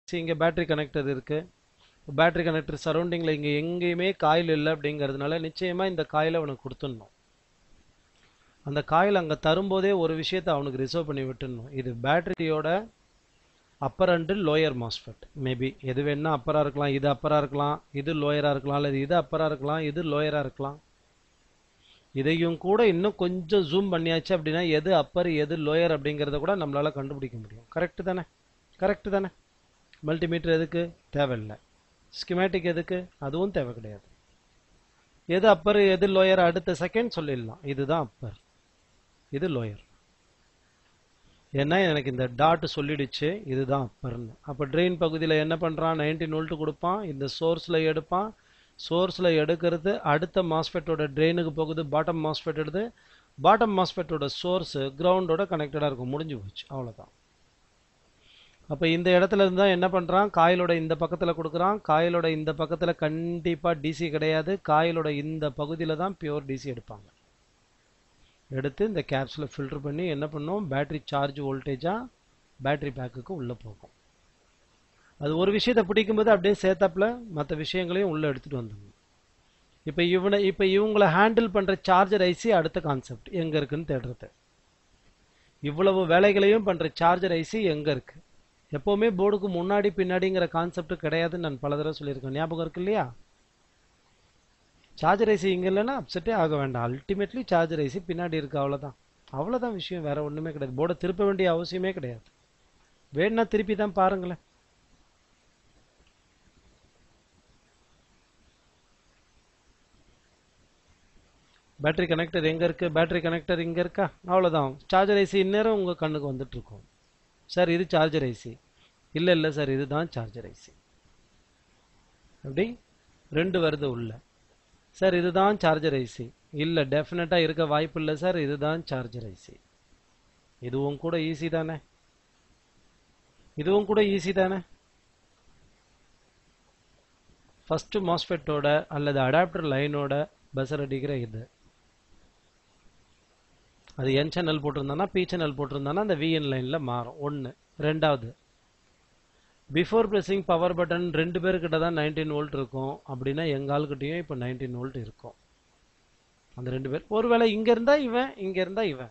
இங்கே battery connector இருக்குது battery connector சரௌண்டிங்கில் இங்கே எங்கேயுமே காயில் இல்லை அப்படிங்கிறதுனால நிச்சயமாக இந்த காயிலை அவனுக்கு கொடுத்துடணும் அந்த காயில் அங்கே தரும்போதே ஒரு விஷயத்தை அவனுக்கு ரிசர்வ் பண்ணி விட்டுடணும் இது பேட்டரியோட upper and lower MOSFET maybe எது வேணா அப்பராக இருக்கலாம் இது அப்பராக இருக்கலாம் இது லோயராக இருக்கலாம் அல்லது இது அப்பராக இருக்கலாம் இது லோயராக இருக்கலாம் இதையும் கூட இன்னும் கொஞ்சம் ஜூம் பண்ணியாச்சு அப்படின்னா எது அப்பர் எது லோயர் அப்படிங்கிறத கூட நம்மளால கண்டுபிடிக்க முடியும் கரெக்டு தானே கரெக்டு தானே மல்டிமீட்டர் எதுக்கு தேவையில்லை ஸ்கிமேட்டிக் எதுக்கு அதுவும் தேவை கிடையாது எது அப்பர் எது லோயர் அடுத்த செகண்ட் சொல்லிடலாம் இதுதான் அப்பர் இது லோயர் ஏன்னா எனக்கு இந்த டாட் சொல்லிடுச்சு இதுதான் அப்பர்னு அப்போ ட்ரெயின் பகுதியில் என்ன பண்ணுறான் நைன்டீன் வோல்ட் கொடுப்பான் இந்த சோர்ஸில் எடுப்பான் சோர்ஸில் எடுக்கிறது அடுத்த மாஸ்ஃபெட்டோட ட்ரெயினுக்கு போகுது பாட்டம் மாஸ்ஃபெட் எடுத்து பாட்டம் மாஸ்ஃபெட்டோட சோர்ஸு கிரவுண்டோட கனெக்டடாக இருக்கும் முடிஞ்சு போச்சு அவ்வளோதான் அப்போ இந்த இடத்துல இருந்து தான் என்ன பண்ணுறான் காயிலோட இந்த பக்கத்தில் கொடுக்குறான் காயிலோட இந்த பக்கத்தில் கண்டிப்பாக டிசி கிடையாது காயிலோட இந்த பகுதியில் தான் பியூர் டிசி எடுப்பாங்க எடுத்து இந்த கேப்ஸில் ஃபில்டர் பண்ணி என்ன பண்ணும் பேட்டரி சார்ஜ் வோல்டேஜாக பேட்டரி பேக்குக்கு உள்ளே போகும் அது ஒரு விஷயத்தை பிடிக்கும்போது அப்படியே சேர்த்தாப்புல மற்ற விஷயங்களையும் உள்ளே எடுத்துகிட்டு வந்துடணும் இப்போ இவனை இப்போ இவங்களை ஹேண்டில் பண்ணுற சார்ஜர் ஐசி அடுத்த கான்செப்ட் எங்கே இருக்குன்னு தேடுறது இவ்வளவு வேலைகளையும் பண்ணுற சார்ஜர் ஐசி எங்கே இருக்குது எப்போவுமே போர்டுக்கு முன்னாடி பின்னாடிங்கிற கான்செப்ட் கிடையாதுன்னு நான் பல தடவை சொல்லியிருக்கேன் ஞாபகம் இருக்கு இல்லையா சார்ஜர் ஐசி இங்கே இல்லைன்னா அப்செட்டே ஆக வேண்டாம் அல்டிமேட்லி சார்ஜர் ஐசி பின்னாடி இருக்கு அவ்வளோதான் அவ்வளோதான் விஷயம் வேற ஒன்றுமே கிடையாது போர்டை திருப்ப வேண்டிய அவசியமே கிடையாது வேணும்னா திருப்பி தான் பாருங்களேன் பேட்டரி கனெக்டர் எங்கே இருக்குது பேட்டரி கனெக்டர் இங்கே இருக்கா அவ்வளோதான் சார்ஜர் ஐசி இந்நேரம் உங்கள் கண்ணுக்கு வந்துட்டு இருக்கும் சார் இது சார்ஜர் ஐசி இல்லை இல்லை சார் இதுதான் சார்ஜர் ஐசி அப்படி ரெண்டு வருது உள்ள சார் இதுதான் சார்ஜர் ஐசி இல்லை டெஃபினட்டாக இருக்க வாய்ப்பு இல்லை சார் இதுதான் சார்ஜர் ஐசி இதுவும் கூட ஈஸி தானே இதுவும் கூட ஈஸி தானே ஃபஸ்ட்டு மாஸ்ஃபெட்டோட அல்லது அடாப்டர் லைனோட பஸ்ஸர் அடிக்கிற இது அது என் சேனல் போட்டிருந்தானா பி சேனல் போட்டிருந்தானா அந்த விஎன் லைனில் மாறும் ஒன்று ரெண்டாவது பிஃபோர் ப்ரெஸ்ஸிங் பவர் பட்டன் ரெண்டு பேர்கிட்ட தான் நைன்டீன் வோல்ட் இருக்கும் அப்படின்னா எங்கள் ஆளுக்கிட்டையும் இப்போ நைன்டீன் வோல்ட் இருக்கும் அந்த ரெண்டு பேர் ஒருவேளை இங்கே இருந்தா இவன் இங்கே இருந்தா இவன்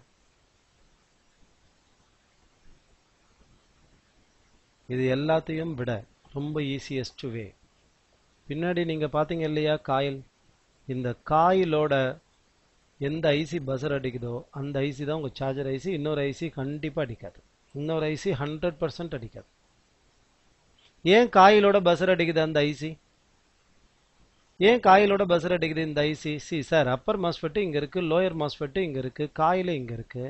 இது எல்லாத்தையும் விட ரொம்ப ஈஸியஸ்ட் வே பின்னாடி நீங்கள் பார்த்தீங்க இல்லையா காயில் இந்த காயிலோட எந்த ஐசி பஸ்ஸர் அடிக்குதோ அந்த ஐசி தான் உங்கள் சார்ஜர் ஐசி இன்னொரு ஐசி கண்டிப்பாக அடிக்காது இன்னொரு ஐசி ஹண்ட்ரட் பர்சன்ட் அடிக்காது ஏன் காயிலோட பஸ்ஸர் அடிக்குது அந்த ஐசி ஏன் காயிலோட பஸ்ஸர் அடிக்குது இந்த IC C sir upper MOSFET இங்கே இருக்குது லோயர் மாஸ்ஃபெட்டு இங்கே இருக்குது காயில் இங்கே இருக்குது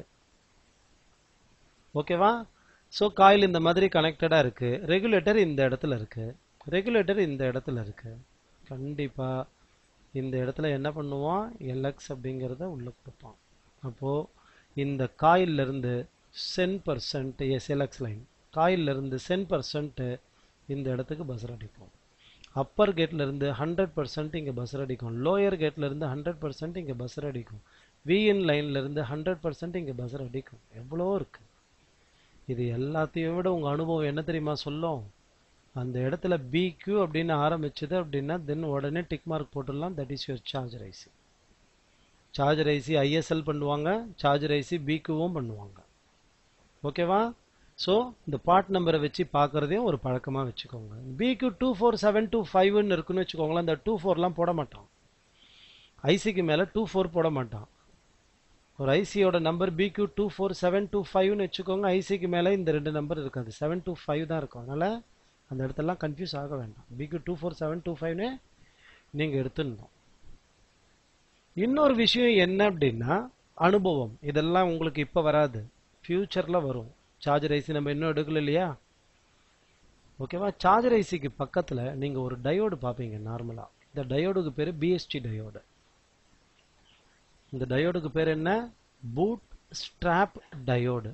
ஓகேவா ஸோ காயில் இந்த மாதிரி கனெக்டடாக இருக்குது ரெகுலேட்டர் இந்த இடத்துல இருக்குது ரெகுலேட்டர் இந்த இடத்துல இருக்குது கண்டிப்பாக இந்த இடத்துல என்ன பண்ணுவான் எல்எக்ஸ் அப்படிங்கிறத உள்ளே கொடுப்பான் அப்போது இந்த காயிலிருந்து சென் பர்சன்ட் எஸ் எல்எக்ஸ் லைன் காயிலிருந்து சென் பர்சன்ட்டு இந்த இடத்துக்கு பஸ்ஸர் அடிக்கும் அப்பர் கேட்லேருந்து ஹண்ட்ரட் பர்சன்ட் இங்கே பஸ்ஸர் அடிக்கும் லோயர் கேட்லேருந்து ஹண்ட்ரட் பர்சன்ட் இங்கே பஸ்ஸர் அடிக்கும் விஎன் லைன்லேருந்து ஹண்ட்ரட் பர்சன்ட் இங்கே பஸ்ஸர் அடிக்கும் எவ்வளோ இருக்குது இது எல்லாத்தையும் விட உங்கள் அனுபவம் என்ன தெரியுமா சொல்லும் அந்த இடத்துல பிக்யூ அப்படின்னு ஆரம்பிச்சது அப்படின்னா தென் உடனே டிக் மார்க் போட்டுடலாம் that is your charger IC charger IC ISL பண்ணுவாங்க சார்ஜர் ஐசி பிக்யூவும் பண்ணுவாங்க ஓகேவா ஸோ இந்த பார்ட் நம்பரை வச்சு பார்க்குறதையும் ஒரு பழக்கமாக வச்சுக்கோங்க BQ two four seven two ஃபைவ்னு இருக்குன்னு வச்சுக்கோங்களேன் அந்த டூ ஃபோர்லாம் போட மாட்டான் ஐசிக்கு மேலே டூ ஃபோர் போட மாட்டான் ஒரு ஐசியோட number BQ two four seven two ஃபைவ்னு வச்சுக்கோங்க ஐசிக்கு மேலே இந்த ரெண்டு நம்பர் இருக்காது செவன் டூ ஃபைவ் தான் இருக்கும் அதனால் அந்த இடத்தெல்லாம் கன்ஃபியூஸ் ஆக வேண்டாம் BQ two four seven two ஃபைவ்னு நீங்கள் எடுத்துடணும் இன்னொரு விஷயம் என்ன அப்படின்னா அனுபவம் இதெல்லாம் உங்களுக்கு இப்போ வராது ஃப்யூச்சரில் வரும் சார்ஜர் ஐசி நம்ம இன்னும் எடுக்கல இல்லையா ஓகேவா சார்ஜர் ஐசிக்கு பக்கத்தில் நீங்கள் ஒரு டயோடு பார்ப்பீங்க நார்மலாக இந்த டயோடுக்கு பேர் பிஎஸ்டி டயோடு இந்த டயோடுக்கு பேர் என்ன பூட் ஸ்ட்ராப் டயோடு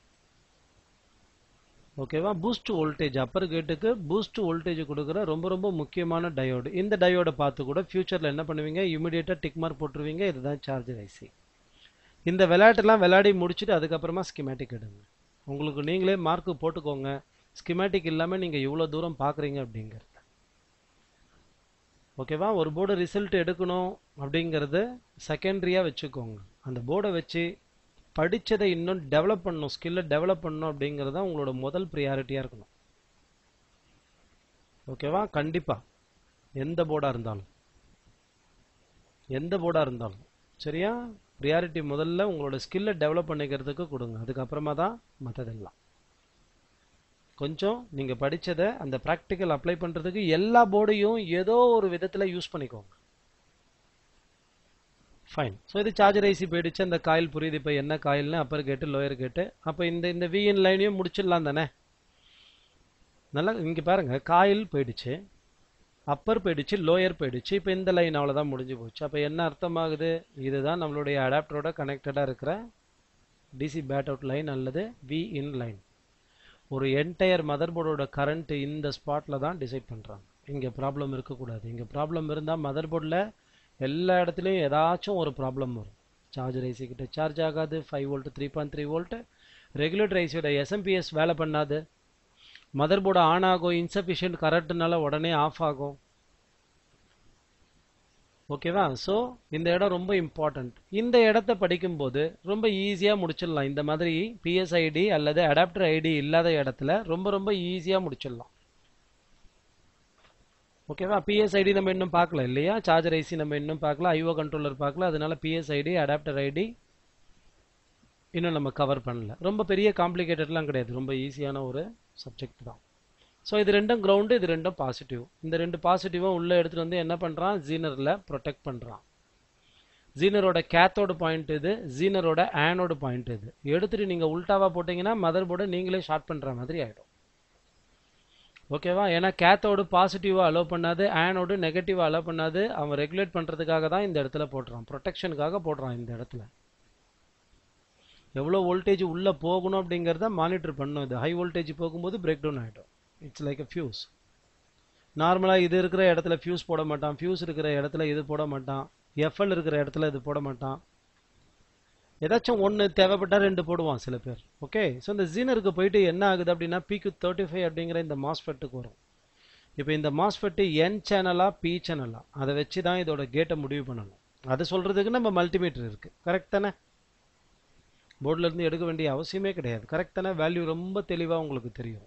ஓகேவா பூஸ்ட் வோல்டேஜ் அப்பர் கேட்டுக்கு பூஸ்ட் வோல்டேஜ் கொடுக்குற ரொம்ப ரொம்ப முக்கியமான டயோடு இந்த டயோடை பார்த்து கூட ஃபியூச்சரில் என்ன பண்ணுவீங்க இமிடியேட்டாக டிக் மார்க் போட்டுருவீங்க இதுதான் சார்ஜர் ஐசி இந்த விளையாட்டெல்லாம் விளையாடி முடிச்சுட்டு அதுக்கப்புறமா ஸ்கிமேட்டிக் எடுங்க உங்களுக்கு நீங்களே மார்க்கு போட்டுக்கோங்க ஸ்கிமேட்டிக் இல்லாமல் நீங்கள் இவ்வளோ தூரம் பார்க்குறீங்க அப்படிங்கிறது ஓகேவா ஒரு போர்டு ரிசல்ட் எடுக்கணும் அப்படிங்கிறது செகண்டரியாக வச்சுக்கோங்க அந்த போர்டை வச்சு படித்ததை இன்னும் டெவலப் பண்ணணும் ஸ்கில்லை டெவலப் பண்ணணும் அப்படிங்கிறது தான் உங்களோட முதல் ப்ரியாரிட்டியாக இருக்கணும் ஓகேவா கண்டிப்பாக எந்த போர்டாக இருந்தாலும் எந்த போர்டாக இருந்தாலும் சரியா ப்ரியாரிட்டி முதல்ல உங்களோட ஸ்கில்லை டெவலப் பண்ணிக்கிறதுக்கு கொடுங்க அதுக்கப்புறமா தான் மற்றதெல்லாம் கொஞ்சம் நீங்கள் படித்ததை அந்த ப்ராக்டிக்கல் அப்ளை பண்ணுறதுக்கு எல்லா போர்டையும் ஏதோ ஒரு விதத்தில் யூஸ் பண்ணிக்கோங்க ஃபைன் ஸோ இது சார்ஜர் ஐசி போயிடுச்சு அந்த காயில் புரியுது இப்போ என்ன காயில்னு அப்பர் கேட்டு லோயர் கேட்டு அப்போ இந்த இந்த விஎன் லைனையும் முடிச்சிடலாம் தானே நல்லா இங்கே பாருங்க காயில் போயிடுச்சு அப்பர் போயிடுச்சு லோயர் போயிடுச்சு இப்போ இந்த லைன் அவ்வளோதான் முடிஞ்சு போச்சு அப்போ என்ன அர்த்தமாகுது இதுதான் நம்மளுடைய அடாப்டரோட கனெக்டடாக இருக்கிற டிசி பேட் அவுட் லைன் அல்லது வி இன் லைன் ஒரு என்டையர் மதர் போர்டோட கரண்ட் இந்த ஸ்பாட்டில் தான் டிசைட் பண்ணுறாங்க இங்கே ப்ராப்ளம் இருக்கக்கூடாது இங்கே ப்ராப்ளம் இருந்தால் மதர் போர்டில் எல்லா இடத்துலையும் ஏதாச்சும் ஒரு ப்ராப்ளம் வரும் சார்ஜர் ஐசி கிட்ட சார்ஜ் ஆகாது five volt three point three volt regulator ஐசியோட எஸ்எம்பிஎஸ் வேலை பண்ணாது மதர் போர்டு ஆன் ஆகும் இன்சஃபிஷியன்ட் கரண்ட்னால உடனே ஆஃப் ஆகும் ஓகேவா ஸோ இந்த இடம் ரொம்ப இம்பார்ட்டண்ட் இந்த இடத்த படிக்கும்போது ரொம்ப ஈஸியாக முடிச்சிடலாம் இந்த மாதிரி பிஎஸ்ஐடி அல்லது அடாப்டர் ஐடி இல்லாத இடத்துல ரொம்ப ரொம்ப ஈஸியாக முடிச்சிடலாம் ஓகேவா பிஎஸ்ஐடி நம்ம இன்னும் பார்க்கல இல்லையா சார்ஜர் ஐசி நம்ம இன்னும் பார்க்கல ஐஓ கண்ட்ரோலர் பார்க்கல அதனால பிஎஸ்ஐடி அடாப்டர் ஐடி இன்னும் நம்ம கவர் பண்ணல ரொம்ப பெரிய காம்ப்ளிகேட்டட்லாம் கிடையாது ரொம்ப ஈஸியான ஒரு சப்ஜெக்ட் தான் ஸோ இது ரெண்டும் கிரவுண்டு இது ரெண்டும் பாசிட்டிவ் இந்த ரெண்டு பாசிட்டிவும் உள்ளே எடுத்துகிட்டு வந்து என்ன பண்ணுறான் ஜீனரில் ப்ரொடெக்ட் பண்ணுறான் ஜீனரோட கேத்தோட பாயிண்ட் இது ஜீனரோட ஆனோட பாயிண்ட் இது எடுத்துட்டு நீங்கள் உல்டாவாக போட்டிங்கன்னா மதர் போர்டை நீங்களே ஷார்ட் பண்ணுற மாதிரி ஆகிடும் ஓகேவா ஏன்னா கேத்தோடு பாசிட்டிவாக அலோவ் பண்ணாது ஆனோடு நெகட்டிவாக அலோவ் பண்ணாது அவன் ரெகுலேட் பண்ணுறதுக்காக தான் இந்த இடத்துல போடுறான் ப்ரொடெக்ஷனுக்காக போடுறான் இந்த இடத்துல எவ்வளோ வோல்டேஜ் உள்ளே போகணும் அப்படிங்கிறத மானிட்டர் பண்ணும் இது ஹை வோல்டேஜ் போகும்போது பிரேக் டவுன் ஆகிடும் இட்ஸ் லைக் அ ஃபியூஸ் நார்மலாக இது இருக்கிற இடத்துல ஃபியூஸ் போட மாட்டான் ஃபியூஸ் இருக்கிற இடத்துல இது போட மாட்டான் எஃப்எல் இருக்கிற இடத்துல இது போட மாட்டான் ஏதாச்சும் ஒன்று தேவைப்பட்டா ரெண்டு போடுவான் சில பேர் ஓகே ஸோ இந்த ஜீனருக்கு போயிட்டு என்ன ஆகுது அப்படின்னா பிக்கு தேர்ட்டி ஃபைவ் அப்படிங்கிற இந்த மாஸ்ஃபெட்டுக்கு வரும் இப்போ இந்த மாஸ்ஃபெட்டு என் சேனலா பி சேனலா அதை வச்சு தான் இதோட கேட்டை முடிவு பண்ணணும் அது சொல்கிறதுக்கு நம்ம மல்டிமீட்டர் இருக்குது கரெக்ட் தானே போர்டில் இருந்து எடுக்க வேண்டிய அவசியமே கிடையாது கரெக்ட் தானே வேல்யூ ரொம்ப தெளிவாக உங்களுக்கு தெரியும்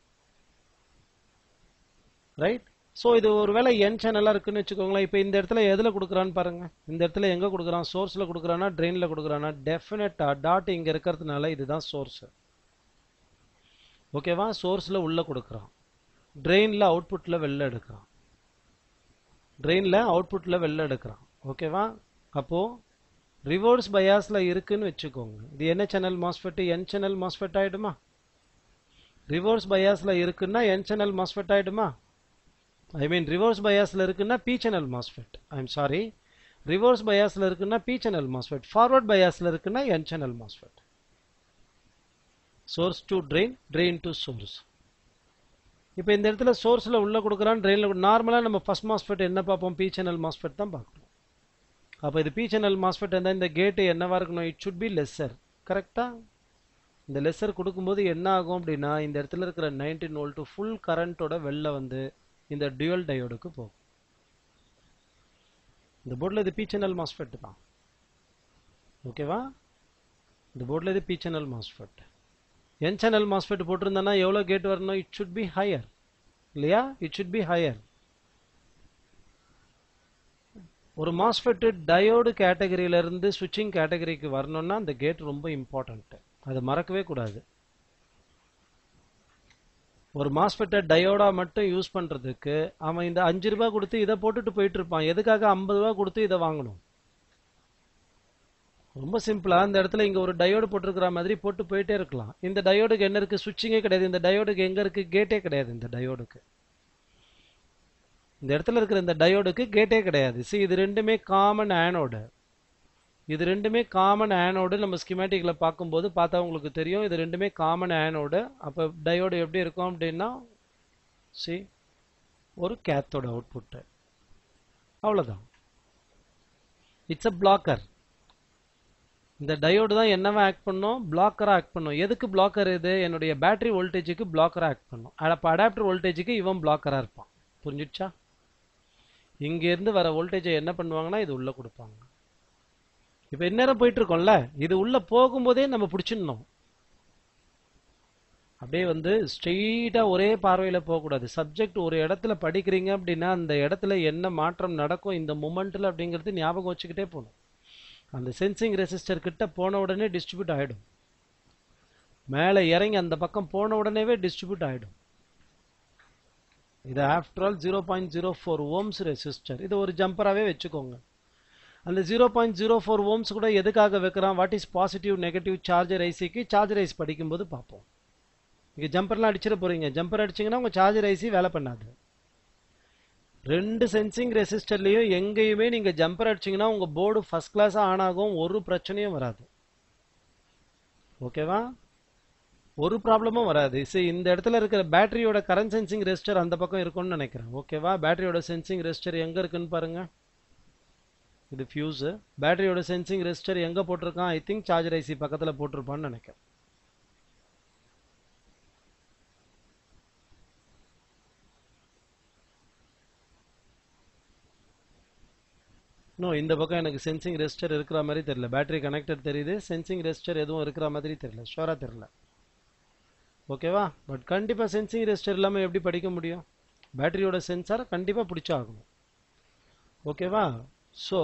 ரைட் ஸோ இது ஒருவேளை என் சேனலாக இருக்குன்னு வச்சுக்கோங்களேன் இப்போ இந்த இடத்துல எதில் கொடுக்குறான்னு பாருங்க இந்த இடத்துல எங்கே கொடுக்குறான் சோர்ஸில் கொடுக்குறானா ட்ரெயினில் கொடுக்குறானா டெஃபினட்டாக டாட் இங்கே இருக்கிறதுனால இதுதான் சோர்ஸு ஓகேவா சோர்ஸில் உள்ளே கொடுக்குறான் ட்ரெயினில் அவுட்புட்டில் வெளில எடுக்கிறான் ட்ரெயினில் அவுட்புட்டில் வெளில எடுக்கிறான் ஓகேவா அப்போது ரிவர்ஸ் பயாஸில் இருக்குன்னு வச்சுக்கோங்க இது என்ன channel MOSFET N channel MOSFET ஆகிடுமா ரிவர்ஸ் பயாஸில் இருக்குன்னா என் சேனல் மாஸ்ஃபெட் ஆகிடுமா ஐ மீன் ரிவர்ஸ் பயாஸில் இருக்குன்னா P channel MOSFET I'm sorry reverse பயாஸில் இருக்குன்னா பி சேனல் மாஸ்ஃபெட் ஃபார்வர்ட் பயாஸில் இருக்குன்னா N channel MOSFET source to drain drain to source இப்போ இந்த இடத்துல சோர்ஸில் உள்ள கொடுக்குறான் ட்ரெயினில் நார்மலாக நம்ம ஃபஸ்ட் மாஸ்ஃபெட் என்ன பார்ப்போம் பி சேனல் மாஸ்ஃபெட் தான் பார்க்குறோம் அப்போ இது பி சேனல் மாஸ்ஃபெட் இருந்தால் இந்த கேட்டு என்னவா இருக்கணும் இட் சுட் பி லெஸ்ஸர் கரெக்டாக இந்த லெஸ்ஸர் கொடுக்கும்போது என்ன ஆகும் அப்படின்னா இந்த இடத்துல இருக்கிற நைன்டீன் வோல்ட்டு ஃபுல் கரண்ட்டோட வெளில வந்து இந்த டியூவல் டயோடுக்கு போகும் இந்த போர்டில் இது பி சேனல் மாஸ்ஃபெட் தான் ஓகேவா இந்த போர்டில் இது P channel MOSFET N channel MOSFET போட்டிருந்தேன்னா எவ்வளோ கேட் வரணும் இட் சுட் பி ஹையர் இல்லையா இட் சுட் பி ஹையர் ஒரு மாஸ்ஃபெட்டு டயோடு கேட்டகரியிலேருந்து ஸ்விட்சிங் கேட்டகரிக்கு வரணும்னா அந்த கேட் ரொம்ப இம்பார்ட்டண்ட்டு அதை மறக்கவே கூடாது ஒரு மாஸ்ஃபெட்டை டயோடா மட்டும் யூஸ் பண்ணுறதுக்கு அவன் இந்த அஞ்சு ரூபா கொடுத்து இதை போட்டுட்டு போயிட்டு இருப்பான் எதுக்காக ஐம்பது ரூபா கொடுத்து இதை வாங்கணும் ரொம்ப சிம்பிளா இந்த இடத்துல இங்க ஒரு டயோடு போட்டிருக்கிற மாதிரி போட்டு போயிட்டே இருக்கலாம் இந்த டயோடுக்கு என்ன இருக்கு சுவிட்சிங்கே கிடையாது இந்த டயோடுக்கு எங்க இருக்கு கேட்டே கிடையாது இந்த டயோடுக்கு இந்த இடத்துல இருக்கிற இந்த டயோடுக்கு கேட்டே கிடையாது சி இது ரெண்டுமே காமன் ஆனோடு இது ரெண்டுமே காமன் ஆனோடு நம்ம ஸ்கிமேட்டிக்கில் பார்க்கும்போது பார்த்தா உங்களுக்கு தெரியும் இது ரெண்டுமே காமன் ஆனோடு அப்போ டயோடு எப்படி இருக்கும் அப்படின்னா சி ஒரு கேத்தோட அவுட்புட்டு அவ்வளோதான் இட்ஸ் அ பிளாக்கர் இந்த டயோடு தான் என்னவா ஆக்ட் பண்ணும் பிளாக்கராக ஆக்ட் பண்ணும் எதுக்கு பிளாக்கர் இது என்னுடைய பேட்டரி வோல்டேஜுக்கு பிளாக்கராக ஆக்ட் பண்ணும் அப்போ அடாப்டர் வோல்டேஜுக்கு இவன் பிளாக்கராக இருப்பான் புரிஞ்சிடுச்சா இங்கேருந்து வர வோல்டேஜை என்ன பண்ணுவாங்கன்னா இது உள்ளே கொடுப்பாங்க இப்போ இந்நேரம் போயிட்டு இருக்கோம்ல இது உள்ளே போகும்போதே நம்ம பிடிச்சிடணும் அப்படியே வந்து ஸ்ட்ரெயிட்டாக ஒரே பார்வையில் போகக்கூடாது சப்ஜெக்ட் ஒரு இடத்துல படிக்கிறீங்க அப்படின்னா அந்த இடத்துல என்ன மாற்றம் நடக்கும் இந்த மூமெண்ட்டில் அப்படிங்கிறது ஞாபகம் வச்சுக்கிட்டே போகணும் அந்த சென்சிங் ரெசிஸ்டர் கிட்ட போன உடனே டிஸ்ட்ரிபியூட் ஆகிடும் மேலே இறங்கி அந்த பக்கம் போன உடனேவே டிஸ்ட்ரிபியூட் ஆகிடும் இது after all zero point zero four ohms resistor இது ஒரு ஜம்பராகவே வச்சுக்கோங்க அந்த zero point zero four ohms கூட எதுக்காக வைக்கிறான் what is positive negative charger ஐசிக்கு சார்ஜர் ஐஸ் படிக்கும்போது பார்ப்போம் இங்கே ஜம்பர்லாம் அடிச்சிட போகிறீங்க ஜம்பர் அடிச்சிங்கன்னா உங்கள் சார்ஜர் ஐசி வேலை பண்ணாது ரெண்டு சென்சிங் ரெசிஸ்டர்லேயும் எங்கேயுமே நீங்கள் ஜம்பர் அடிச்சிங்கன்னா உங்கள் போர்டு ஃபஸ்ட் கிளாஸாக ஆன் ஆகும் ஒரு பிரச்சனையும் வராது ஓகேவா ஒரு ப்ராப்ளமும் வராது சரி இந்த இடத்துல இருக்கிற பேட்டரியோட கரண்ட் சென்சிங் ரெசிஸ்டர் அந்த பக்கம் இருக்கும்னு நினைக்கிறேன் ஓகேவா பேட்டரியோட சென்சிங் ரெசிஸ்டர் எங்கே இருக்குன்னு பாருங்க இது ஃபியூஸு பேட்டரியோட சென்சிங் ரெசிஸ்டர் எங்கே போட்டிருக்கான் ஐ திங்க் சார்ஜர் ஐசி பக்கத்தில் போட்டிருப்பான்னு நினைக்கிறேன் இன்னும் இந்த பக்கம் எனக்கு சென்சிங் ரெசிஸ்டர் இருக்கிற மாதிரி தெரியல பேட்டரி கனெக்டட் தெரியுது சென்சிங் ரெசிஸ்டர் எதுவும் இருக்கிற மாதிரி தெரியல ஷோராக தெரியல ஓகேவா பட் கண்டிப்பாக சென்சிங் ரெசிஸ்டர் இல்லாமல் எப்படி படிக்க முடியும் பேட்டரியோட சென்சார் கண்டிப்பாக பிடிச்சாகணும் ஓகேவா ஸோ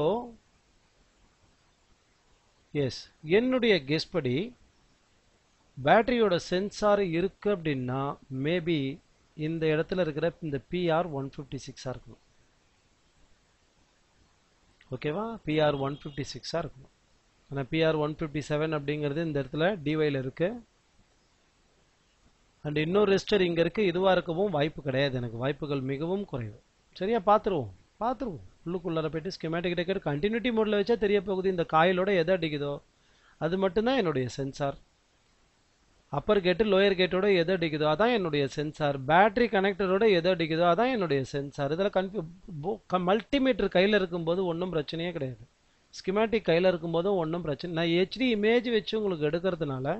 எஸ் என்னுடைய கெஸ் படி பேட்டரியோட சென்சார் இருக்கு அப்படின்னா மேபி இந்த இடத்துல இருக்கிற இந்த பிஆர் ஒன் ஃபிஃப்டி சிக்ஸாக இருக்கணும் ஓகேவா பிஆர் ஒன் ஃபிஃப்டி சிக்ஸாக இருக்கணும் ஆனால் பிஆர் ஒன் ஃபிஃப்டி செவன் அப்படிங்கிறது இந்த இடத்துல டிவையில் இருக்குது அண்ட் இன்னொரு ரெஸ்டர் இங்கே இருக்குது இதுவாக இருக்கவும் வாய்ப்பு கிடையாது எனக்கு வாய்ப்புகள் மிகவும் குறைவு சரியா பார்த்துருவோம் பார்த்துருவோம் உள்ளுக்குள்ளார போயிட்டு ஸ்கெமேட்டிக் டேக்கர் கண்டினியூட்டி மோடில் வச்சா தெரிய போகுது இந்த காயிலோட எதை அடிக்குதோ அது மட்டும்தான் என்னுடைய சென்சார் அப்பர் கேட்டு லோயர் கேட்டோட எது அடிக்குதோ அதான் என்னுடைய சென்சார் பேட்டரி கனெக்டரோட எது அடிக்குதோ அதான் என்னுடைய சென்சார் இதில் கன்ஃபியூ மல்டிமீட்டர் கையில் இருக்கும்போது ஒன்றும் பிரச்சனையே கிடையாது ஸ்கிமேட்டிக் கையில் இருக்கும்போதும் ஒன்றும் பிரச்சனை நான் ஹெச்டி இமேஜ் வச்சு உங்களுக்கு எடுக்கிறதுனால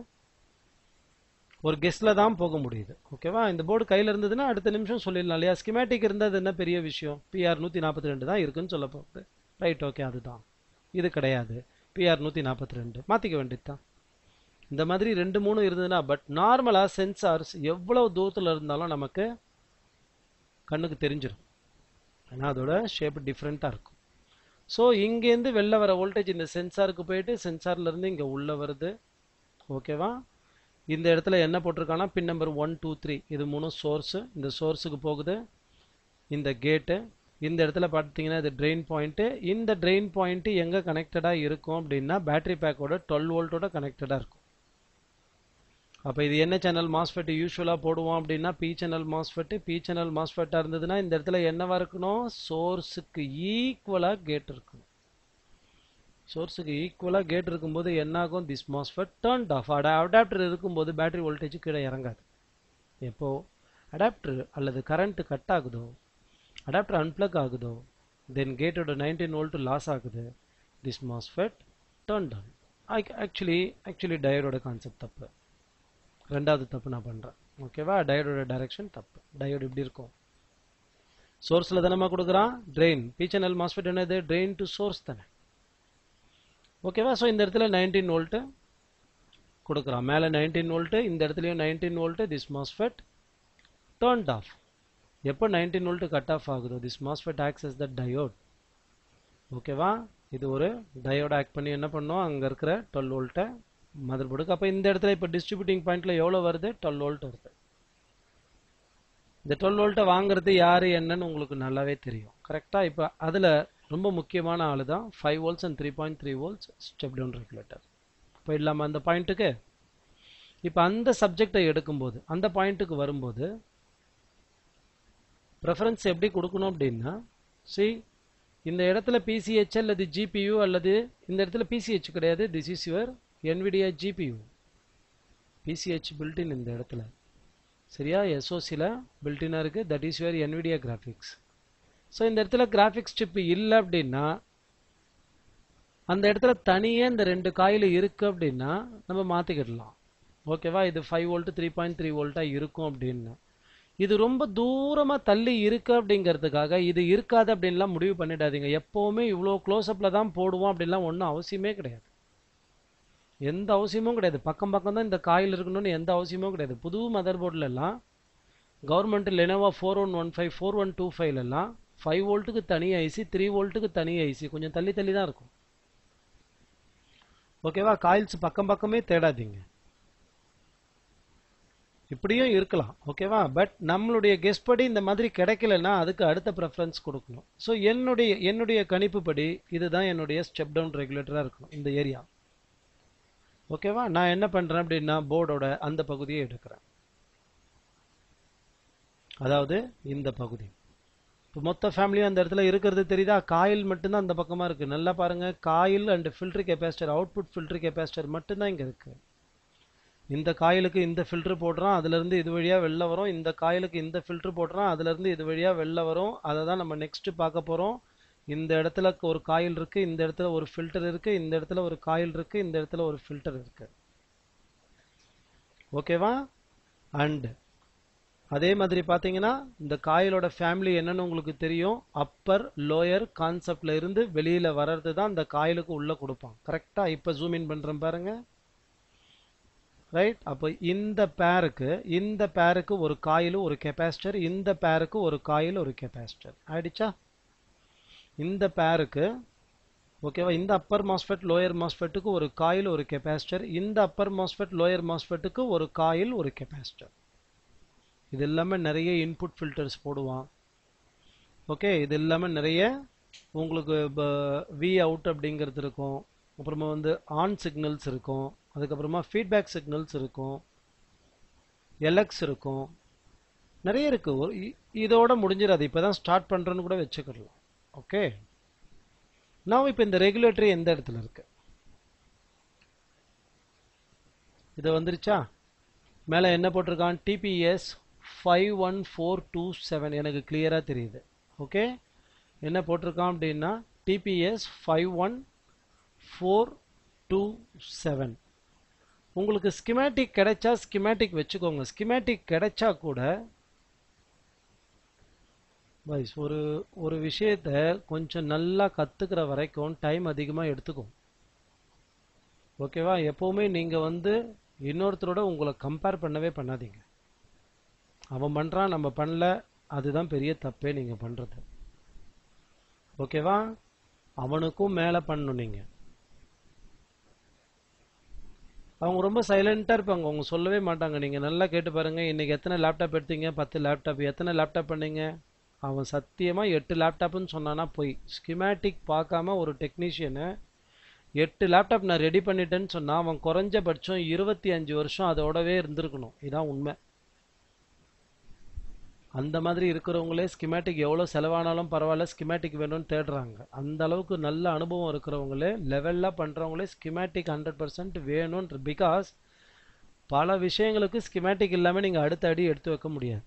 ஒரு கெஸ்டில் தான் போக முடியுது ஓகேவா இந்த போர்டு கையில் இருந்ததுன்னா அடுத்த நிமிஷம் சொல்லிடலாம் இல்லையா ஸ்கிமேட்டிக் இருந்தது என்ன பெரிய விஷயம் பிஆர் நூற்றி நாற்பத்தி ரெண்டு தான் இருக்குன்னு சொல்ல போகுது ரைட் ஓகே அதுதான் இது கிடையாது பிஆர் நூற்றி நாற்பத்தி ரெண்டு மாற்றிக்க வேண்டியது தான் இந்த மாதிரி ரெண்டு மூணு இருந்ததுன்னா பட் நார்மலாக சென்சார்ஸ் எவ்வளவு தூரத்தில் இருந்தாலும் நமக்கு கண்ணுக்கு தெரிஞ்சிடும் ஏன்னா அதோட ஷேப் டிஃப்ரெண்ட்டாக இருக்கும் ஸோ இங்கேருந்து வெளில வர வோல்டேஜ் இந்த சென்சாருக்கு போயிட்டு சென்சார்லேருந்து இங்கே உள்ளே வருது ஓகேவா இந்த இடத்துல என்ன போட்டிருக்காங்கன்னா pin number one two three இது மூணு சோர்ஸு இந்த சோர்ஸுக்கு போகுது இந்த கேட்டு இந்த இடத்துல பார்த்தீங்கன்னா இது ட்ரெயின் பாயிண்ட்டு இந்த ட்ரெயின் பாயிண்ட்டு எங்கே கனெக்டடாக இருக்கும் அப்படின்னா பேட்டரி பேக்கோட டுவெல் வோல்ட்டோட கனெக்டடாக இருக்கும் அப்போ இது என்ன சேனல் மாஸ்ஃபெட் யூஸ்வலாக போடுவோம் அப்படின்னா P channel MOSFET P channel மாஸ்ஃபெட்டாக இருந்ததுன்னா இந்த இடத்துல என்னவா இருக்கணும் சோர்ஸுக்கு ஈக்குவலாக கேட் இருக்கணும் சோர்ஸுக்கு ஈக்குவலாக கேட் இருக்கும்போது என்னாகும் திஸ் மாஸ்ஃபெட் டர்ன்ட் ஆஃப் அட அடாப்டர் இருக்கும்போது பேட்டரி வோல்டேஜ் கீழே இறங்காது எப்போ அடாப்டர் அல்லது கரண்ட் கட் ஆகுதோ அடாப்டர் அன்பிளக் ஆகுதோ தென் கேட்டோட நைன்டீன் வோல்ட் லாஸ் ஆகுது this MOSFET turn down actually actually டயோடோட கான்செப்ட் தப்பு ரெண்டாவது தப்பு நான் பண்ணுறேன் ஓகேவா டயோடோட டைரக்ஷன் தப்பு டயோடு இப்படி இருக்கும் சோர்ஸில் தானேமா கொடுக்குறான் ட்ரெயின் பிச்சனல் மாஸ்ஃபெட் என்னது ட்ரெயின் டு சோர்ஸ் தானே ஓகேவா ஸோ இந்த இடத்துல நைன்டீன் வோல்ட்டு கொடுக்குறான் மேலே நைன்டீன் வோல்ட்டு இந்த இடத்துலையும் nineteen volt this MOSFET turned off எப்போ நைன்டீன் வோல்ட்டு கட் ஆஃப் ஆகுதோ this MOSFET acts as the diode ஓகேவா இது ஒரு டயோட் ஆக்ட் பண்ணி என்ன பண்ணோம் அங்கே இருக்கிற டுவெல் வோல்ட்டை மதர் போர்டுக்கு அப்போ இந்த இடத்துல இப்போ டிஸ்ட்ரிபியூட்டிங் பாயிண்ட்ல எவ்வளோ வருது டுவெல் வோல்ட் வருது இந்த டுவெல் வோல்ட்டை வாங்குறது யார் என்னன்னு உங்களுக்கு நல்லாவே தெரியும் கரெக்டாக இப்போ அதில் ரொம்ப முக்கியமான ஆள் தான் five volts and three point three volts step down regulator போயிடலாமா அந்த பாயிண்ட்டுக்கு இப்போ அந்த சப்ஜெக்டை எடுக்கும்போது அந்த பாயிண்ட்டுக்கு வரும்போது ப்ரெஃபரன்ஸ் எப்படி கொடுக்கணும் அப்படின்னா சி இந்த இடத்துல பிசிஹெச் அல்லது ஜிபியு அல்லது இந்த இடத்துல பிசிஹெச் கிடையாது this is your NVIDIA GPU PCH built in இந்த இடத்துல சரியா எஸ்ஓசியில் பில்டினாக இருக்குது that is your NVIDIA graphics so இந்த இடத்துல கிராஃபிக்ஸ் சிப் இல்லை அப்படின்னா அந்த இடத்துல தனியே இந்த ரெண்டு காயில் இருக்கு அப்படின்னா நம்ம மாத்திக்கிடலாம் ஓகேவா இது five volt three point three வோல்ட்டா இருக்கும் அப்படின்னு இது ரொம்ப தூரமா தள்ளி இருக்கு அப்படிங்கிறதுக்காக இது இருக்காது அப்படின்லாம் முடிவு பண்ணிடாதீங்க எப்பவுமே இவ்வளோ க்ளோஸ்அப்ல தான் போடுவோம் அப்படின்லாம் ஒன்றும் அவசியமே கிடையாது எந்த அவசியமும் கிடையாது பக்கம் பக்கம் தான் இந்த காயில் இருக்கணும்னு எந்த அவசியமும் கிடையாது புது மதர் போர்டில் எல்லாம் government Lenovo four one one five four one two ஃபைவ்ல எல்லாம் ஃபைவ் வோல்ட்டுக்கு தனி ஐசி த்ரீ வோல்ட்டுக்கு தனி ஐசி கொஞ்சம் தள்ளி தள்ளி தான் இருக்கும் ஓகேவா காயில்ஸ் பக்கம் பக்கமே தேடாதீங்க இப்படியும் இருக்கலாம் ஓகேவா பட் நம்மளுடைய கெஸ்ட் படி இந்த மாதிரி கிடைக்கலன்னா அதுக்கு அடுத்த ப்ரெஃபரன்ஸ் கொடுக்கணும் ஸோ என்னுடைய என்னுடைய கணிப்பு படி இதுதான் என்னுடைய ஸ்டெப் டவுன் ரெகுலேட்டராக இருக்கணும் இந்த ஏரியா ஓகேவா நான் என்ன பண்ணுறேன் அப்படின்னா போர்டோட அந்த பகுதியை எடுக்கிறேன் அதாவது இந்த பகுதி இப்போ மொத்த ஃபேமிலியும் அந்த இடத்துல இருக்கிறது தெரியுதா காயில் மட்டும்தான் அந்த பக்கமாக இருக்குது நல்லா பாருங்கள் coil and filter capacitor output filter capacitor மட்டும்தான் இங்கே இருக்குது இந்த காயிலுக்கு இந்த ஃபில்டர் போடுறான் அதுலேருந்து இது வழியாக வெளில வரும் இந்த காயிலுக்கு இந்த ஃபில்டர் போடுறான் அதுலேருந்து இது வழியாக வெளில வரும் அதை தான் நம்ம நெக்ஸ்ட் பார்க்க போகிறோம் இந்த இடத்துல ஒரு காயில் இருக்குது இந்த இடத்துல ஒரு ஃபில்டர் இருக்குது இந்த இடத்துல ஒரு காயில் இருக்குது இந்த இடத்துல ஒரு ஃபில்டர் இருக்குது ஓகேவா அண்ட் அதே மாதிரி பார்த்தீங்கன்னா இந்த காயிலோட ஃபேமிலி என்னன்னு உங்களுக்கு தெரியும் அப்பர் லோயர் கான்செப்ட்ல இருந்து வெளியில வர்றது தான் இந்த காயிலுக்கு உள்ள கொடுப்பான் கரெக்டா இப்போ ஜூம் இன் பண்றேன் பாருங்க ரைட் அப்போ இந்த பேருக்கு இந்த பேருக்கு ஒரு காயில் ஒரு கெப்பாசிட்டர் இந்த பேருக்கு ஒரு காயில் ஒரு கெப்பாசிட்டர் ஆயிடுச்சா இந்த பேருக்கு ஓகேவா இந்த அப்பர் மாஸ்ஃபெட் லோயர் மாஸ்ஃபெட்டுக்கு ஒரு காயில் ஒரு கெப்பாசிட்டர் இந்த அப்பர் மாஸ்ஃபெட் லோயர் மாஸ்ஃபெட்டுக்கு ஒரு காயில் ஒரு கெப்பாசிட்டர் இது எல்லாமே நிறைய இன்புட் ஃபில்டர்ஸ் போடுவான் ஓகே இது எல்லாமே நிறைய உங்களுக்கு வி அவுட் அப்படிங்கிறது இருக்கும் அப்புறமா வந்து ஆன் சிக்னல்ஸ் இருக்கும் அதுக்கப்புறமா ஃபீட்பேக் சிக்னல்ஸ் இருக்கும் எல்எக்ஸ் இருக்கும் நிறைய இருக்கு ஒரு இ- இதோட முடிஞ்சிடாது இப்பதான் ஸ்டார்ட் பண்றேன்னு கூட வச்சுக்கிடலாம் ஓகே நான் இப்போ இந்த ரெகுலேட்டரி எந்த இடத்துல இருக்கு இது வந்துருச்சா மேலே என்ன போட்டிருக்கான் TPS five one four two seven எனக்கு கிளியராக தெரியுது ஓகே என்ன போட்டிருக்கான் அப்படின்னா TPS five one four two seven உங்களுக்கு ஸ்கிமேட்டிக் கிடைச்சா ஸ்கிமேட்டிக் வச்சுக்கோங்க ஸ்கிமேட்டிக் கிடைச்சா கூட வைஸ் ஒரு ஒரு விஷயத்த கொஞ்சம் நல்லா கத்துக்கிற வரைக்கும் டைம் அதிகமாக எடுத்துக்கும் ஓகேவா எப்பவுமே நீங்க வந்து இன்னொருத்தரோட உங்களை கம்பேர் பண்ணவே பண்ணாதீங்க அவன் பண்றான் நம்ம பண்ணல அதுதான் பெரிய தப்பே நீங்க பண்றது ஓகேவா அவனுக்கும் மேல பண்ணணும் நீங்க அவங்க ரொம்ப சைலண்டா இருப்பாங்க அவங்க சொல்லவே மாட்டாங்க நீங்க நல்லா கேட்டு பாருங்க இன்னைக்கு எத்தனை லேப்டாப் எடுத்தீங்க பத்து லேப்டாப் எத்தனை லேப்டாப் பண்ணீங்க அவன் சத்தியமா எட்டு லேப்டாப்னு சொன்னானா போய் ஸ்கிமேட்டிக் பார்க்காம ஒரு டெக்னீஷியனை எட்டு லேப்டாப் நான் ரெடி பண்ணிட்டேன்னு சொன்னா அவன் குறைஞ்சபட்சம் இருபத்தி அஞ்சு வருஷம் அதோடவே இருந்திருக்கணும் இதான் உண்மை அந்த மாதிரி இருக்கிறவங்களே ஸ்கிமேட்டிக் எவ்வளோ செலவானாலும் பரவாயில்ல ஸ்கிமேட்டிக் வேணும்னு தேடுறாங்க அந்த அளவுக்கு நல்ல அனுபவம் இருக்கிறவங்களே லெவலில் பண்ணுறவங்களே ஸ்கிமேட்டிக் ஹண்ட்ரட் பர்சன்ட் வேணும்ன்ற பிகாஸ் பல விஷயங்களுக்கு ஸ்கிமேட்டிக் இல்லாமல் நீங்கள் அடுத்த அடி எடுத்து வைக்க முடியாது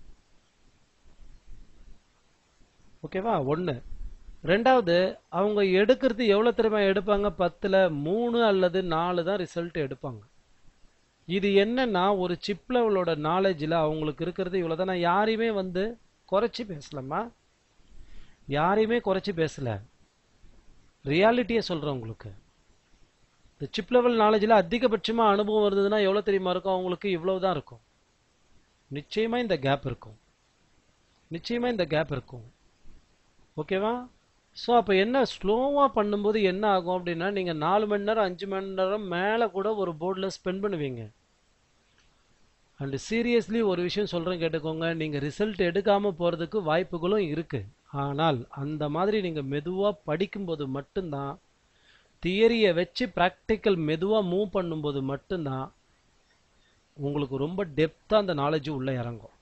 ஓகேவா ஒன்று ரெண்டாவது அவங்க எடுக்கிறது எவ்வளோ தெரியுமா எடுப்பாங்க பத்தில் மூணு அல்லது நாலு தான் ரிசல்ட் எடுப்பாங்க இது என்னன்னா ஒரு சிப் லெவலோட நாலேஜில் அவங்களுக்கு இருக்கிறது இவ்வளோதான் நான் யாரையுமே வந்து குறைச்சி பேசலம்மா யாரையுமே குறைச்சி பேசல ரியாலிட்டியை சொல்கிறேன் உங்களுக்கு இந்த சிப் லெவல் நாலேஜில் அதிகபட்சமாக அனுபவம் இருந்ததுன்னா எவ்வளோ தெரியுமா இருக்கும் அவங்களுக்கு இவ்வளவு தான் இருக்கும் நிச்சயமா இந்த கேப் இருக்கும் நிச்சயமா இந்த கேப் இருக்கும் ஓகேவா ஸோ அப்போ என்ன ஸ்லோவாக பண்ணும்போது என்ன ஆகும் அப்படின்னா நீங்கள் நாலு மணி நேரம் அஞ்சு மணி நேரம் மேலே கூட ஒரு போர்டில் ஸ்பெண்ட் பண்ணுவீங்க அண்ட் சீரியஸ்லி ஒரு விஷயம் சொல்கிறேன் கேட்டுக்கோங்க நீங்கள் ரிசல்ட் எடுக்காமல் போகிறதுக்கு வாய்ப்புகளும் இருக்குது ஆனால் அந்த மாதிரி நீங்கள் மெதுவாக படிக்கும்போது மட்டும்தான் தியரியை வச்சு ப்ராக்டிக்கல் மெதுவாக மூவ் பண்ணும்போது மட்டும்தான் உங்களுக்கு ரொம்ப டெப்த்தாக அந்த நாலேஜ் உள்ளே இறங்கும்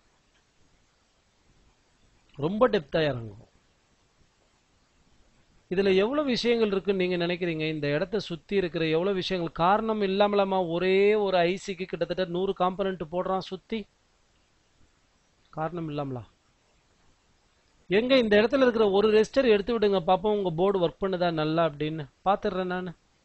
ரொம்ப டெப்த்தாக இறங்கும் இதுல எவ்வளவு விஷயங்கள் இருக்குன்னு நீங்க நினைக்கிறீங்க இந்த இடத்த சுத்தி இருக்கிற எவ்வளவு விஷயங்கள் காரணம் இல்லாமலாமா ஒரே ஒரு ஐசிக்கு கிட்டத்தட்ட நூறு காம்பனன்ட் போடுறான் சுத்தி காரணம் இல்லாமலா எங்க இந்த இடத்துல இருக்கிற ஒரு ரெஸ்டர் எடுத்து விடுங்க பாப்போம் உங்க போர்டு ஒர்க் பண்ணுதா நல்லா அப்படின்னு பாத்துடுறேன் நான்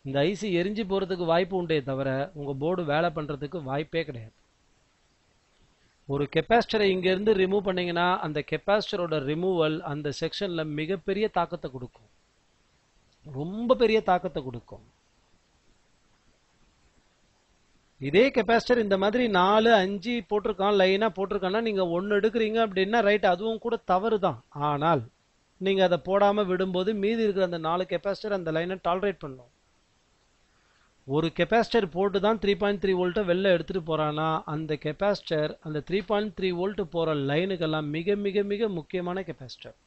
இந்த ஐசி எரிஞ்சு போகிறதுக்கு வாய்ப்பு உண்டே தவிர உங்கள் போர்டு வேலை பண்ணுறதுக்கு வாய்ப்பே கிடையாது ஒரு கெப்பாசிட்டரை இங்கேருந்து ரிமூவ் பண்ணீங்கன்னா அந்த கெப்பாசிட்டரோட ரிமூவல் அந்த செக்ஷனில் மிகப்பெரிய தாக்கத்தை கொடுக்கும் ரொம்ப பெரிய தாக்கத்தை கொடுக்கும் இதே கெப்பாசிட்டர் இந்த மாதிரி நாலு அஞ்சு போட்டிருக்கான் லைனா போட்டிருக்கான்னா நீங்க ஒன்னு எடுக்கிறீங்க அப்படின்னா ரைட் அதுவும் கூட தவறு தான் ஆனால் நீங்க அதை போடாம விடும்போது மீதி இருக்கிற அந்த நாலு கெப்பாசிட்டர் அந்த லைனை டாலரேட் பண்ணும் ஒரு கெப்பாசிட்டர் போட்டு தான் த்ரீ பாயிண்ட் த்ரீ வோல்ட்டை வெளில எடுத்துட்டு போறானா அந்த கெப்பாசிட்டர் அந்த த்ரீ பாயிண்ட் த்ரீ வோல்ட் போற லைனுக்கெல்லாம் மிக மிக மிக முக்கியமான கெப்பாசிட்டர்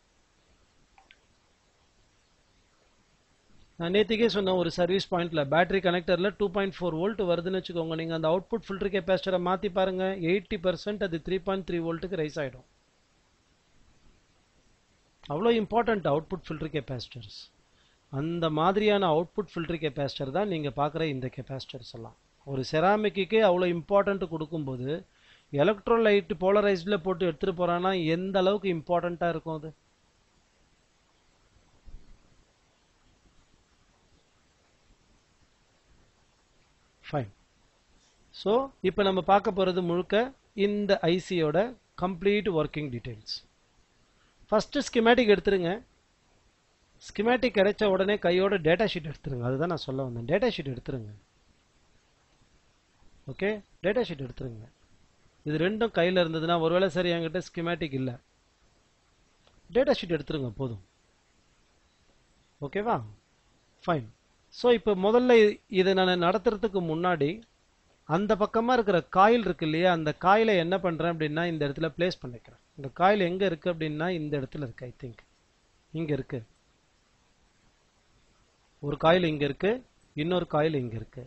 நான் நேற்றுக்கே சொன்ன ஒரு சர்வீஸ் பாயிண்ட்ல பேட்டரி கனெக்டர்ல டூ பாயிண்ட் ஃபோர் வோல்ட் வருதுன்னு வச்சுக்கோங்க நீங்க அந்த அவுட்புட் ஃபில்டர் கெப்பாசிட்டரை மாத்தி பாருங்க எயிட்டி பர்சன்ட் அது த்ரீ பாயிண்ட் த்ரீ வோல்ட்டுக்கு ரைஸ் ஆயிடும் அவ்வளோ இம்பார்ட்டன்ட் அவுட்புட் ஃபில்டர் கெப்பாசிட்டர்ஸ் அந்த மாதிரியான அவுட்புட் ஃபில்டர் கெப்பாசிட்டர் தான் நீங்க பார்க்குற இந்த கெப்பாசிட்டர்ஸ் எல்லாம் ஒரு செராமிக்கு அவ்வளோ இம்பார்ட்டன்ட் கொடுக்கும்போது எலக்ட்ரோலைட் போலரைஸ்டில் போட்டு எடுத்துட்டு போறான்னா எந்த அளவுக்கு இம்பார்ட்டண்ட்டாக இருக்கும் அது ஃபைன் ஸோ இப்போ நம்ம பார்க்க போகிறது முழுக்க இந்த ஐசியோட complete working details first schematic எடுத்துருங்க ஸ்கிமேட்டிக் கிடைச்ச உடனே கையோட டேட்டா ஷீட் எடுத்துருங்க அதுதான் நான் சொல்ல வந்தேன் டேட்டா ஷீட் எடுத்துருங்க ஓகே டேட்டா ஷீட் எடுத்துருங்க இது ரெண்டும் கையில் இருந்ததுன்னா ஒருவேளை சரி என்கிட்ட ஸ்கிமேட்டிக் இல்லை டேட்டா ஷீட் எடுத்துருங்க போதும் ஓகேவா ஃபைன் ஸோ இப்போ முதல்ல இதை நான் நடத்துறதுக்கு முன்னாடி அந்த பக்கமாக இருக்கிற காயில் இருக்கு இல்லையா அந்த காயிலை என்ன பண்ணுறேன் அப்படின்னா இந்த இடத்துல பிளேஸ் பண்ணிக்கிறேன் இந்த காயில் எங்கே இருக்குது அப்படின்னா இந்த இடத்துல இருக்கு ஐ திங்க் இங்கே இருக்கு ஒரு காயில் இங்கே இருக்கு இன்னொரு காயில் இங்கே இருக்கு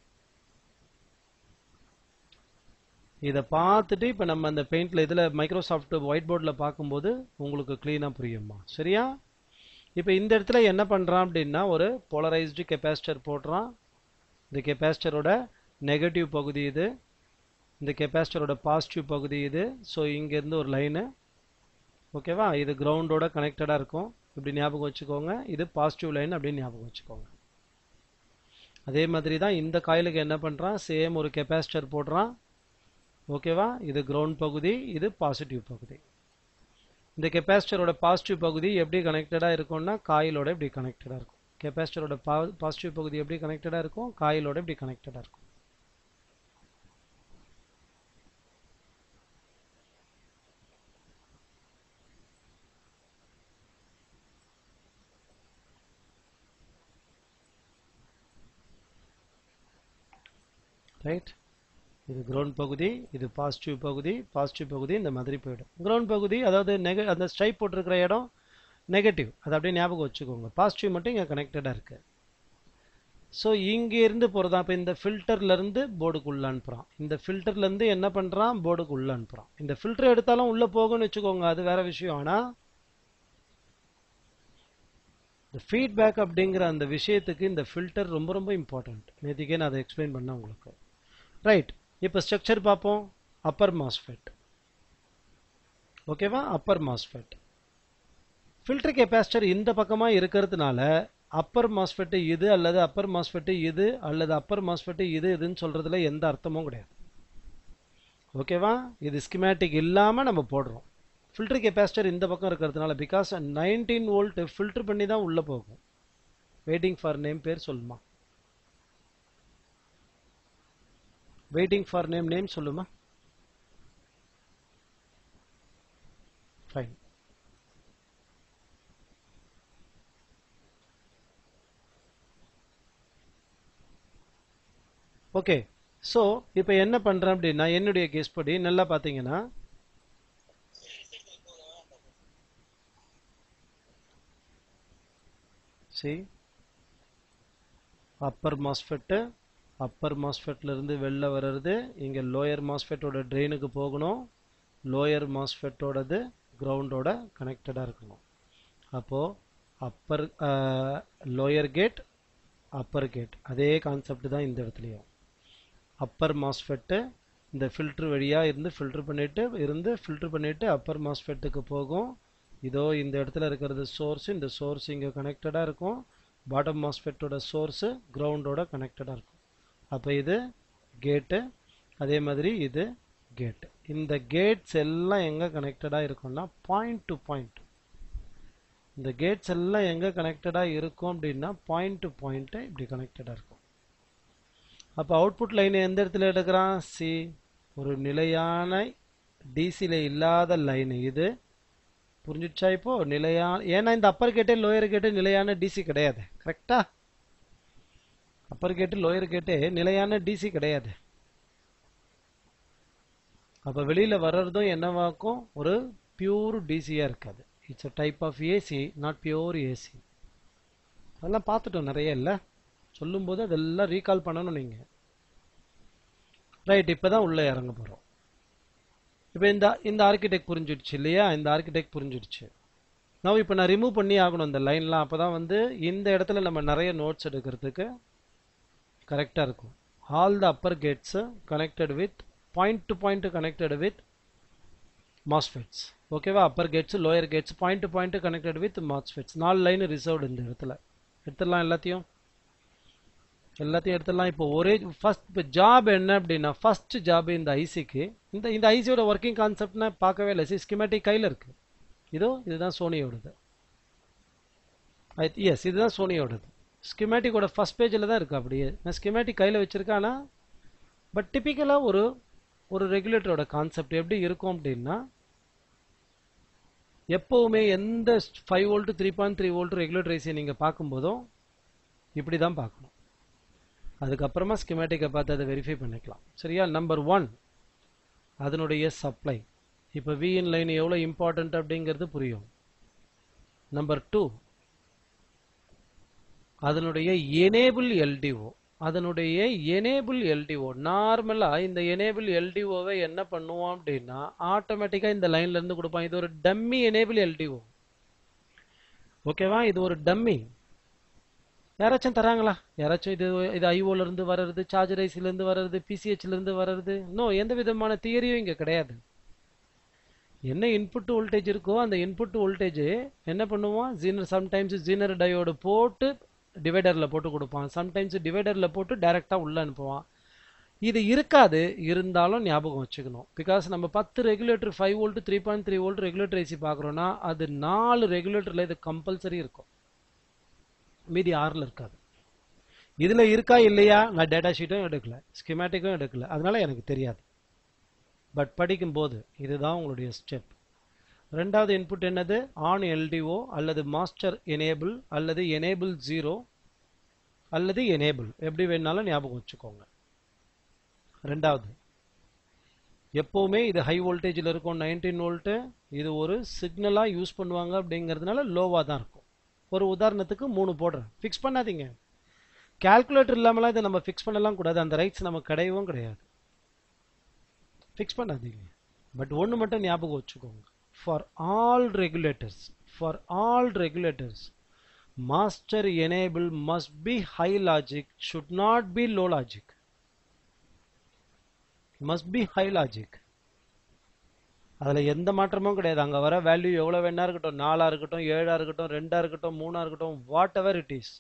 இதை பார்த்துட்டு இப்போ நம்ம அந்த பெயிண்டில் இதில் மைக்ரோசாஃப்ட் ஒயிட் போர்டில் பார்க்கும்போது உங்களுக்கு க்ளீனாக புரியுமா சரியா இப்போ இந்த இடத்துல என்ன பண்ணுறான் அப்படின்னா ஒரு போலரைஸ்டு கெப்பாசிட்டர் போடுறான் இந்த கெப்பாசிட்டரோட நெகட்டிவ் பகுதி இது இந்த கெப்பாசிட்டரோட பாசிட்டிவ் பகுதி இது ஸோ இங்கேருந்து ஒரு லைனு ஓகேவா இது கிரவுண்டோட கனெக்டடாக இருக்கும் இப்படி ஞாபகம் வச்சுக்கோங்க இது பாசிட்டிவ் லைன் அப்படின்னு ஞாபகம் வச்சுக்கோங்க அதே மாதிரி தான் இந்த காயிலுக்கு என்ன பண்ணுறான் சேம் ஒரு கெப்பாசிட்டர் போடுறான் ஓகேவா இது கிரவுண்ட் பகுதி இது பாசிட்டிவ் பகுதி இந்த கெப்பாசிட்டரோட பாசிட்டிவ் பகுதி எப்படி கனெக்டடாக இருக்கும்னா காயிலோட இப்படி கனெக்டடாக இருக்கும் கெப்பாசிட்டரோட பா பாசிட்டிவ் பகுதி எப்படி கனெக்டடாக இருக்கும் காயிலோட இப்படி கனெக்டடாக இருக்கும் ரைட் இது கிரவுண்ட் பகுதி இது பாசிட்டிவ் பகுதி பாசிட்டிவ் பகுதி இந்த மாதிரி போயிடும் கிரவுண்ட் பகுதி அதாவது நெக அந்த ஸ்ட்ரைப் போட்டிருக்கிற இடம் நெகட்டிவ் அதை அப்படியே ஞாபகம் வச்சுக்கோங்க பாசிட்டிவ் மட்டும் இங்கே கனெக்டடாக இருக்கு ஸோ இங்கேருந்து போகிறதா இப்போ இந்த ஃபில்டர்லேருந்து போர்டுக்குள்ளே அனுப்புகிறான் இந்த ஃபில்டர்லேருந்து என்ன பண்ணுறான் போர்டுக்குள்ளே அனுப்புகிறான் இந்த ஃபில்டர் எடுத்தாலும் உள்ளே போகும்னு வச்சுக்கோங்க அது வேற விஷயம் ஆனால் இந்த ஃபீட்பேக் அப்படிங்கிற அந்த விஷயத்துக்கு இந்த ஃபில்டர் ரொம்ப ரொம்ப இம்பார்ட்டண்ட் நேற்றுக்கே நான் அதை எக்ஸ்பிளைன் பண்ணேன் உங்களுக்கு ரைட் இப்போ ஸ்ட்ரக்சர் பார்ப்போம் அப்பர் மாஸ்ஃபெட் ஓகேவா அப்பர் மாஸ்ஃபெட் ஃபில்டர் கெப்பாசிட்டர் இந்த பக்கமாக இருக்கிறதுனால அப்பர் மாஸ்ஃபெட்டு இது அல்லது அப்பர் மாஸ்ஃபெட்டு இது அல்லது அப்பர் மாஸ்ஃபெட்டு இது இதுன்னு சொல்கிறதுல எந்த அர்த்தமும் கிடையாது ஓகேவா இது ஸ்கிமேட்டிக் இல்லாமல் நம்ம போடுறோம் ஃபில்டர் கெப்பாசிட்டர் இந்த பக்கம் இருக்கிறதுனால பிகாஸ் நைன்டீன் வோல்ட் ஃபில்டர் பண்ணி தான் உள்ளே போகும் வெயிட்டிங் ஃபார் நேம் பேர் சொல்லுமா வெயிட்டிங் ஃபார் நேம் நேம் சொல்லுமா ஃபைன் ஓகே ஸோ இப்போ என்ன பண்ணுறேன் அப்படின்னா என்னுடைய கேஸ் படி நல்லா பார்த்தீங்கன்னா சி அப்பர் மாஸ்ஃபெட்டு அப்பர் மாஸ்ஃபெட்லேருந்து வெளில வர்றது இங்கே லோயர் மாஸ்ஃபெட்டோட ட்ரெயினுக்கு போகணும் லோயர் மாஸ்ஃபெட்டோடது கிரவுண்டோட கனெக்டடாக இருக்கணும் அப்போது upper lower gate upper gate அதே கான்செப்ட் தான் இந்த இடத்துலையும் அப்பர் மாஸ்ஃபெட்டு இந்த ஃபில்ட்ரு வழியாக இருந்து ஃபில்ட்ரு பண்ணிவிட்டு இருந்து ஃபில்ட்ரு பண்ணிவிட்டு அப்பர் மாஸ்ஃபெட்டுக்கு போகும் இதோ இந்த இடத்துல இருக்கிறது சோர்ஸ் இந்த சோர்ஸ் இங்கே கனெக்டடாக இருக்கும் பாட்டம் மாஸ்ஃபெட்டோட சோர்ஸு கிரவுண்டோட கனெக்டடாக இருக்கும் அப்போ இது கேட்டு அதே மாதிரி இது கேட் இந்த கேட்ஸ் எல்லாம் எங்கே கனெக்டடாக இருக்கும்னா பாயிண்ட் டு பாயிண்ட் இந்த கேட்ஸ் எல்லாம் எங்கே கனெக்டடாக இருக்கும் அப்படின்னா பாயிண்ட் டு பாயிண்ட்டு இப்படி கனெக்டடாக இருக்கும் அப்போ அவுட்புட் லைன் எந்த இடத்துல எடுக்கிறான் சி ஒரு நிலையான டிசியில் இல்லாத லைன் இது புரிஞ்சிடுச்சா இப்போ நிலையான ஏன்னா இந்த அப்பர் கேட்டே லோயர் கேட்டே நிலையான டிசி கிடையாது கரெக்டா அப்பர் கேட்டு லோயர் கேட்டே நிலையான டிசி கிடையாது அப்போ வெளியில் வர்றதும் என்னவாக்கும் ஒரு பியூர் டிசியாக இருக்காது it's a type of AC not pure AC அதெல்லாம் பார்த்துட்டோம் நிறைய இல்லை சொல்லும்போது அதெல்லாம் ரீகால் பண்ணணும் நீங்கள் ரைட் இப்போ தான் உள்ளே இறங்க போகிறோம் இப்போ இந்த இந்த ஆர்கிடெக்ட் புரிஞ்சிடுச்சு இல்லையா இந்த ஆர்கிடெக்ட் புரிஞ்சிடுச்சு நான் இப்போ நான் ரிமூவ் பண்ணி ஆகணும் இந்த லைன்லாம் அப்போ தான் வந்து இந்த இடத்துல நம்ம நிறைய நோட்ஸ் எடுக்கிறதுக்கு கரெக்டாக இருக்கும் all the upper gates connected with point to point connected with MOSFETs ஓகேவா upper gates lower gates point to point connected with MOSFETs நாலு லைன் ரிசர்வ்டு இந்த இடத்துல எடுத்துடலாம் எல்லாத்தையும் எல்லாத்தையும் எடுத்துடலாம் இப்போ ஒரே ஃபர்ஸ்ட் இப்போ ஜாப் என்ன அப்படின்னா ஃபர்ஸ்ட் ஜாப் இந்த ஐசிக்கு இந்த இந்த ஐசியோட ஒர்க்கிங் கான்செப்ட்னா பார்க்கவே இல்லை சி ஸ்கிமேட்டிக் கையில் இருக்கு இதோ இதுதான் சோனியோடது எஸ் இதுதான் சோனியோடது ஸ்கிமேட்டிக்கோட ஃபர்ஸ்ட் பேஜில் தான் இருக்கு அப்படியே நான் ஸ்கிமேட்டிக் கையில் வச்சிருக்கேன் ஆனால் பட் டிப்பிக்கலாக ஒரு ஒரு ரெகுலேட்டரோட கான்செப்ட் எப்படி இருக்கும் அப்படின்னா எப்போவுமே எந்த five volt three point three volt regulator ஐசியை நீங்கள் பார்க்கும்போதும் இப்படி தான் பார்க்கணும் அதுக்கப்புறமா ஸ்கிமேட்டிக்கை பார்த்து அதை வெரிஃபை பண்ணிக்கலாம் சரியா நம்பர் ஒன் அதனுடைய சப்ளை இப்போ விஎன் லைன் எவ்வளோ இம்பார்ட்டன்ட் அப்படிங்கிறது புரியும் நம்பர் டூ அதனுடைய எனேபிள் எல்டிஓ அதனுடைய எனேபிள் எல்டிஓ நார்மலாக இந்த எனேபிள் எல்டிஓவை என்ன பண்ணுவோம் அப்படின்னா ஆட்டோமேட்டிக்காக இந்த லைன்ல இருந்து கொடுப்பான் இது ஒரு டம்மி எனேபிள் எல்டிஓ ஓகேவா இது ஒரு டம்மி யாராச்சும் தராங்களா யாராச்சும் இது இது ஐஓல இருந்து வர்றது சார்ஜர் ஐசில இருந்து வர்றது பிசிஹெச்ல இருந்து வர்றது நோ எந்த விதமான தியரியும் இங்க கிடையாது என்ன இன்புட் வோல்டேஜ் இருக்கோ அந்த இன்புட் வோல்டேஜ் என்ன பண்ணுவான் ஜீனர் சம்டைம்ஸ் ஜீனர் டயோடு போட்டு டிவைடர்ல போட்டு கொடுப்பான் சம்டைம்ஸ் டிவைடர்ல போட்டு டைரக்டா உள்ள அனுப்புவான் இது இருக்காது இருந்தாலும் ஞாபகம் வச்சுக்கணும் பிகாஸ் நம்ம பத்து regulator five volt three point three volt regulator AC பார்க்குறோன்னா அது நாலு ரெகுலேட்டரில் இது கம்பல்சரி இருக்கும் மீதி ஆறில் இருக்காது இதில் இருக்கா இல்லையா நான் டேட்டா ஷீட்டும் எடுக்கல ஸ்கிமேட்டிக்கும் எடுக்கல அதனால எனக்கு தெரியாது பட் படிக்கும்போது இதுதான் உங்களுடைய ஸ்டெப் ரெண்டாவது இன்புட் என்னது ஆன் எல்டிஓ அல்லது மாஸ்டர் எனேபிள் அல்லது எனேபிள் ஜீரோ அல்லது எனேபிள் எப்படி வேணாலும் ஞாபகம் வச்சுக்கோங்க ரெண்டாவது எப்போவுமே இது ஹை வோல்டேஜில் இருக்கும் நைன்டீன் வோல்ட்டு இது ஒரு சிக்னலாக யூஸ் பண்ணுவாங்க அப்படிங்கிறதுனால லோவாக தான் இருக்கும் ஒரு உதாரணத்துக்கு மூணு போடுறேன் ஃபிக்ஸ் பண்ணாதீங்க கால்குலேட்டர் இல்லாமலாம் இதை நம்ம ஃபிக்ஸ் பண்ணலாம் கூடாது அந்த ரைட்ஸ் நமக்கு கிடையவும் கிடையாது ஃபிக்ஸ் பண்ணாதீங்க பட் ஒன்று மட்டும் ஞாபகம் வச்சுக்கோங்க for all regulators for all regulators master enable must be high logic should not be low logic must be high logic அதில் எந்த மாற்றமும் கிடையாது அங்கே வர வேல்யூ எவ்வளோ வேணா இருக்கட்டும் நாலாக இருக்கட்டும் ஏழாக இருக்கட்டும் ரெண்டாக இருக்கட்டும் மூணாக இருக்கட்டும் whatever it is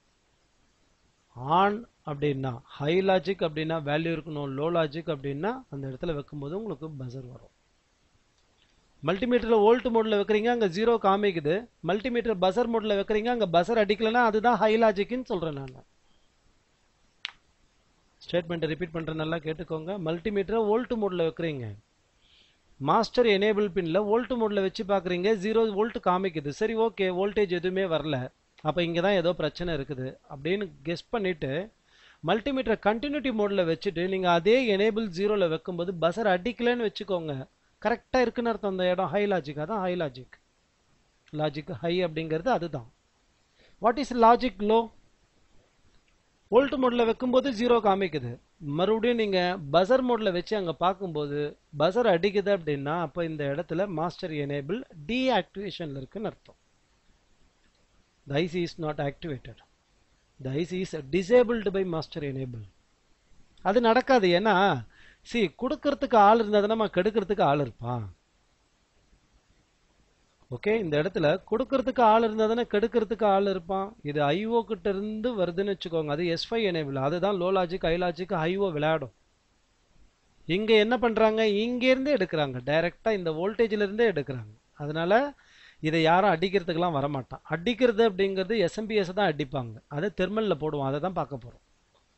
on அப்படின்னா ஹை லாஜிக் அப்படின்னா வேல்யூ இருக்கணும் லோ லாஜிக் அப்படின்னா அந்த இடத்துல வைக்கும்போது உங்களுக்கு பசர் வரும் மல்டிமீட்டரில் வோல்ட் மோடில் வைக்கிறீங்க அங்கே ஜீரோ காமிக்குது மல்டிமீட்டர் பசர் மோடில் வைக்கிறீங்க அங்கே பசர் அடிக்கலைன்னா அதுதான் ஹை லாஜிக்னு சொல்கிறேன் நான் ஸ்டேட்மெண்ட்டை ரிப்பீட் பண்ணுறேன் நல்லா கேட்டுக்கோங்க மல்டிமீட்டரை வோல்ட் மோடில் வைக்கிறீங்க மாஸ்டர் எனேபிள் பின்ல வோல்ட் மோட்ல வச்சு பார்க்குறீங்க ஜீரோ வோல்ட் காமிக்குது சரி ஓகே வோல்டேஜ் எதுவுமே வரல அப்போ இங்கே தான் ஏதோ பிரச்சனை இருக்குது அப்படின்னு கெஸ் பண்ணிட்டு மல்டிமீட்டரை கண்டினியூட்டி மோடில் வச்சுட்டு நீங்கள் அதே எனேபிள் ஜீரோவில் வைக்கும்போது பசர் அடிக்கலன்னு வச்சுக்கோங்க கரெக்டாக இருக்குன்னு அர்த்தம் அந்த இடம் ஹை லாஜிக் அதான் ஹை லாஜிக் லாஜிக் ஹை அப்படிங்கிறது அதுதான் what is logic low volt மோடில் வைக்கும்போது ஜீரோ காமிக்குது மறுபடியும் நீங்கள் பசர் மோடில் வச்சு அங்கே பார்க்கும்போது பசர் அடிக்குது அப்படின்னா அப்போ இந்த இடத்துல மாஸ்டர் எனேபிள் டீஆக்டிவேஷனில் இருக்குன்னு அர்த்தம் the IC is not activated the IC is disabled by master enable அது நடக்காது ஏன்னா சி கொடுக்கறதுக்கு ஆள் இருந்தால் நம்ம கெடுக்கிறதுக்கு ஆள் இருப்பான் ஓகே இந்த இடத்துல கொடுக்கறதுக்கு ஆள் இருந்தா தானே கெடுக்கிறதுக்கு ஆள் இருப்பான் இது ஐஓ கிட்ட இருந்து வருதுன்னு வச்சுக்கோங்க அது எஸ் ஃபைவ் எனேபிள் அதுதான் low logic high logic IO விளையாடும் இங்க என்ன பண்றாங்க இங்க இருந்தே எடுக்கிறாங்க டைரக்டா இந்த வோல்டேஜ்ல இருந்தே எடுக்கிறாங்க அதனால இதை யாரும் அடிக்கிறதுக்கெல்லாம் வரமாட்டான் அடிக்கிறது அப்படிங்கிறது எஸ்எம்பிஎஸ் தான் அடிப்பாங்க அது தெர்மல்ல போடுவோம் அதை தான் பார்க்க போறோம்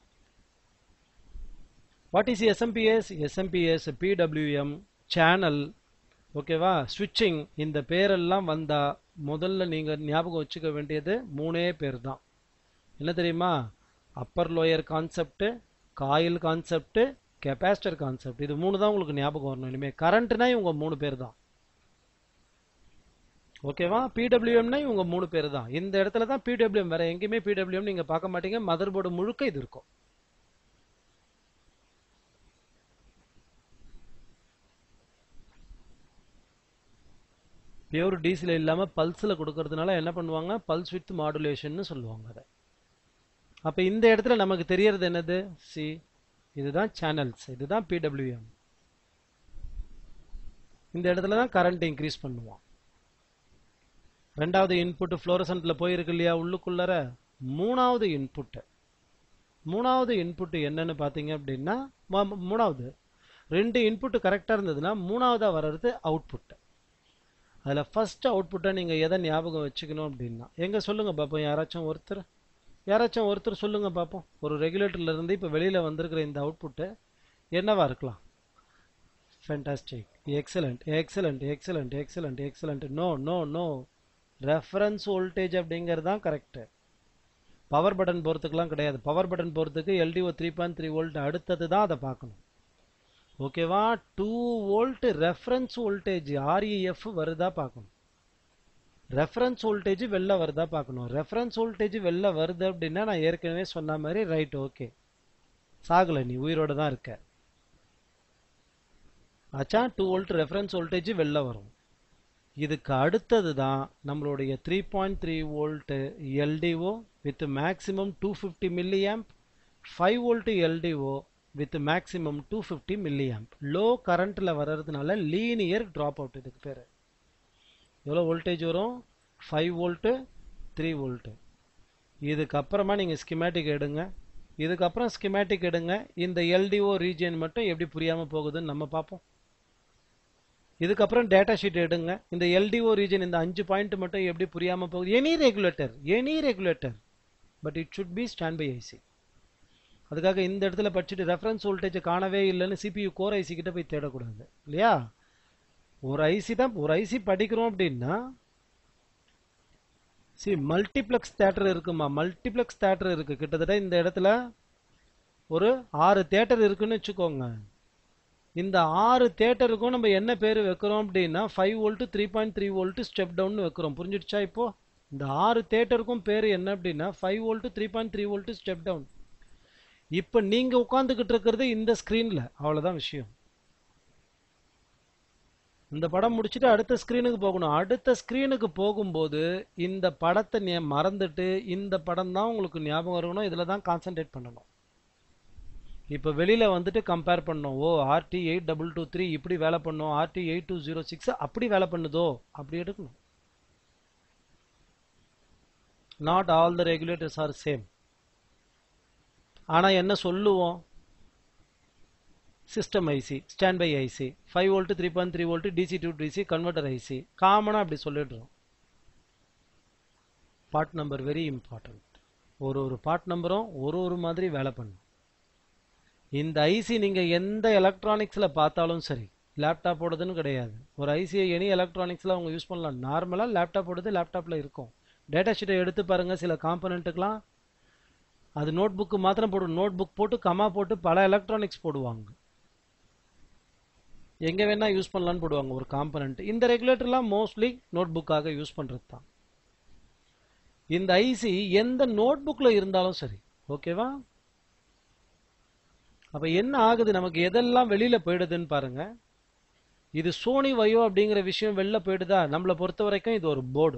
what is SMPS SMPS PWM channel ஓகேவா ஸ்விட்சிங் இந்த பேரெல்லாம் வந்தா முதல்ல நீங்க ஞாபகம் வச்சுக்க வேண்டியது மூணே பேர் தான் என்ன தெரியுமா upper lower concept coil concept capacitor concept இது மூணு தான் உங்களுக்கு ஞாபகம் வரணும் இனிமே கரண்ட்னா இவங்க மூணு பேர் தான் ஓகேவா பிடபிள்யூஎம்னா இவங்க மூணு பேர் தான் இந்த இடத்துல தான் பிடபிள்யூஎம் வேற எங்கேயுமே பிடபிள்யூஎம் நீங்க பார்க்க மாட்டீங்க மதர் போர்டு முழுக்க இது இருக்கும் பியூர் டீசல் இல்லாம பல்ஸ்ல கொடுக்கறதுனால என்ன பண்ணுவாங்க பல்ஸ் வித் மாடுலேஷன் சொல்லுவாங்க அதை அப்ப இந்த இடத்துல நமக்கு தெரியறது என்னது சி இதுதான் சேனல்ஸ் இதுதான் பிடபிள்யூஎம் இந்த இடத்துல தான் கரண்ட் இன்க்ரீஸ் பண்ணுவான் ரெண்டாவது இன்புட் ஃப்ளோரசன்ட்ல போயிருக்கு இல்லையா உள்ளுக்குள்ளற மூணாவது இன்புட் மூணாவது இன்புட் என்னன்னு பாத்தீங்க அப்படின்னா ம- மூணாவது ரெண்டு இன்புட் கரெக்டா இருந்ததுன்னா மூணாவதா வர்றது அவுட்புட் அதுல ஃபர்ஸ்ட் அவுட்புட்டை நீங்க எதை ஞாபகம் வச்சுக்கணும் அப்படின்னா எங்க சொல்லுங்க பாப்போம் யாராச்சும் ஒருத்தர் யாராச்சும் ஒருத்தர் சொல்லுங்க பாப்போம் ஒரு ரெகுலேட்டர்ல இருந்து இப்ப வெளியில வந்திருக்கிற இந்த அவுட்புட் என்னவா இருக்கலாம் fantastic excellent excellent excellent excellent excellent no no no reference voltage அப்படிங்கிறது தான் கரெக்ட் பவர் பட்டன் போகிறதுக்குலாம் கிடையாது பவர் பட்டன் போகிறதுக்கு LDO three point three volt அடுத்தது தான் அதை பார்க்கணும் ஓகேவா two volt reference voltage REF வருதா பார்க்கணும் ரெஃபரன்ஸ் வோல்டேஜ் வெளில வருதா பார்க்கணும் ரெஃபரன்ஸ் வோல்டேஜ் வெளில வருது அப்படின்னா நான் ஏற்கனவே சொன்ன மாதிரி ரைட் ஓகே சாகலை நீ உயிரோட தான் இருக்க ஆச்சா டூ வோல்ட் ரெஃபரன்ஸ் வோல்டேஜ் வெளில வரும் இதுக்கு அடுத்தது தான் நம்மளுடைய three point three volt LDO with maximum two fifty milli amp five volt LDO with maximum two fifty milli amp low கரண்ட்டில் வர்றதுனால லீனியர் ட்ராப் அவுட் இதுக்கு பேர் எவ்வளோ வோல்டேஜ் வரும் ஃபைவ் வோல்ட்டு த்ரீ வோல்ட்டு இதுக்கப்புறமா நீங்கள் ஸ்கிமேட்டிக் எடுங்க இதுக்கப்புறம் ஸ்கிமேட்டிக் எடுங்க இந்த எல்டிஓ ரீஜியன் மட்டும் எப்படி புரியாமல் போகுதுன்னு நம்ம பார்ப்போம் இதுக்கப்புறம் டேட்டா ஷீட் எடுங்க இந்த எல்டிஓ ரீஜன் இந்த அஞ்சு பாயிண்ட் மட்டும் எப்படி புரியாம போகுது any regulator any regulator but it should be standby IC அதுக்காக இந்த இடத்துல படிச்சுட்டு ரெஃபரன்ஸ் வோல்டேஜ் காணவே இல்லைன்னு சிபியு கோர் ஐசி கிட்ட போய் தேடக்கூடாது இல்லையா ஒரு ஐசி தான் ஒரு ஐசி படிக்கிறோம் அப்படின்னா சி மல்டிப்ளெக்ஸ் தேட்டர் இருக்குமா மல்டிப்ளெக்ஸ் தேட்டர் இருக்கு கிட்டத்தட்ட இந்த இடத்துல ஒரு ஆறு தேட்டர் இருக்குன்னு வச்சுக்கோங்க இந்த ஆறு தேட்டருக்கும் நம்ம என்ன பேர் வைக்கிறோம் அப்படின்னா five volt three point three volt step down வைக்கிறோம் புரிஞ்சிடுச்சா இப்போ இந்த ஆறு தேட்டருக்கும் பேர் என்ன அப்படின்னா five volt three point three volt step down இப்போ நீங்க உட்காந்துக்கிட்டு இருக்கிறது இந்த ஸ்கிரீன்ல அவ்வளவுதான் விஷயம் இந்த படம் முடிச்சுட்டு அடுத்த ஸ்கிரீனுக்கு போகணும் அடுத்த ஸ்கிரீனுக்கு போகும்போது இந்த படத்தை நீ- மறந்துட்டு இந்த படம் தான் உங்களுக்கு ஞாபகம் இருக்கணும் இதுல தான் கான்சென்ட்ரேட் பண்ணணும் இப்போ வெளியில வந்துட்டு கம்பேர் பண்ணோம் ஓ RT eight double two three இப்படி வேலை பண்ணோம் RT eight two zero six அப்படி வேலை பண்ணுதோ அப்படி எடுக்கணும் not all the regulators are same ஆனா என்ன சொல்லுவோம் system IC standby IC five volt three point three volt DC to DC converter IC காமனாக அப்படி சொல்லிடுறோம் பார்ட் நம்பர் வெரி இம்பார்ட்டன்ட் ஒரு ஒரு பார்ட் நம்பரும் ஒரு ஒரு மாதிரி வேலை பண்ணும் இந்த ஐசி நீங்க எந்த எலக்ட்ரானிக்ஸ்ல பார்த்தாலும் சரி லேப்டாப்போடதுன்னு கிடையாது ஒரு ஐசியை எனி எலக்ட்ரானிக்ஸ்ல அவங்க யூஸ் பண்ணலாம் நார்மலா லேப்டாப்போடது லேப்டாப்ல இருக்கும் டேட்டா ஷீட்டை எடுத்து பாருங்க சில காம்பனண்ட்டுக்கெல்லாம் அது நோட் புக்கு மாத்திரம் போடும் நோட் புக் போட்டு கமா போட்டு பல எலக்ட்ரானிக்ஸ் போடுவாங்க எங்க வேணா யூஸ் பண்ணலாம்னு போடுவாங்க ஒரு காம்பனண்ட் இந்த ரெகுலேட்டர்லாம் மோஸ்ட்லி நோட் புக்காக யூஸ் பண்றது தான் இந்த ஐசி எந்த நோட் புக்ல இருந்தாலும் சரி ஓகேவா அப்ப என்ன ஆகுது நமக்கு எதெல்லாம் வெளியில போயிடுதுன்னு பாருங்க இது சோனி வயோ அப்படிங்கிற விஷயம் வெளில போயிடுதா நம்மளை பொறுத்த வரைக்கும் இது ஒரு போர்டு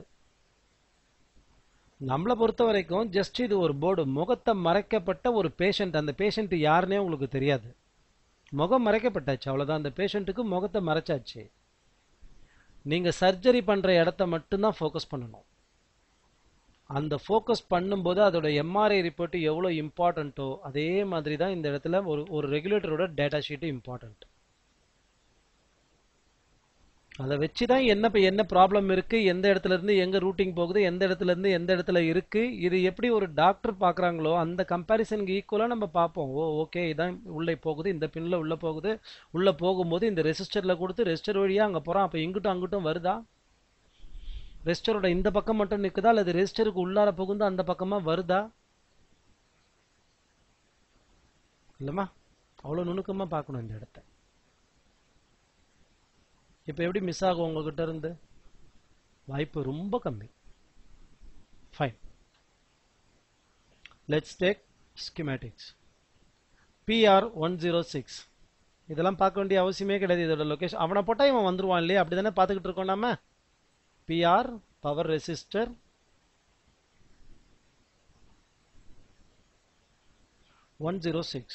நம்மளை பொறுத்த வரைக்கும் ஜஸ்ட் இது ஒரு போர்டு முகத்தை மறைக்கப்பட்ட ஒரு பேஷண்ட் அந்த பேஷண்ட் யாருன்னே உங்களுக்கு தெரியாது முகம் மறைக்கப்பட்டாச்சு அவ்வளவுதான் அந்த பேஷண்ட்டுக்கு முகத்தை மறைச்சாச்சு நீங்க சர்ஜரி பண்ற இடத்த மட்டும்தான் ஃபோக்கஸ் பண்ணணும் அந்த ஃபோக்கஸ் பண்ணும்போது அதோட எம்ஆர்ஐ ரிப்போர்ட் எவ்வளோ இம்பார்ட்டண்ட்டோ அதே மாதிரி தான் இந்த இடத்துல ஒரு ஒரு ரெகுலேட்டரோட டேட்டா ஷீட்டு இம்பார்ட்டண்ட் அதை வச்சு தான் என்ன இப்ப என்ன ப்ராப்ளம் இருக்கு எந்த இடத்துல இருந்து எங்க ரூட்டிங் போகுது எந்த இடத்துல இருந்து எந்த இடத்துல இருக்கு இது எப்படி ஒரு டாக்டர் பார்க்கறாங்களோ அந்த கம்பேரிசனுக்கு ஈக்குவலா நம்ம பார்ப்போம் ஓ ஓகே இதான் உள்ளே போகுது இந்த பின்ல உள்ள போகுது உள்ள போகும்போது இந்த ரெசிஸ்டர்ல கொடுத்து ரெசிஸ்டர் வழியா அங்க போறான் அப்ப இங்கிட்டும் அங்கிட்டும் வருதா ரெஜிஸ்டரோட இந்த பக்கம் மட்டும் நிக்குதா அல்லது ரெஜிஸ்டருக்கு உள்ளார புகுந்து அந்த பக்கமா வருதா இல்லம்மா அவ்வளவு நுணுக்கமா பார்க்கணும் இந்த இடத்த இப்ப எப்படி மிஸ் ஆகும் உங்ககிட்ட இருந்து வாய்ப்பு ரொம்ப கம்மி fine let's take schematics PR one zero six இதெல்லாம் பார்க்க வேண்டிய அவசியமே கிடையாது இதோட லொகேஷன் அவனை போட்டா இவன் வந்துருவான் இல்லையா அப்படி தானே பார்த்துக்கிட்டு இருக்கோம் நாம PR power resistor one zero six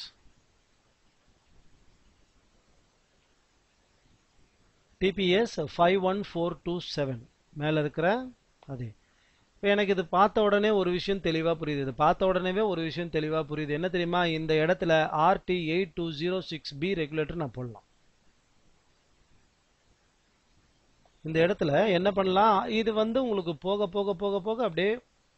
TPS five one four two seven மேல இருக்கிற அதே இப்போ எனக்கு இது பார்த்த உடனே ஒரு விஷயம் தெளிவா புரியுது இது பார்த்த உடனேவே ஒரு விஷயம் தெளிவா புரியுது என்ன தெரியுமா இந்த இடத்துல RT eight two zero six B regulator நான் போடலாம் இந்த இடத்துல என்ன பண்ணலாம் இது வந்து உங்களுக்கு போக போக போக போக அப்படியே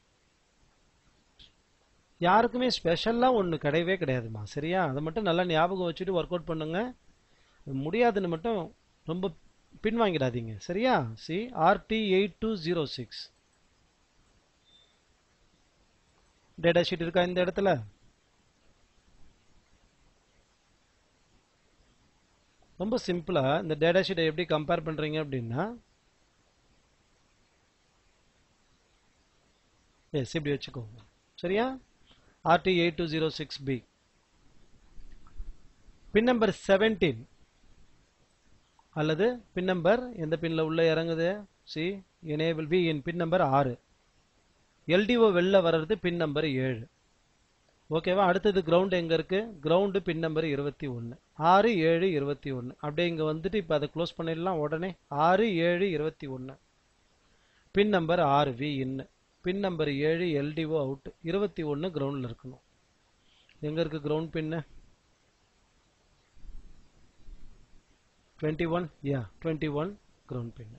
யாருக்குமே ஸ்பெஷலா ஒண்ணு கிடையவே கிடையாதுமா சரியா அதை மட்டும் நல்லா ஞாபகம் வச்சுட்டு ஒர்க் அவுட் பண்ணுங்க முடியாதுன்னு மட்டும் ரொம்ப பின்வாங்கிடாதீங்க சரியா see RT eight two zero six data sheet இருக்கா இந்த இடத்துல ரொம்ப சிம்பிளா இந்த டேட்டா ஷீட்டை எப்படி கம்பேர் பண்றீங்க அப்படின்னா எஸ் இப்படி வச்சுக்கோங்க சரியா RT eight two zero six B pin number seventeen அல்லது பின் நம்பர் எந்த பின்ல உள்ள இறங்குது see enable B in pin number ஆறு எல்டிஓ வெளில வர்றது பின் நம்பர் ஏழு ஓகேவா அடுத்தது கிரவுண்ட் எங்க இருக்கு கிரவுண்டு பின் நம்பர் இருபத்தி ஒன்று ஆறு ஏழு இருபத்தி ஒன்று அப்படியே இங்க வந்துட்டு இப்போ அதை க்ளோஸ் பண்ணிடலாம் உடனே ஆறு ஏழு இருபத்தி ஒன்று பின் நம்பர் ஆறு வி இன்னு பின் நம்பர் ஏழு எல்டிஓ அவுட் இருபத்தி ஒன்று கிரவுண்டில் இருக்கணும் எங்க இருக்கு ground pin twenty one yeah twenty one ground pin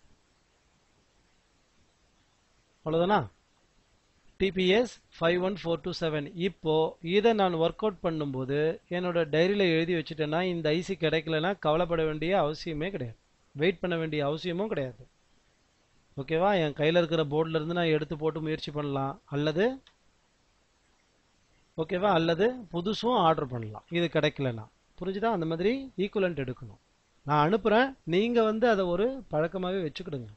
அவ்வளோதானா TPS five one four two seven இப்போ இதை நான் ஒர்க் அவுட் பண்ணும்போது என்னோட டைரியில் எழுதி வச்சுட்டேன்னா இந்த ஐசி கிடைக்கலன்னா கவலைப்பட வேண்டிய அவசியமே கிடையாது வெயிட் பண்ண வேண்டிய அவசியமும் கிடையாது ஓகேவா என் கையில் இருக்கிற போர்டில் இருந்து நான் எடுத்து போட்டு முயற்சி பண்ணலாம் அல்லது ஓகேவா அல்லது புதுசும் ஆர்டர் பண்ணலாம் இது கிடைக்கலனா புரிஞ்சுதா அந்த மாதிரி ஈக்குவலண்ட் எடுக்கணும் நான் அனுப்புறேன் நீங்க வந்து அதை ஒரு பழக்கமாவே வச்சுக்கிடுங்க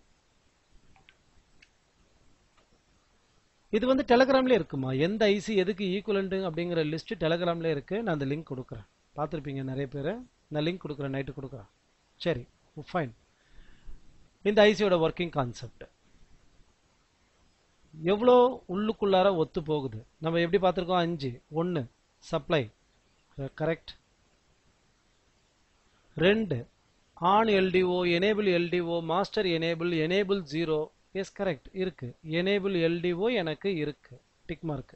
இது வந்து டெலகிராம்ல இருக்குமா எந்த ஐசி எதுக்கு ஈக்குவலண்ட் அப்படிங்கிற லிஸ்ட் டெலகிராம்ல இருக்கு நான் அந்த லிங்க் கொடுக்குறேன் பார்த்துருப்பீங்க நிறைய பேர் நான் லிங்க் கொடுக்குறேன் நைட்டு கொடுக்குறேன் சரி ஃபைன் இந்த ஐசியோட ஒர்க்கிங் கான்செப்ட் எவ்வளோ உள்ளுக்குள்ளார ஒத்து போகுது நம்ம எப்படி பார்த்துருக்கோம் அஞ்சு ஒன்று சப்ளை கரெக்ட் ரெண்டு on LDO enable LDO master enable enable zero yes correct இருக்கு எனேபிள் எல்டிஓ எனக்கு இருக்கு டிக் மார்க்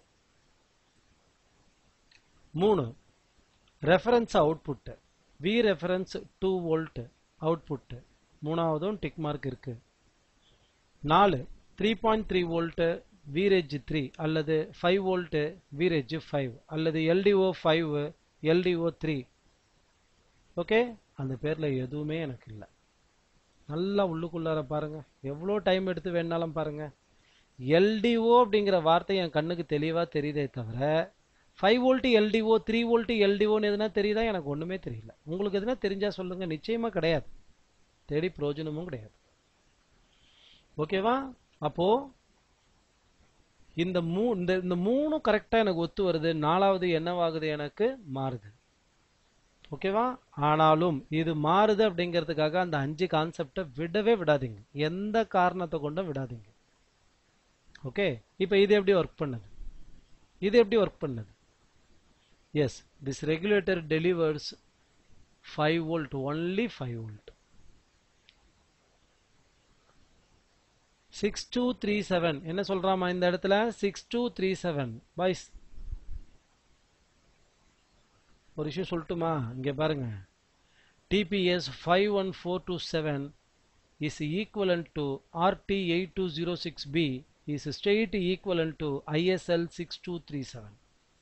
மூணு reference output V reference two volt output மூணாவதும் டிக் மார்க் இருக்கு நாலு த்ரீ பாயிண்ட் த்ரீ வோல்ட் வீரேஜ் த்ரீ அல்லது ஃபைவ் வோல்ட் வீரேஜ் ஃபைவ் அல்லது LDO five LDO three okay அந்த பேர்ல எதுவுமே எனக்கு இல்லை நல்லா உள்ளுக்குள்ளார பாருங்க எவ்வளோ டைம் எடுத்து வேணாலும் பாருங்க எல்டிஓ அப்படிங்கிற வார்த்தை என் கண்ணுக்கு தெளிவா தெரியுதே தவிர five volt LDO three volt எல்டிஓன்னு எதுனா தெரியுதா எனக்கு ஒண்ணுமே தெரியல உங்களுக்கு எதுனா தெரிஞ்சா சொல்லுங்க நிச்சயமா கிடையாது தேடி பிரயோஜனமும் கிடையாது ஓகேவா அப்போ இந்த மூ இந்த இந்த மூணும் கரெக்டா எனக்கு ஒத்து வருது நாலாவது என்னவாகுது எனக்கு மாறுது ஓகேவா ஆனாலும் இது மாறுது அப்படிங்கிறதுக்காக அந்த அஞ்சு கான்செப்டை விடவே விடாதீங்க எந்த காரணத்தை கொண்டும் விடாதீங்க ஓகே இப்போ இது எப்படி ஒர்க் பண்ணுது இது எப்படி ஒர்க் பண்ணுது yes this regulator delivers five volt only five volt six two three seven என்ன சொல்றாமா இந்த இடத்துல சிக்ஸ் டூ த்ரீ செவன் பாய்ஸ் ஒரு விஷயம் சொல்லட்டுமா இங்க பாருங்க TPS five one four two seven is equivalent to RT eight two zero six B is straight equivalent to ISL six two three seven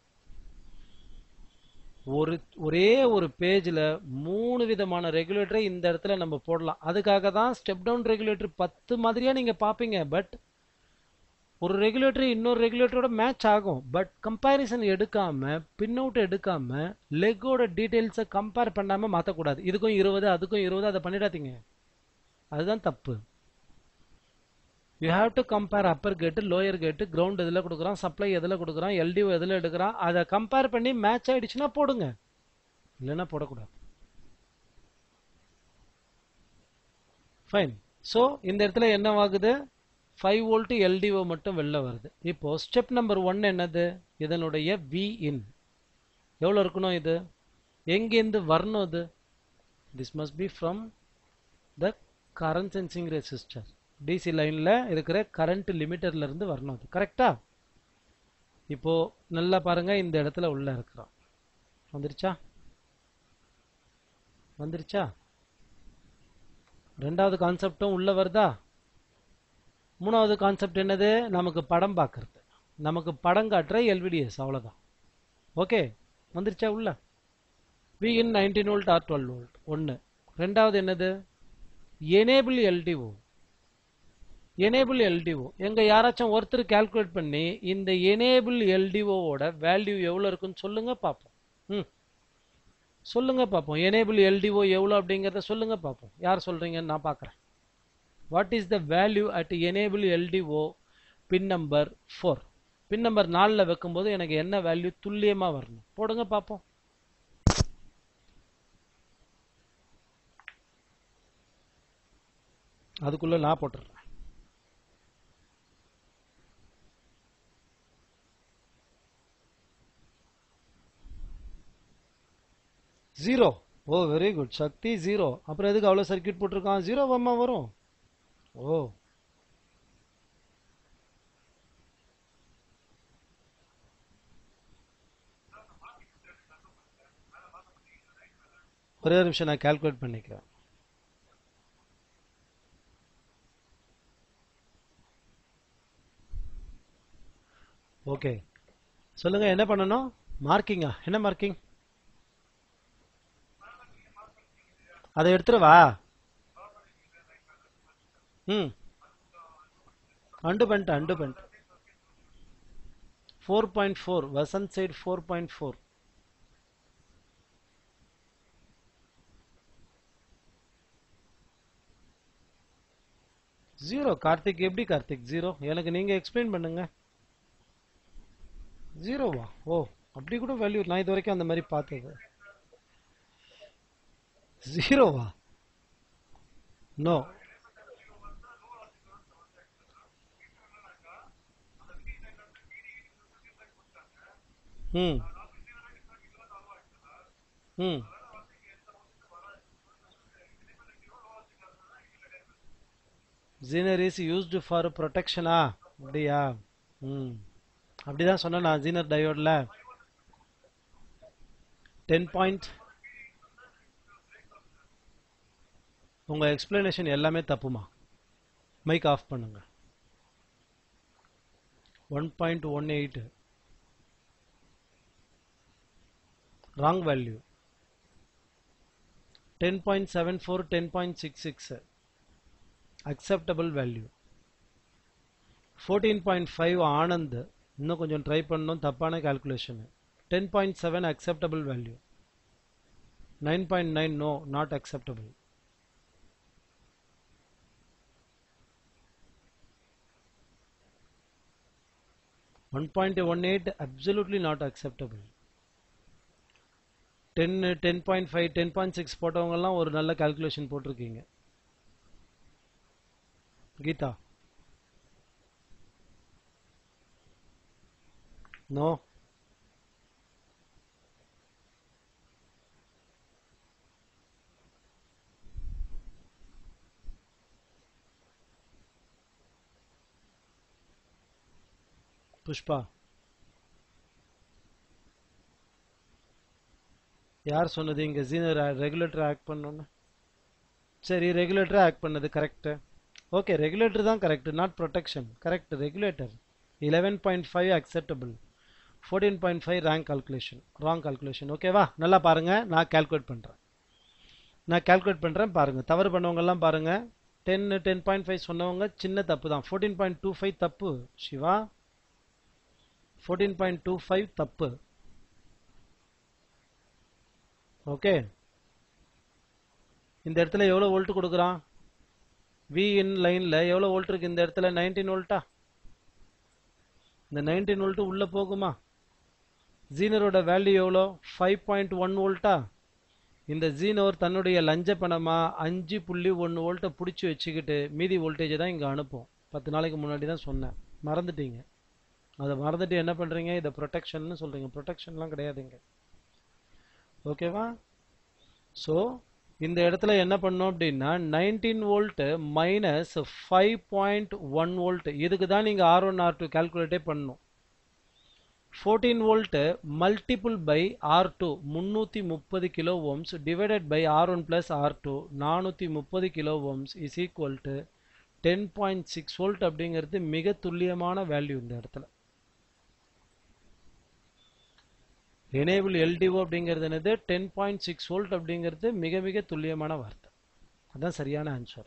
ஒரு ஒரே ஒரு பேஜில் மூணு விதமான ரெகுலேட்டரை இந்த இடத்துல நம்ம போடலாம் அதுக்காக தான் ஸ்டெப் டவுன் ரெகுலேட்டர் பத்து மாதிரியாக நீங்கள் பார்ப்பீங்க பட் ஒரு ரெகுலேட்டர் இன்னொரு ரெகுலேட்டரோட மேட்ச் ஆகும் பட் கம்பேரிசன் எடுக்காம பின் அவுட் எடுக்காம லெக்கோட டீட்டெயில்ஸை கம்பேர் பண்ணாமல் மாற்றக்கூடாது இதுக்கும் இருபது அதுக்கும் இருபது அதை பண்ணிடாதீங்க அதுதான் தப்பு you have to compare upper gate lower கேட்டு கிரவுண்ட் எதில் கொடுக்குறான் சப்ளை எதில் கொடுக்குறான் எல்டிஓ எதில் எடுக்கிறான் அதை கம்பேர் பண்ணி மேட்ச் ஆயிடுச்சுன்னா போடுங்க இல்லைன்னா போடக்கூடாது ஃபைன் ஸோ இந்த இடத்துல என்னவாகுது ஃபைவ் வோல்ட் எல்டிஓ மட்டும் வெளில வருது இப்போ ஸ்டெப் நம்பர் ஒன் என்னது இதனுடைய வி இன் எவ்வளோ இருக்கணும் இது எங்கேருந்து வரணும் இது this must be from the current sensing resistor DC லைனில் இருக்கிற கரண்ட் லிமிட்டர்ல இருந்து வரணும் அது கரெக்டா இப்போ நல்லா பாருங்க இந்த இடத்துல உள்ள இருக்கிறோம் வந்துருச்சா வந்துருச்சா ரெண்டாவது கான்செப்டும் உள்ள வருதா மூணாவது கான்செப்ட் என்னது நமக்கு படம் பார்க்கறது நமக்கு படம் காட்டுற எல்விடிஎஸ் அவ்வளோதான் ஓகே வந்துருச்சா உள்ள V in nineteen volt or twelve volt ஒன்று ரெண்டாவது என்னது எனேபிள் எல்டிஓ எனேபிள் எல்டிஓ எங்க யாராச்சும் ஒருத்தர் கால்குலேட் பண்ணி இந்த எனேபிள் எல்டிஓவோட வேல்யூ எவ்வளோ இருக்குன்னு சொல்லுங்க பார்ப்போம் ம் சொல்லுங்க பார்ப்போம் எனேபிள் எல்டிஓ எவ்வளோ அப்படிங்கிறத சொல்லுங்க பார்ப்போம் யார் சொல்றீங்கன்னு நான் பார்க்குறேன் what is the value at enable LDO pin number four pin number நாலில் வைக்கும்போது எனக்கு என்ன வேல்யூ துல்லியமாக வரணும் போடுங்க பார்ப்போம் அதுக்குள்ள நான் போட்டுறேன் zero oh very good Shakti zero அப்புறம் எதுக்கு அவ்வளோ சர்க்கியூட் போட்டிருக்கான் ஜீரோ அம்மா வரும் ஓ ஒரே ஒரு நிமிஷம் நான் கால்குலேட் பண்ணிக்கிறேன் ஓகே சொல்லுங்க என்ன பண்ணணும் மார்க்கிங்கா என்ன மார்க்கிங் அதை எடுத்துட்டு வா ம் அண்டு பண்ணிட்டேன் அண்டு பண்ணிட்டேன் four point four Vasanth side four point four zero Karthik எப்படி கார்த்திக் ஜீரோ எனக்கு நீங்க எக்ஸ்பிளைன் பண்ணுங்க ஜீரோவா ஓ அப்படி கூட வேல்யூ நான் இது வரைக்கும் அந்த மாதிரி பார்த்தது ஜீரோவா no hmm hmm zener is used for ப்ரொடெக்ஷனா அப்படியா ம் அப்படிதான் சொன்னேன் நான் ஜீனர் டயோடில் டென் பாயிண்ட் உங்க எக்ஸ்பிளனேஷன் எல்லாமே தப்புமா மைக் ஆஃப் பண்ணுங்க one point one eight wrong value ten point seven four ten point six six acceptable value fourteen point five Anand இன்னும் கொஞ்சம் ட்ரை பண்ணணும் தப்பான calculation ten point seven acceptable value nine point nine no not acceptable one point one eight absolutely not acceptable ten ten point five ten point six போட்டவங்கெல்லாம் ஒரு நல்ல calculation போட்டிருக்கீங்க Geetha no Pushpa யார் சொன்னது இங்க ஜீனர் ரெகுலேட்டர் ஆக்ட் பண்ணணும்னு சரி regulator act பண்ணது கரெக்ட் ஓகே ரெகுலேட்டர் தான் correct not protection correct regulator eleven point five acceptable fourteen point five wrong calculation wrong calculation ஓகேவா நல்லா பாருங்க நான் கால்குலேட் பண்றேன் நான் கால்குலேட் பண்றேன் பாருங்க தவறு பண்ணவங்க எல்லாம் பாருங்க டென் டென் பாயிண்ட் ஃபைவ் சொன்னவங்க சின்ன தப்பு தான் ஃபோர்டீன் பாயிண்ட் டூ ஃபைவ் தப்பு Siva fourteen point two five தப்பு ஓகே இந்த இடத்துல எவ்வளோ வோல்ட் கொடுக்குறான் வி இன் லைன்ல எவ்வளோ வோல்ட் இருக்கு இந்த இடத்துல நைன்டீன் வோல்ட்டா இந்த நைன்டீன் வோல்ட் உள்ள போகுமா ஜீனரோட வேல்யூ எவ்வளோ ஃபைவ் பாயிண்ட் ஒன் வோல்ட்டா இந்த ஜீனோர் தன்னுடைய லஞ்ச பணமா அஞ்சு புள்ளி ஒன்று வோல்ட்டை பிடிச்சி வச்சுக்கிட்டு மீதி வோல்டேஜை தான் இங்கே அனுப்பும் பத்து நாளைக்கு முன்னாடி தான் சொன்னேன் மறந்துட்டீங்க அதை மறந்துட்டு என்ன பண்ணுறீங்க இதை ப்ரொடெக்ஷன்னு சொல்கிறீங்க ப்ரொடெக்ஷன்லாம் கிடையாதுங்க ஓகேவா ஸோ இந்த இடத்துல என்ன பண்ணோம் அப்படின்னா nineteen volt minus five point one volt இதுக்கு தான் நீங்கள் R one R two calculate பண்ணணும் fourteen volt multiple by R two முந்நூற்றி முப்பது kilo ohms divided by R one plus R two நானூற்றி முப்பது kilo ohms is equal to ten point six volt அப்படிங்கிறது மிக துல்லியமான வேல்யூ இந்த இடத்துல எனேபிள் எல்டிஓ அப்படிங்கிறது என்னது டென் பாயிண்ட் சிக்ஸ் வோல்ட் அப்படிங்கிறது மிக மிக துல்லியமான வார்த்தை அதான் சரியான ஆன்சர்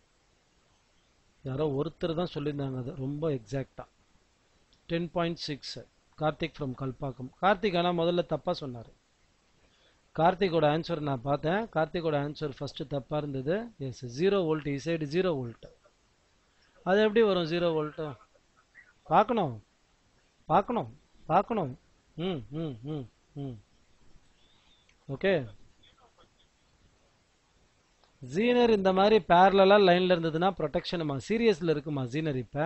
யாரோ ஒருத்தர் தான் சொல்லியிருந்தாங்க அது ரொம்ப எக்ஸாக்டா ten point six Karthik from Kalpakkam Karthik ஆனால் முதல்ல தப்பாக சொன்னார் கார்த்திகோட ஆன்சர் நான் பார்த்தேன் கார்த்திகோட ஆன்சர் ஃபர்ஸ்ட் தப்பாக இருந்தது yes zero volt inside zero volt அது எப்படி வரும் ஜீரோ வோல்ட்டு பார்க்கணும் பார்க்கணும் பார்க்கணும் ம் ம் ம் ம் ஓகே ஜீனர் இந்த மாதிரி பேரலா லைன்ல இருந்ததுன்னா ப்ரொடெக்ஷனுமா சீரியஸ்ல இருக்குமா ஜீனர் இப்ப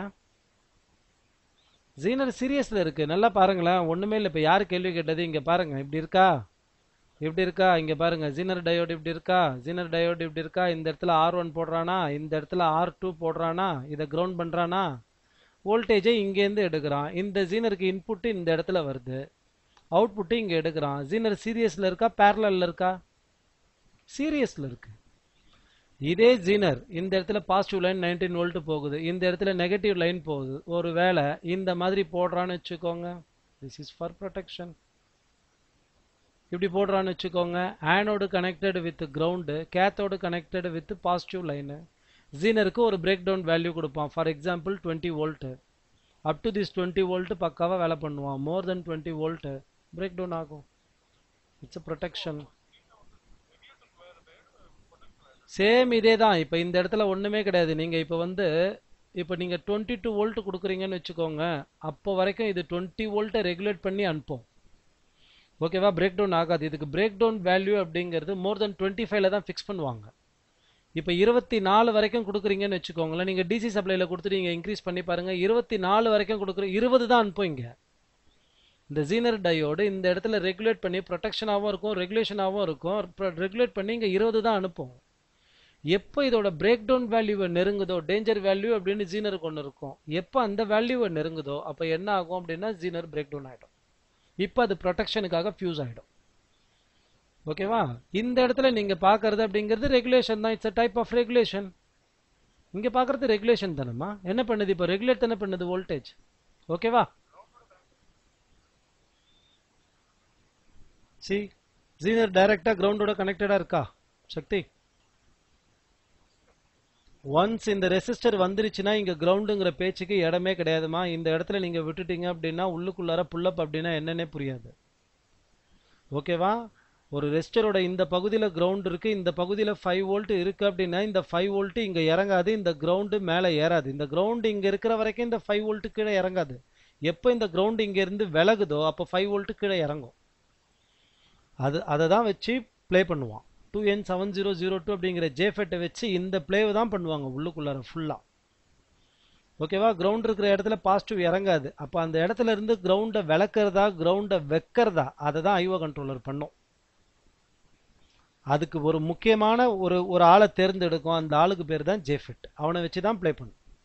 ஜீனர் சீரியஸ்ல இருக்கு நல்லா பாருங்களேன் ஒண்ணுமே இல்லை இப்ப யாரு கேள்வி கேட்டது இங்க பாருங்க இப்படி இருக்கா இப்படி இருக்கா இங்க பாருங்க ஜீனர் டயோடு இப்படி இருக்கா ஜீனர் டயோடு இப்படி இருக்கா இந்த இடத்துல ஆர் ஒன் போடுறானா இந்த இடத்துல ஆர் டூ போடுறானா இதை கிரவுண்ட் பண்றானா வோல்டேஜை இங்கேருந்து எடுக்கிறான் இந்த ஜீனருக்கு இன்புட் இந்த இடத்துல வருது அவுட்புட்டு இங்க எடுக்கிறான் ஜீனர் சீரியஸ்ல இருக்கா பேரலல்ல இருக்கா சீரியஸ்ல இருக்கு இதே ஜீனர் இந்த இடத்துல பாசிட்டிவ் லைன் நைன்டீன் வோல்ட் போகுது இந்த இடத்துல நெகட்டிவ் லைன் போகுது ஒரு வேளை இந்த மாதிரி போடுறான்னு வச்சுக்கோங்க திஸ் இஸ் ஃபார் ப்ரொடெக்ஷன் இப்படி போடுறான்னு வச்சுக்கோங்க anode connected with ground cathode connected with positive line ஜீனருக்கு ஒரு பிரேக் டவுன் வேல்யூ கொடுப்பான் for example twenty volt up to this twenty volt பக்காவாக வேலை பண்ணுவான் more than twenty volt break down ஆகும் இட்ஸ் ப்ரொடெக்ஷன் சேம் இதே தான் இப்போ இந்த இடத்துல ஒன்றுமே கிடையாது நீங்கள் இப்போ வந்து இப்போ நீங்கள் டுவெண்ட்டி டூ வோல்ட் கொடுக்குறீங்கன்னு வச்சுக்கோங்க அப்போ வரைக்கும் இது டுவெண்ட்டி வோல்ட்டை ரெகுலேட் பண்ணி அனுப்பும் ஓகேவா பிரேக் டவுன் ஆகாது இதுக்கு பிரேக் டவுன் வேல்யூ அப்படிங்கிறது மோர் தென் டுவெண்ட்டி ஃபைவ்ல தான் ஃபிக்ஸ் பண்ணுவாங்க இப்போ இருபத்தி நாலு வரைக்கும் கொடுக்குறீங்கன்னு வச்சுக்கோங்களேன் நீங்கள் டிசி சப்ளைல கொடுத்துட்டு நீங்கள் இன்க்ரீஸ் பண்ணி பாருங்க இருபத்தி நாலு வரைக்கும் கொடுக்குற இருபது தான் அனுப்புவீங்க இந்த ஜீனர் டயோடு இந்த இடத்துல ரெகுலேட் பண்ணி ப்ரொடெக்ஷனாகவும் இருக்கும் ரெகுலேஷனாகவும் இருக்கும் ரெகுலேட் பண்ணி இங்கே இருபது தான் அனுப்பும் எப்போ இதோட பிரேக் டவுன் வேல்யூவை நெருங்குதோ டேஞ்சர் வேல்யூ அப்படின்னு ஜீனருக்கு ஒன்று இருக்கும் எப்போ அந்த வேல்யூவை நெருங்குதோ அப்போ என்ன ஆகும் அப்படின்னா ஜீனர் பிரேக் டவுன் ஆகிடும் இப்போ அது ப்ரொடெக்ஷனுக்காக ஃபியூஸ் ஆகிடும் ஓகேவா இந்த இடத்துல நீங்க பாக்குறது அப்படிங்கிறது ரெகுலேஷன் தான் it's a type of regulation இங்க பாக்குறது ரெகுலேஷன் தானம்மா என்ன பண்ணுது இப்போ ரெகுலேட் தானே பண்ணுது வோல்டேஜ் ஓகேவா சி ஜீனர் டைரக்டா கிரவுண்டோட கனெக்டடா இருக்கா சக்தி ஒன்ஸ் இந்த ரெசிஸ்டர் வந்துருச்சுன்னா இங்க கிரவுண்டுங்கிற பேச்சுக்கு இடமே கிடையாதுமா இந்த இடத்துல நீங்க விட்டுட்டீங்க அப்படின்னா உள்ளுக்குள்ளார புல்லப் அப்படின்னா என்னன்னே புரியாது ஓகேவா ஒரு ரெசிஸ்டரோட இந்த பகுதியில் கிரவுண்ட் இருக்கு இந்த பகுதியில் ஃபைவ் வோல்ட் இருக்கு அப்படின்னா இந்த ஃபைவ் வோல்ட் இங்க இறங்காது இந்த கிரவுண்டு மேலே ஏறாது இந்த கிரவுண்ட் இங்க இருக்கிற வரைக்கும் இந்த ஃபைவ் வோல்ட் கீழே இறங்காது எப்போ இந்த கிரவுண்ட் இங்க இருந்து விலகுதோ அப்போ ஃபைவ் வோல்ட் கீழே இறங்கும் அது அதை தான் வச்சு ப்ளே பண்ணுவான் two N seven zero zero two அப்படிங்கிற ஜேஃபெட்டை வச்சு இந்த ப்ளேவை தான் பண்ணுவாங்க உள்ளுக்குள்ளார ஃபுல்லாக ஓகேவா கிரவுண்ட் இருக்கிற இடத்துல பாசிட்டிவ் இறங்காது அப்போ அந்த இடத்துல இருந்து கிரவுண்டை விளக்குறதா கிரவுண்டை வைக்கிறதா அதை தான் ஐஓ கண்ட்ரோலர் பண்ணும் அதுக்கு ஒரு முக்கியமான ஒரு ஒரு ஆளை தேர்ந்தெடுக்கும் அந்த ஆளுக்கு பேர் தான் ஜேஃபிட் அவனை வச்சு தான் ப்ளே பண்ணும்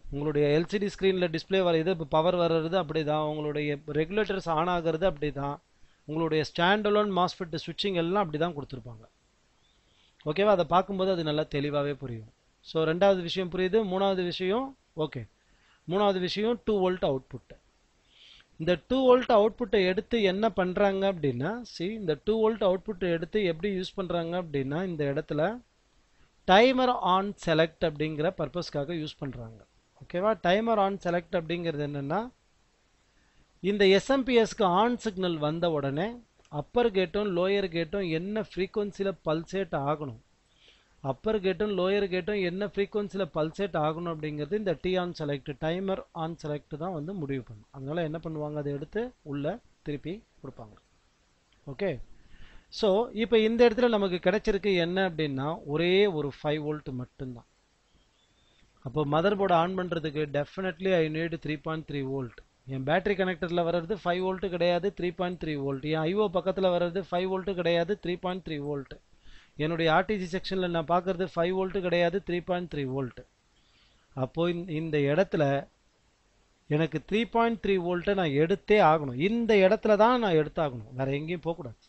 உங்களுடைய எல்சிடி ஸ்க்ரீனில் டிஸ்ப்ளே வர்றது இப்போ பவர் வர்றது அப்படி தான் உங்களுடைய ரெகுலேட்டர்ஸ் ஆன் ஆகிறது அப்படி தான் உங்களுடைய ஸ்டாண்டலோன் மாஸ்ஃபெட் ஸ்விட்சிங் எல்லாம் அப்படி தான் கொடுத்துருப்பாங்க ஓகேவா அதை பார்க்கும்போது அது நல்லா தெளிவாகவே புரியும் ஸோ ரெண்டாவது விஷயம் புரியுது மூணாவது விஷயம் ஓகே மூணாவது விஷயம் டூ வோல்ட் அவுட்புட் இந்த டூ வோல்ட் அவுட்புட்டை எடுத்து என்ன பண்ணுறாங்க அப்படின்னா சி இந்த டூ வோல்ட் அவுட்புட்டை எடுத்து எப்படி யூஸ் பண்ணுறாங்க அப்படின்னா இந்த இடத்துல டைமர் ஆன் செலக்ட் அப்படிங்கிற பர்பஸ்க்காக யூஸ் பண்ணுறாங்க ஓகேவா டைமர் ஆன் செலக்ட் அப்படிங்கிறது என்னென்னா இந்த எஸ்எம்பிஎஸ்க்கு ஆன் சிக்னல் வந்த உடனே அப்பர் கேட்டும் லோயர் கேட்டும் என்ன ஃப்ரீக்குவன்சியில் பல்சேட் ஆகணும் அப்பர் கேட்டும் லோயர் கேட்டும் என்ன ஃப்ரீக்குவன்சியில் பல்சேட் ஆகணும் அப்படிங்கிறது இந்த T on select timer on select தான் வந்து முடிவு பண்ணும் அதனால என்ன பண்ணுவாங்க அதை எடுத்து உள்ள திருப்பி கொடுப்பாங்க ஓகே ஸோ இப்போ இந்த இடத்துல நமக்கு கிடைச்சிருக்கு என்ன அப்படின்னா ஒரே ஒரு ஃபைவ் வோல்ட் மட்டும்தான் அப்போ மதர் போர்டு ஆன் பண்ணுறதுக்கு definitely I need three point three volt என் பேட்டரி கனெக்டரில் வர்றது ஃபைவ் வோல்ட்டு கிடையாது த்ரீ பாயிண்ட் த்ரீ வோல்ட் என் ஐஓ பக்கத்தில் வர்றது ஃபைவ் வோல்ட்டு கிடையாது த்ரீ பாயிண்ட் த்ரீ வோல்ட் என்னுடைய ஆர்டிசி செக்ஷனில் நான் பார்க்குறது ஃபைவ் வோல்ட்டு கிடையாது த்ரீ பாயிண்ட் த்ரீ வோல்ட் அப்போ இந்த இடத்துல எனக்கு த்ரீ பாயிண்ட் த்ரீ வோல்ட்டை நான் எடுத்தே ஆகணும் இந்த இடத்துல தான் நான் எடுத்தாகணும் வேற எங்கேயும் போகக்கூடாது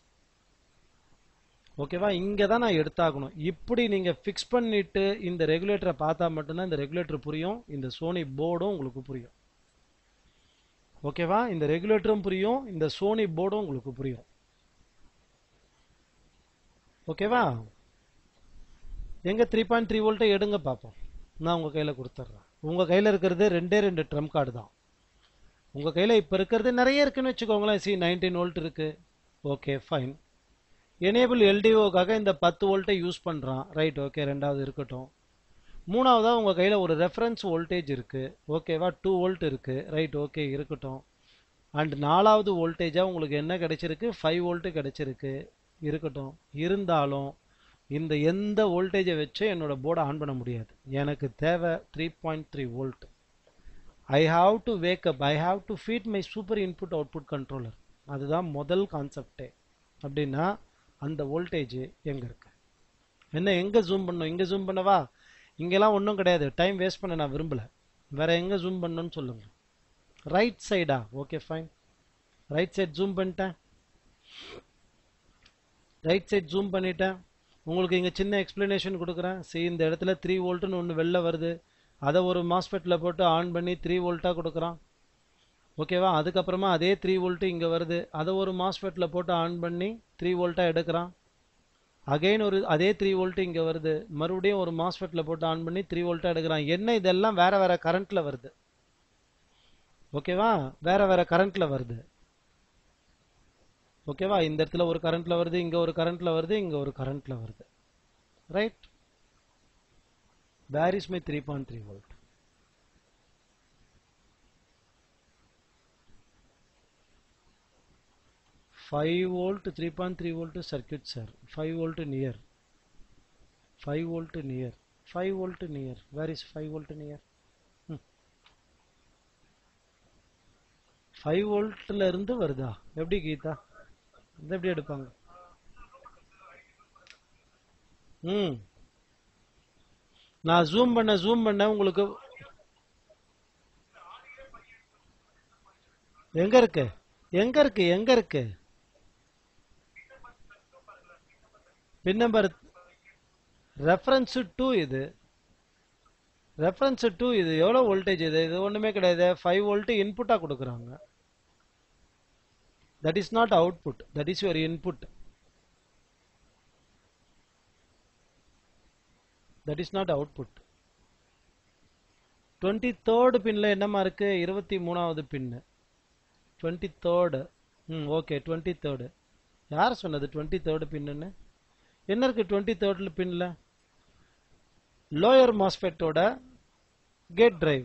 ஓகேவா இங்கே தான் நான் எடுத்தாகணும் இப்படி நீங்கள் ஃபிக்ஸ் பண்ணிட்டு இந்த ரெகுலேட்டரை பார்த்தா மட்டும்தான் இந்த ரெகுலேட்டர் புரியும் இந்த சோனி போர்டும் உங்களுக்கு புரியும் ஓகேவா இந்த ரெகுலேட்டரும் புரியும் இந்த சோனி போர்டும் உங்களுக்கு புரியும் ஓகேவா எங்க த்ரீ பாயிண்ட் த்ரீ வோல்ட்டை எடுங்க பார்ப்போம் நான் உங்க கையில கொடுத்துட்றேன் உங்க கையில இருக்கிறது ரெண்டே ரெண்டு ட்ரம் கார்டு தான் உங்க கையில இப்ப இருக்கிறது நிறைய இருக்குன்னு வச்சுக்கோங்களேன் சி நைன்டீன் வோல்ட் இருக்கு ஓகே ஃபைன் எனேபிள் எல்டிஓக்காக இந்த பத்து வோல்ட்டை யூஸ் பண்றான் ரைட் ஓகே ரெண்டாவது இருக்கட்டும் மூணாவதா உங்க கையில ஒரு ரெஃபரன்ஸ் வோல்டேஜ் இருக்கு ஓகேவா டூ வோல்ட் இருக்கு ரைட் ஓகே இருக்கட்டும் அண்ட் நாலாவது வோல்டேஜா உங்களுக்கு என்ன கிடைச்சிருக்கு ஃபைவ் வோல்ட் கிடைச்சிருக்கு இருக்கட்டும் இருந்தாலும் இந்த எந்த வோல்டேஜை வச்சு என்னோட போர்டை ஆன் பண்ண முடியாது எனக்கு தேவை three point three volt I have to wake up I have to feed my super input output controller அதுதான் முதல் கான்செப்டே அப்படின்னா அந்த வோல்டேஜ் எங்க இருக்கு என்ன எங்க ஜூம் பண்ணும் இங்க ஜூம் பண்ணவா இங்கெல்லாம் ஒன்றும் கிடையாது டைம் வேஸ்ட் பண்ண நான் விரும்பல வேற எங்க ஜூம் பண்ணணும்னு சொல்லுங்க ரைட் சைடா okay fine right side zoom பண்ணிட்டேன் ரைட் சைட் ஜூம் பண்ணிட்டேன் உங்களுக்கு இங்கே சின்ன எக்ஸ்பிளனேஷன் கொடுக்குறேன் சரி இந்த இடத்துல த்ரீ வோல்ட்டுன்னு ஒன்று வெளில வருது அதை ஒரு மாஸ்பெட்டில் போட்டு ஆன் பண்ணி த்ரீ வோல்ட்டாக கொடுக்குறான் ஓகேவா அதுக்கப்புறமா அதே த்ரீ வோல்ட்டு இங்கே வருது அதை ஒரு மாஸ்பெட்டில் போட்டு ஆன் பண்ணி த்ரீ வோல்ட்டாக எடுக்கிறான் அகைன் ஒரு அதே த்ரீ வோல்ட்டு இங்கே வருது மறுபடியும் ஒரு மாஸ்பெட்டில் போட்டு ஆன் பண்ணி த்ரீ வோல்ட்டாக எடுக்கிறான் என்ன இதெல்லாம் வேற வேற கரண்ட்டில் வருது ஓகேவா வேற வேற கரண்ட்ல வருது ஓகேவா இந்த இடத்துல ஒரு கரண்ட்ல வருது இங்க ஒரு கரண்ட்ல வருது இங்க ஒரு கரண்ட்ல வருது right where is my three point three volt five volt three point three volt circuit sir five volt near five volt near five volt near where is five volt near five வோல்ட்ல இருந்து வருதா எப்படி கீதா இது எப்படி எடுப்பாங்க ம் நான் zoom பண்ண ஜூம் பண்ண உங்களுக்கு எங்க இருக்கு எங்க இருக்கு எங்க இருக்கு பின் நம்பர் ரெஃபரன்ஸ் டூ இது ரெஃபரன்ஸ் டூ இது எவ்வளோ வோல்டேஜ் இது இது ஒன்றுமே கிடையாது ஃபைவ் வோல்ட் இன்புட்டாக கொடுக்குறாங்க that is not output that is your input that is not output twenty third பின்ல என்னமா இருக்கு இருபத்தி மூணாவது பின்னு twenty third hmm okay twenty third யார் சொன்னது டுவெண்ட்டி தேர்டு பின்னு என்ன இருக்கு டுவெண்ட்டி தேர்டில் பின்ல லோயர் மாஸ்பெட்டோட கேட் டிரைவ்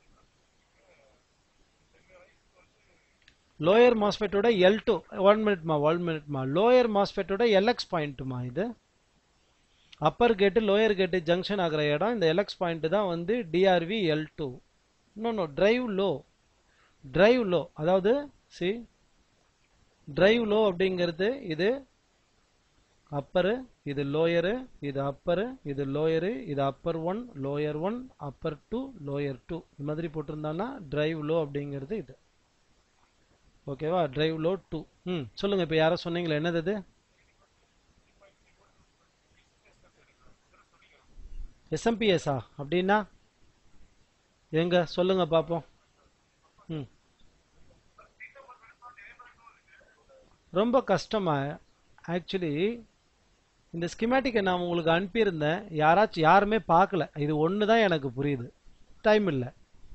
லோயர் மாஸ்பெட்டோட எல் டூ ஒன் மினிட்மா ஒன் மினிட்மா லோயர் மாஸ்பெட்டோட எல்எக்ஸ் பாயிண்ட்டுமா இது அப்பர் கேட்டு லோயர் கேட்டு ஜங்ஷன் ஆகிற இடம் இந்த எல்எக்ஸ் பாயிண்ட் தான் வந்து டிஆர்வி எல் டூ இன்னொன்று டிரைவ் லோ டிரைவ் லோ அதாவது சி டிரைவ் லோ அப்படிங்கிறது இது அப்பரு இது லோயரு இது அப்பரு இது லோயரு இது upper one lower one upper two lower two இது மாதிரி போட்டிருந்தான்னா டிரைவ் லோ அப்படிங்கிறது இது ஓகேவா டிரைவ் லோ டூ ம் சொல்லுங்க இப்போ யாரோ சொன்னீங்களே என்னது இது எஸ்எம்பிஎஸ்ஸா அப்படின்னா எங்க சொல்லுங்க பார்ப்போம் ம் ரொம்ப கஷ்டமா ஆக்சுவலி இந்த ஸ்கிமேட்டிக்கை நான் உங்களுக்கு அனுப்பியிருந்தேன் யாராச்சும் யாருமே பார்க்கல இது ஒன்று தான் எனக்கு புரியுது டைம் இல்லை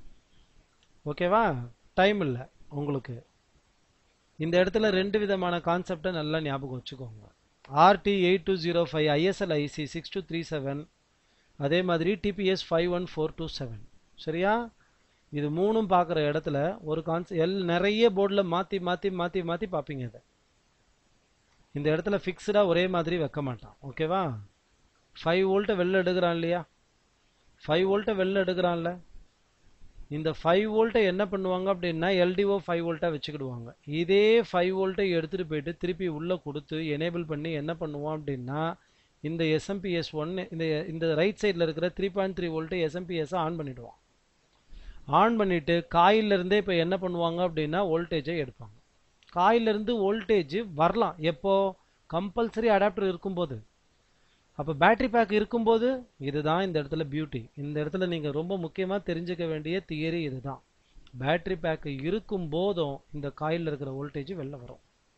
ஓகேவா டைம் இல்லை உங்களுக்கு இந்த இடத்துல ரெண்டு விதமான கான்செப்டை நல்லா ஞாபகம் வச்சுக்கோங்க RT eight two zero five ISL IC six two three seven அதே மாதிரி TPS five one four two seven சரியா இது மூணும் பார்க்குற இடத்துல ஒரு கான்செப்ட் எல் நிறைய போர்டில் மாற்றி மாற்றி மாற்றி மாற்றி பார்ப்பீங்க இதை இந்த இடத்துல ஃபிக்ஸ்டாக ஒரே மாதிரி வைக்க மாட்டான் ஓகேவா ஃபைவ் வோல்ட்டை வெளில எடுக்கிறான் இல்லையா ஃபைவ் வோல்ட்டை வெளில எடுக்கிறான்ல இந்த ஃபைவ் வோல்ட்டை என்ன பண்ணுவாங்க அப்படின்னா எல்டிஓ ஃபைவ் வோல்ட்டாக வச்சுக்கிடுவாங்க இதே ஃபைவ் வோல்ட்டை எடுத்துகிட்டு போயிட்டு திருப்பி உள்ளே கொடுத்து எனேபிள் பண்ணி என்ன பண்ணுவோம் அப்படின்னா இந்த எஸ்எம்பிஎஸ் ஒன்று இந்த இந்த ரைட் சைடில் இருக்கிற த்ரீ பாயிண்ட் த்ரீ வோல்ட்டு எஸ்எம்பிஎஸ்ஸை ஆன் பண்ணிவிடுவான் ஆன் பண்ணிவிட்டு காயிலிருந்தே இப்போ என்ன பண்ணுவாங்க அப்படின்னா வோல்டேஜை எடுப்பாங்க காயிலிருந்து வோல்டேஜ் வரலாம் எப்போ கம்பல்சரி அடாப்டர் இருக்கும்போது அப்போ பேட்டரி பேக் இருக்கும்போது இதுதான் இந்த இடத்துல பியூட்டி இந்த இடத்துல நீங்கள் ரொம்ப முக்கியமாக தெரிஞ்சுக்க வேண்டிய தியரி இதுதான் பேட்டரி பேக் இருக்கும் போதும் இந்த காயிலில் இருக்கிற வோல்டேஜ் வெளில வரும்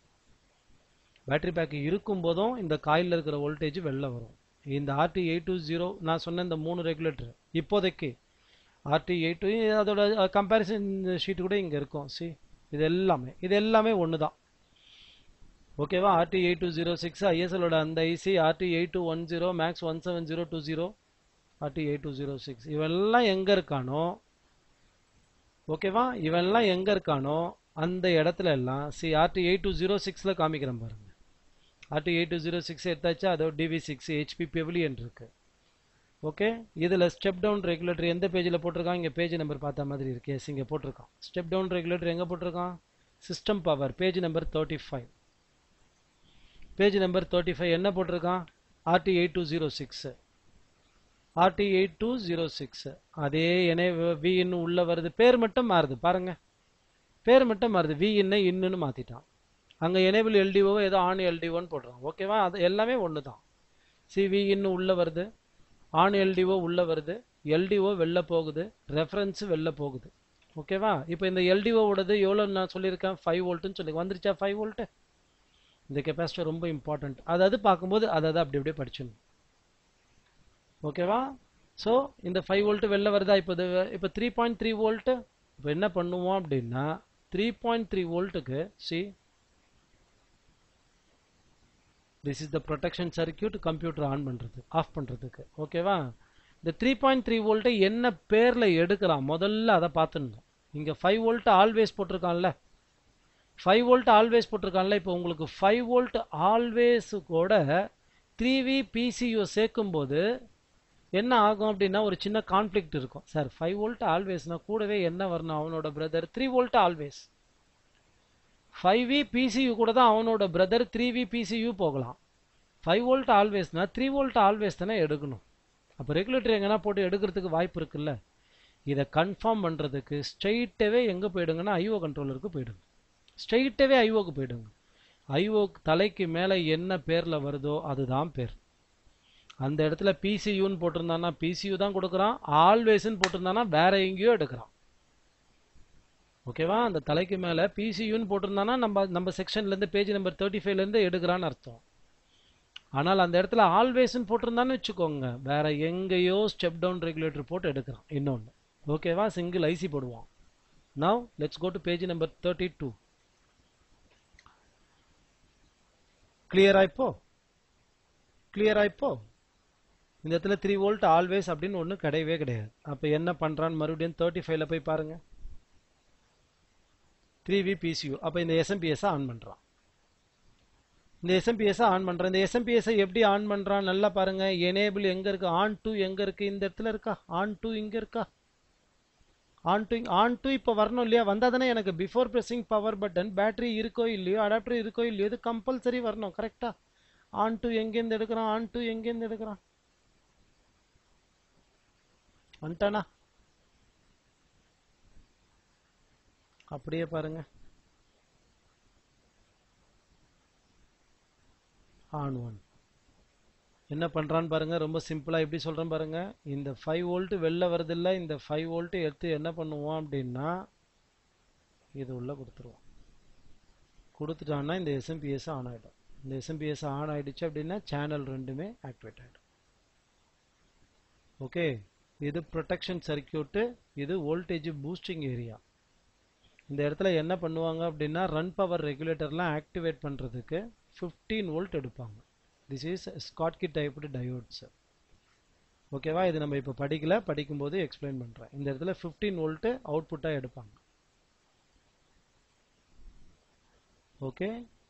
பேட்டரி பேக் இருக்கும் போதும் இந்த காயிலில் இருக்கிற வோல்டேஜ் வெளில வரும் இந்த ஆர்டி எயிட் டூ ஜீரோ நான் சொன்ன இந்த மூணு ரெகுலேட்டர் இப்போதைக்கு ஆர்டி எயிட் டூ அதோட கம்பேரிசன் ஷீட் கூட இங்கே இருக்கும் சி இது எல்லாமே இது எல்லாமே ஒன்று தான் ஓகேவா RT eight two zero six ஐஎஸ்எலோட அந்த IC RT eight two one zero max one seven zero two zero RT eight two zero six இவெல்லாம் எங்கே இருக்கானோ ஓகேவா இவெல்லாம் எங்கே இருக்கானோ அந்த இடத்துல எல்லாம் see RT eight two zero சிக்ஸில் காமிக்கிறேன் பாருங்க RT eight two zero six எடுத்தாச்சா அதோ டிவி சிக்ஸ் ஹெச்பி பெவிலியன் இருக்கு ஓகே இதில் ஸ்டெப் டவுன் ரெகுலேட்டர் எந்த பேஜில் போட்டிருக்கான் இங்கே பேஜ் நம்பர் பார்த்த மாதிரி இருக்கு எஸ் இங்கே போட்டிருக்கான் ஸ்டெப் டவுன் ரெகுலேட்டர் எங்கே போட்டிருக்கான் system power page number thirty five page number thirty five என்ன போட்டிருக்கான் RT eight two zero six RT eight two zero six அதே என்ன வி இன்னு உள்ள வருது பேர் மட்டும் மாறுது பாருங்க பேர் மட்டும் மாறுது வி இன்னை இன்னுன்னு மாத்திட்டான் அங்க எனேபிள் எல்டிஓ ஏதோ ஆன் எல்டிஓன்னு போடுறான் ஓகேவா அது எல்லாமே ஒன்று தான் சி வி இன்னு உள்ள வருது ஆன் எல்டிஓ உள்ள வருது எல்டிஓ வெளில போகுது ரெஃபரன்ஸ் வெளில போகுது ஓகேவா இப்போ இந்த எல்டிஓவோடது எவ்வளோ நான் சொல்லியிருக்கேன் ஃபைவ் வோல்ட்டுன்னு சொல்லி வந்துருச்சா ஃபைவ் வோல்ட்டு இந்த கெப்பாசிட்டர் ரொம்ப இம்பார்ட்டன்ட் அதாவது பார்க்கும்போது அதை அதை அப்படி அப்படியே படிச்சிடணும் ஓகேவா ஸோ இந்த ஃபைவ் வோல்ட்டு வெளில வருதா இப்போ இது இப்போ த்ரீ பாயிண்ட் த்ரீ வோல்ட்டு இப்போ என்ன பண்ணுவோம் அப்படின்னா த்ரீ பாயிண்ட் த்ரீ வோல்ட்டுக்கு see this is the protection circuit computer on பண்ணுறது ஆஃப் பண்ணுறதுக்கு ஓகேவா இந்த த்ரீ பாயிண்ட் த்ரீ வோல்ட்டை என்ன பேரில் எடுக்கலாம் முதல்ல அதை பார்த்துடணும் இங்கே ஃபைவ் வோல்ட் ஆல்வேஸ் போட்டிருக்கான்ல ஃபைவ் வோல்ட் ஆல்வேஸ் போட்டிருக்கான்ல இப்போ உங்களுக்கு ஃபைவ் வோல்ட் ஆல்வேஸ் கூட த்ரீ வி பிசியூ சேர்க்கும்போது என்ன ஆகும் அப்படின்னா ஒரு சின்ன கான்ஃப்ளிக்ட் இருக்கும் சார் ஃபைவ் வோல்ட் ஆல்வேஸ்னா கூடவே என்ன வரணும் அவனோட brother three volt always five V PCU கூட தான் அவனோட பிரதர் த்ரீ வி பிசியூ போகலாம் ஃபைவ் வோல்ட் ஆல்வேஸ்னா த்ரீ வோல்ட் ஆல்வேஸ் தானே எடுக்கணும் அப்போ ரெகுலேட்டர் எங்கன்னா போட்டு எடுக்கிறதுக்கு வாய்ப்பு இருக்குல்ல இதை கன்ஃபார்ம் பண்ணுறதுக்கு ஸ்ட்ரைட்டாகவே எங்கே போயிடுங்கன்னா ஐஓ கண்ட்ரோலருக்கு போயிடுங்க ஸ்ட்ரைட்டாகவே ஐஓக்கு போயிடுங்க ஐஓ தலைக்கு மேலே என்ன பேரில் வருதோ அதுதான் பேர் அந்த இடத்துல பிசியூன்னு போட்டிருந்தானா பிசியூ தான் கொடுக்குறான் ஆல்வேஸ்ன்னு போட்டிருந்தானா வேற எங்கேயோ எடுக்கிறான் ஓகேவா அந்த தலைக்கு மேலே பிசியூன்னு போட்டிருந்தானா நம்ம நம்ம செக்ஷன்லேருந்து பேஜ் நம்பர் தேர்ட்டி ஃபைவ்லேருந்து எடுக்கிறான்னு அர்த்தம் ஆனால் அந்த இடத்துல ஆல்வேஸ்ன்னு போட்டிருந்தான்னு வச்சுக்கோங்க வேற எங்கேயோ ஸ்டெப் டவுன் ரெகுலேட்டர் போட்டு எடுக்கிறான் இன்னொன்று ஓகேவா சிங்கிள் ஐசி போடுவான் now let's go to page number thirty two கிளியரா இப்போ கிளியரா இப்போ இந்த இடத்துல த்ரீ வோல்ட் ஆல்வேஸ் அப்படின்னு ஒன்று கிடையவே கிடையாது அப்போ என்ன பண்ணுறான்னு மறுபடியும் தேர்ட்டி ஃபைவ்ல போய் பாருங்க த்ரீ வி பிசியூ அப்போ இந்த எஸ்எம்பிஎஸ்ஸை ஆன் பண்ணுறான் இந்த எஸ்எம்பிஎஸ்ஸை ஆன் பண்ணுறான் இந்த எஸ்எம்பிஎஸ்ஸை எப்படி ஆன் பண்ணுறான் நல்லா பாருங்க எனேபிள் எங்கே இருக்கு ஆன் டூ எங்கே இருக்கு இந்த இடத்துல இருக்கா ஆன் டூ இங்கே இருக்கா ஆன் டு ஆன் டு இப்போ வரணும் இல்லையா வந்தால் தானே எனக்கு before pressing power button battery இருக்கோ இல்லையோ அடாப்டர் இருக்கோ இல்லையோ இது கம்பல்சரி வரணும் கரெக்டாக ஆன் டு எங்கேருந்து எடுக்கிறான் ஆன் டு எங்கேருந்து எடுக்கிறான் வந்துட்டானா அப்படியே பாருங்க ஆன் ஒன் என்ன பண்றான்னு பாருங்க ரொம்ப சிம்பிளா எப்படி சொல்றேன் பாருங்க இந்த ஃபைவ் வோல்ட் வெளில வருதில்ல இந்த ஃபைவ் வோல்ட் எடுத்து என்ன பண்ணுவோம் அப்படின்னா இது உள்ள கொடுத்துருவோம் கொடுத்துட்டான்னா இந்த எஸ்எம்பிஎஸ் ஆன் ஆயிடும் இந்த எஸ்எம்பிஎஸ் ஆன் ஆயிடுச்சு அப்படின்னா சேனல் ரெண்டுமே ஆக்டிவேட் ஆயிடும் ஓகே இது ப்ரொடெக்ஷன் சர்க்கியூட்டு இது வோல்டேஜ் பூஸ்டிங் ஏரியா இந்த இடத்துல என்ன பண்ணுவாங்க அப்படின்னா ரன் பவர் ரெகுலேட்டர்லாம் ஆக்டிவேட் பண்ணுறதுக்கு ஃபிஃப்டீன் வோல்ட் எடுப்பாங்க this is Schottky typed diodes ஓகேவா இது நம்ம இப்போ படிக்கல படிக்கும்போது எக்ஸ்பிளைன் பண்ணுறேன் இந்த இடத்துல ஃபிஃப்டீன் வோல்ட்டு அவுட்புட்டாக எடுப்பாங்க okay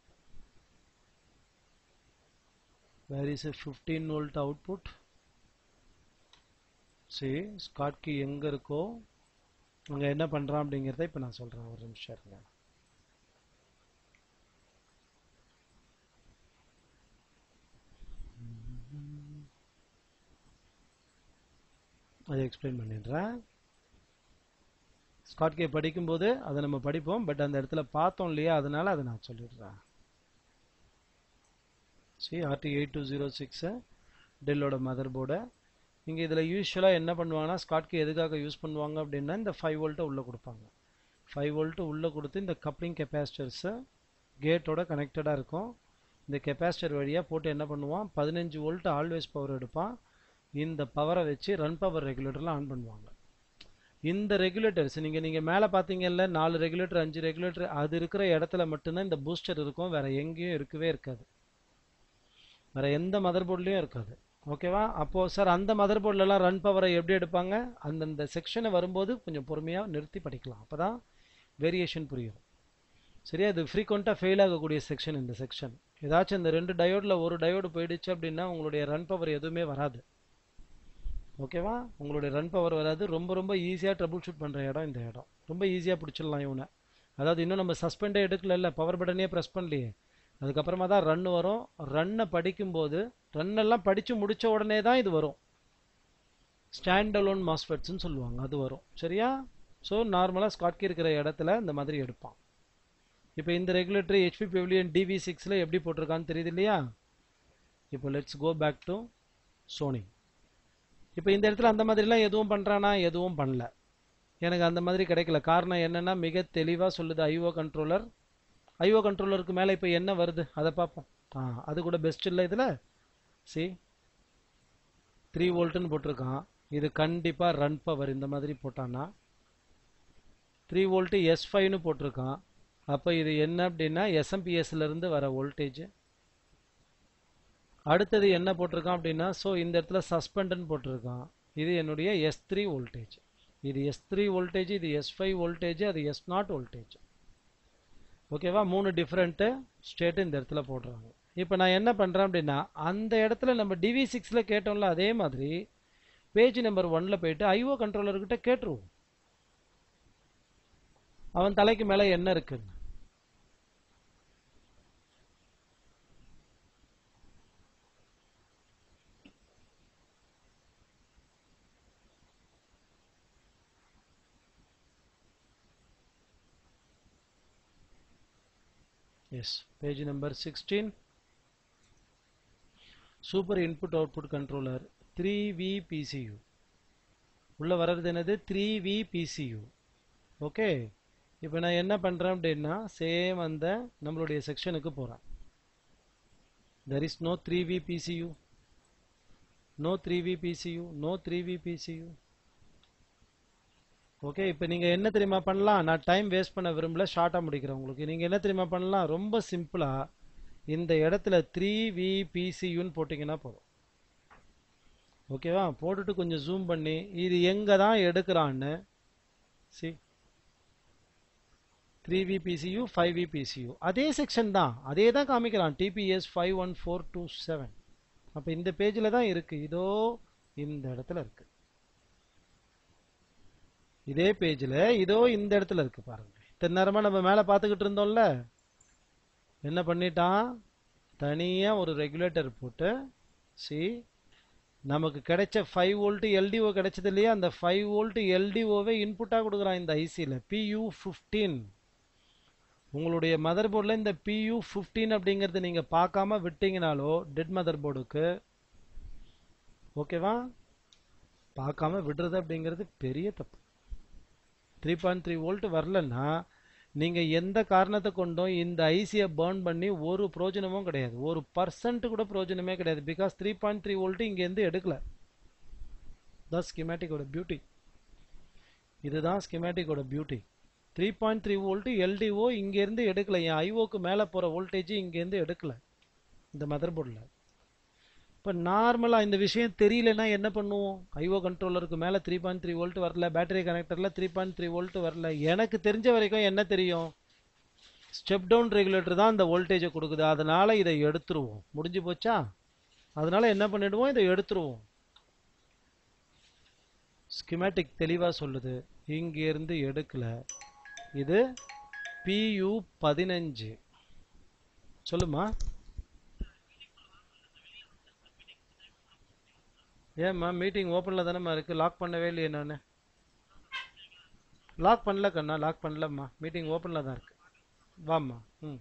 where is a fifteen volt output சரி ஸ்காட்கி எங்கே இருக்கோ அங்கே என்ன பண்ணுறான் அப்படிங்கிறத இப்போ நான் சொல்கிறேன் ஒரு நிமிஷம் இருங்க அதை எக்ஸ்பிளைன் பண்ணிடுறேன் ஸ்காட்கே படிக்கும்போது அதை நம்ம படிப்போம் பட் அந்த இடத்துல பார்த்தோம் இல்லையா அதனால அதை நான் சொல்லிடுறேன் see RT eight two zero six டெல்லோட மதர் போர்டை இங்கே இதில் யூஸ்வலாக என்ன பண்ணுவாங்கன்னா ஸ்காட்கே எதுக்காக யூஸ் பண்ணுவாங்க அப்படின்னா இந்த ஃபைவ் வோல்ட்டை உள்ளே கொடுப்பாங்க ஃபைவ் வோல்ட்டு உள்ளே கொடுத்து இந்த கப்ளிங் கெப்பாசிட்டர்ஸை கேட்டோட கனெக்டடாக இருக்கும் இந்த கெப்பாசிட்டர் வழியாக போட்டு என்ன பண்ணுவான் பதினஞ்சு வோல்ட் ஆல்வேஸ் பவர் எடுப்பான் இந்த பவரை வச்சு ரன் பவர் ரெகுலேட்டர்லாம் ஆன் பண்ணுவாங்க இந்த ரெகுலேட்டர்ஸ் நீங்கள் நீங்கள் மேலே பார்த்தீங்கல்ல நாலு ரெகுலேட்டர் அஞ்சு ரெகுலேட்டர் அது இருக்கிற இடத்துல மட்டும்தான் இந்த பூஸ்டர் இருக்கும் வேற எங்கேயும் இருக்கவே இருக்காது வேற எந்த மதர் போர்ட்லேயும் இருக்காது ஓகேவா அப்போ சார் அந்த மதர் போர்ட்லலாம் ரன் பவரை எப்படி எடுப்பாங்க அந்தந்த செக்ஷனை வரும்போது கொஞ்சம் பொறுமையாக நிறுத்தி படிக்கலாம் அப்போ தான் வேரியேஷன் புரியும் சரியா இது ஃப்ரீக்வெண்ட்டாக ஃபெயில் ஆகக்கூடிய செக்ஷன் இந்த செக்ஷன் ஏதாச்சும் இந்த ரெண்டு டயோடில் ஒரு டயோடு போயிடுச்சு அப்படின்னா உங்களுடைய ரன் பவர் எதுவுமே வராது ஓகேவா உங்களுடைய ரன் பவர் வராது ரொம்ப ரொம்ப ஈஸியாக ட்ரபுள் ஷூட் பண்ணுற இடம் இந்த இடம் ரொம்ப ஈஸியாக பிடிச்சிடலாம் இவனை அதாவது இன்னும் நம்ம சஸ்பெண்டே எடுக்கல பவர் பட்டனே ப்ரெஸ் பண்ணலையே அதுக்கப்புறமா தான் ரன் வரும் ரன்னை படிக்கும்போது ரன்னெல்லாம் படித்து முடித்த உடனே தான் இது வரும் ஸ்டாண்ட் அலோன் மாஸ்ஃபெட்ஸ்னு சொல்லுவாங்க அது வரும் சரியா ஸோ நார்மலாக ஸ்காட்கி இருக்கிற இடத்துல இந்த மாதிரி எடுப்பான் இப்போ இந்த ரெகுலேட்டரி ஹெச்பி பெவிலியன் டிவி சிக்ஸில் எப்படி போட்டிருக்கான்னு தெரியுது இல்லையா இப்போ let's go back to Sony இப்போ இந்த இடத்துல அந்த மாதிரிலாம் எதுவும் பண்ணுறானா எதுவும் பண்ணல எனக்கு அந்த மாதிரி கிடைக்கல காரணம் என்னன்னா மிக தெளிவாக சொல்லுது ஐஓ கண்ட்ரோலர் ஐஓ கண்ட்ரோலருக்கு மேலே இப்போ என்ன வருது அதை பார்ப்போம் ஆ அது கூட பெஸ்ட் இல்லை இதில் சி த்ரீ வோல்ட்டுன்னு போட்டிருக்கான் இது கண்டிப்பாக ரன் பவர் இந்த மாதிரி போட்டான்னா த்ரீ வோல்ட்டு எஸ் ஃபைவ்னு போட்டிருக்கான் அப்போ இது என்ன அப்படின்னா எஸ்எம்பிஎஸ்ல இருந்து வர வோல்டேஜ் அடுத்தது என்ன போட்டிருக்கான் அப்படின்னா ஸோ இந்த இடத்துல சஸ்பெண்டன் போட்டிருக்கான் இது என்னுடைய எஸ் த்ரீ வோல்டேஜ் இது எஸ் த்ரீ வோல்டேஜ் இது எஸ் ஃபைவ் வோல்டேஜ் அது எஸ் நாட் வோல்டேஜ் ஓகேவா மூணு டிஃப்ரெண்ட்டு ஸ்டேட்டு இந்த இடத்துல போடுறாங்க இப்போ நான் என்ன பண்ணுறேன் அப்படின்னா அந்த இடத்துல நம்ம டிவி சிக்ஸில் கேட்டோம்ல அதே மாதிரி பேஜ் நம்பர் ஒன்ல போயிட்டு ஐஓ கண்ட்ரோலர்கிட்ட கேட்டுருவோம் அவன் தலைக்கு மேலே என்ன இருக்குன்னு yes page number 16 super input output controller 3v pcu உள்ள வர்றது என்னது 3v pcu ஓகே இப்போ நான் என்ன பண்றேன் அப்படின்னா சேம் அந்த நம்மளுடைய செக்ஷனுக்கு போறேன் there is no 3v pcu no 3v pcu no 3v pcu okay இப்போ நீங்கள் என்ன தெரியுமா பண்ணலாம் நான் டைம் வேஸ்ட் பண்ண விரும்பல ஷார்ட்டாக முடிக்கிறேன் உங்களுக்கு நீங்கள் என்ன தெரியுமா பண்ணலாம் ரொம்ப சிம்பிளாக இந்த இடத்துல த்ரீ வி பிசியூன்னு போட்டிங்கன்னா போதும் ஓகேவா போட்டுட்டு கொஞ்சம் ஜூம் பண்ணி இது எங்கே தான் எடுக்கிறான்னு see three V PCU five V PCU அதே செக்ஷன் தான் அதே தான் காமிக்கிறான் TPS five one four two seven அப்போ இந்த பேஜில் தான் இருக்குது இதோ இந்த இடத்துல இருக்குது இதே பேஜில் இதோ இந்த இடத்துல இருக்கு பாருங்க இத்தனை நேரமா நம்ம மேலே பார்த்துக்கிட்டு இருந்தோம்ல என்ன பண்ணிட்டான் தனியா ஒரு ரெகுலேட்டர் போட்டு சி நமக்கு கிடைச்ச ஃபைவ் வோல்ட் எல்டிஓ கிடைச்சது இல்லையா அந்த ஃபைவ் வோல்ட் எல்டிஓவை இன்புட்டாக கொடுக்குறான் இந்த ஐசியில் பியூ ஃபிஃப்டீன் உங்களுடைய மதர் போர்டில் இந்த பியூ ஃபிஃப்டீன் அப்படிங்கிறது நீங்கள் பார்க்காம விட்டீங்கனாலோ டெட் மதர் போர்டுக்கு ஓகேவா பார்க்காம விடுறது அப்படிங்கிறது பெரிய தப்பு த்ரீ பாயிண்ட் த்ரீ வோல்ட் வரலன்னா நீங்கள் எந்த காரணத்தை கொண்டும் இந்த ஐசியை பேர்ன் பண்ணி ஒரு பிரயோஜனமும் கிடையாது ஒரு பர்சன்ட் கூட பிரயோஜனமே கிடையாது because three point three volt இங்கேருந்து எடுக்கல தான் ஸ்கிமேட்டிக்கோட பியூட்டி இதுதான் ஸ்கிமேட்டிக்கோட beauty three point three volt LDO இங்கேருந்து எடுக்கல என் ஐஓக்கு மேலே போகிற வோல்டேஜ் இங்கேருந்து எடுக்கல இந்த மதர் போர்டில் இப்போ நார்மலாக இந்த விஷயம் தெரியலன்னா என்ன பண்ணுவோம் ஐஓ கண்ட்ரோலருக்கு மேலே த்ரீ பாயிண்ட் த்ரீ வோல்ட் வரல பேட்டரி கனெக்டரில் த்ரீ பாயிண்ட் த்ரீ வோல்ட் வரல எனக்கு தெரிஞ்ச வரைக்கும் என்ன தெரியும் ஸ்டெப் டவுன் ரெகுலேட்டர் தான் இந்த வோல்டேஜை கொடுக்குது அதனால இதை எடுத்துருவோம் முடிஞ்சு போச்சா அதனால என்ன பண்ணிடுவோம் இதை எடுத்துருவோம் ஸ்கிமேட்டிக் தெளிவாக சொல்லுது இங்கிருந்து எடுக்கல இது பியூ பதினஞ்சு சொல்லுமா ஏம்மா மீட்டிங் ஓப்பனில் தானேம்மா இருக்குது லாக் பண்ணவே இல்லையே நான் லாக் பண்ணல கண்ணா லாக் பண்ணலம்மா மீட்டிங் ஓப்பனில் தான் இருக்கு வாம்மா ம்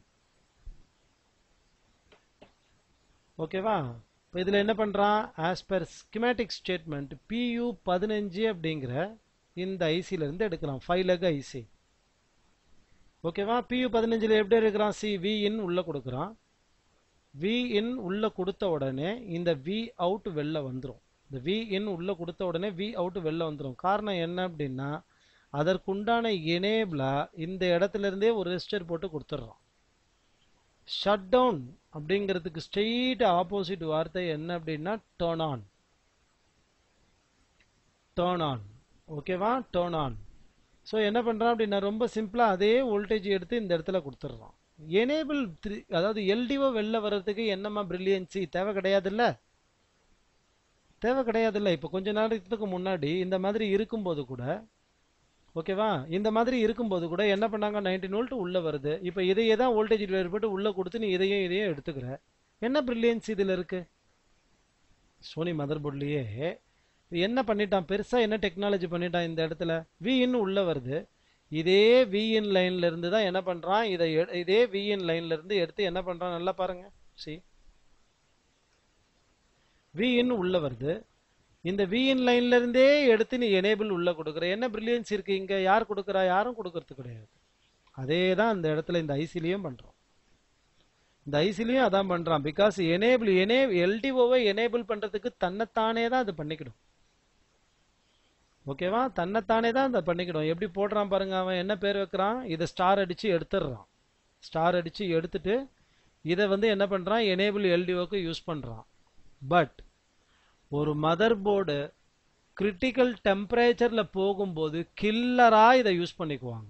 ஓகேவா இப்போ இதில் என்ன பண்ணுறான் ஆஸ் பர் ஸ்கிமேட்டிக் ஸ்டேட்மெண்ட் பியூ பதினஞ்சு அப்படிங்கிற இந்த ஐசியிலேருந்து எடுக்கலாம் ஃபைவ் லெக் ஐசி ஓகேவா பியூ பதினஞ்சில் எப்படி எடுக்கிறான் சி வி இன் உள்ளே கொடுக்குறான் வி இன் உள்ளே கொடுத்த உடனே இந்த வி அவுட் வெளில வந்துடும் இந்த வி இன் உள்ளே கொடுத்த உடனே வி அவுட் வெளில வந்துடும் காரணம் என்ன அப்படின்னா அதற்குண்டான எனேபிளாக இந்த இடத்துல இருந்தே ஒரு ரெஜிஸ்டர் போட்டு கொடுத்துட்றோம் ஷட் டவுன் அப்படிங்கிறதுக்கு ஸ்ட்ரெயிட் ஆப்போசிட் வார்த்தை என்ன அப்படின்னா டேர்ன் ஆன் டேர்ன் ஆன் ஓகேவா டேர்ன் ஆன் ஸோ என்ன பண்ணுறான் அப்படின்னா ரொம்ப சிம்பிளாக அதே வோல்டேஜ் எடுத்து இந்த இடத்துல கொடுத்துட்றான் எனேபிள் த்ரீ அதாவது எல்டிஓ வெளில வர்றதுக்கு என்னம்மா பிரில்லியன்சி தேவை கிடையாதுல்ல தேவை கிடையாதுல்ல இப்போ கொஞ்ச நேரத்துக்கு முன்னாடி இந்த மாதிரி இருக்கும்போது கூட ஓகேவா இந்த மாதிரி இருக்கும்போது கூட என்ன பண்ணாங்க நைன்டீன் வோல்ட் உள்ள வருது இப்போ இதையே தான் வோல்டேஜ் டிவைடர் போட்டு உள்ள கொடுத்து நீ இதையும் இதையும் எடுத்துக்கிற என்ன பிரில்லியன்ஸ் இதில் இருக்கு சோனி மதர் போர்ட்லயே என்ன பண்ணிட்டான் பெருசா என்ன டெக்னாலஜி பண்ணிட்டான் இந்த இடத்துல விஇன் உள்ள வருது இதே விஇன் லைன்ல இருந்து தான் என்ன பண்றான் இதை எ- இதே விஇன் லைன்ல இருந்து எடுத்து என்ன பண்றான் நல்லா பாருங்க சி விஇன் உள்ள வருது இந்த விஇன் லைன்ல இருந்தே எடுத்து நீ எனேபிள் உள்ள கொடுக்குற என்ன பிரில்லியன்ஸ் இருக்கு இங்க யார் கொடுக்குறா யாரும் கொடுக்கறது கிடையாது அதே தான் அந்த இடத்துல இந்த ஐசிலையும் பண்றோம் இந்த ஐசிலையும் அதான் பண்றான் பிகாஸ் எனேபிள் எனே எல்டிஓவை எனேபிள் பண்றதுக்கு தன்னைத்தானே தான் அது பண்ணிக்கிடும் ஓகேவா தன்னைத்தானே தான் அதை பண்ணிக்கிடும் எப்படி போடுறான் பாருங்க அவன் என்ன பேர் வைக்கிறான் இதை ஸ்டார் அடிச்சு எடுத்துடுறான் ஸ்டார் அடிச்சு எடுத்துட்டு இதை வந்து என்ன பண்றான் எனேபிள் எல்டிஓக்கு யூஸ் பண்றான் பட் ஒரு மதர் போர்டு கிரிட்டிக்கல் டெம்பரேச்சர்ல போகும்போது கில்லரா இதை யூஸ் பண்ணிக்குவாங்க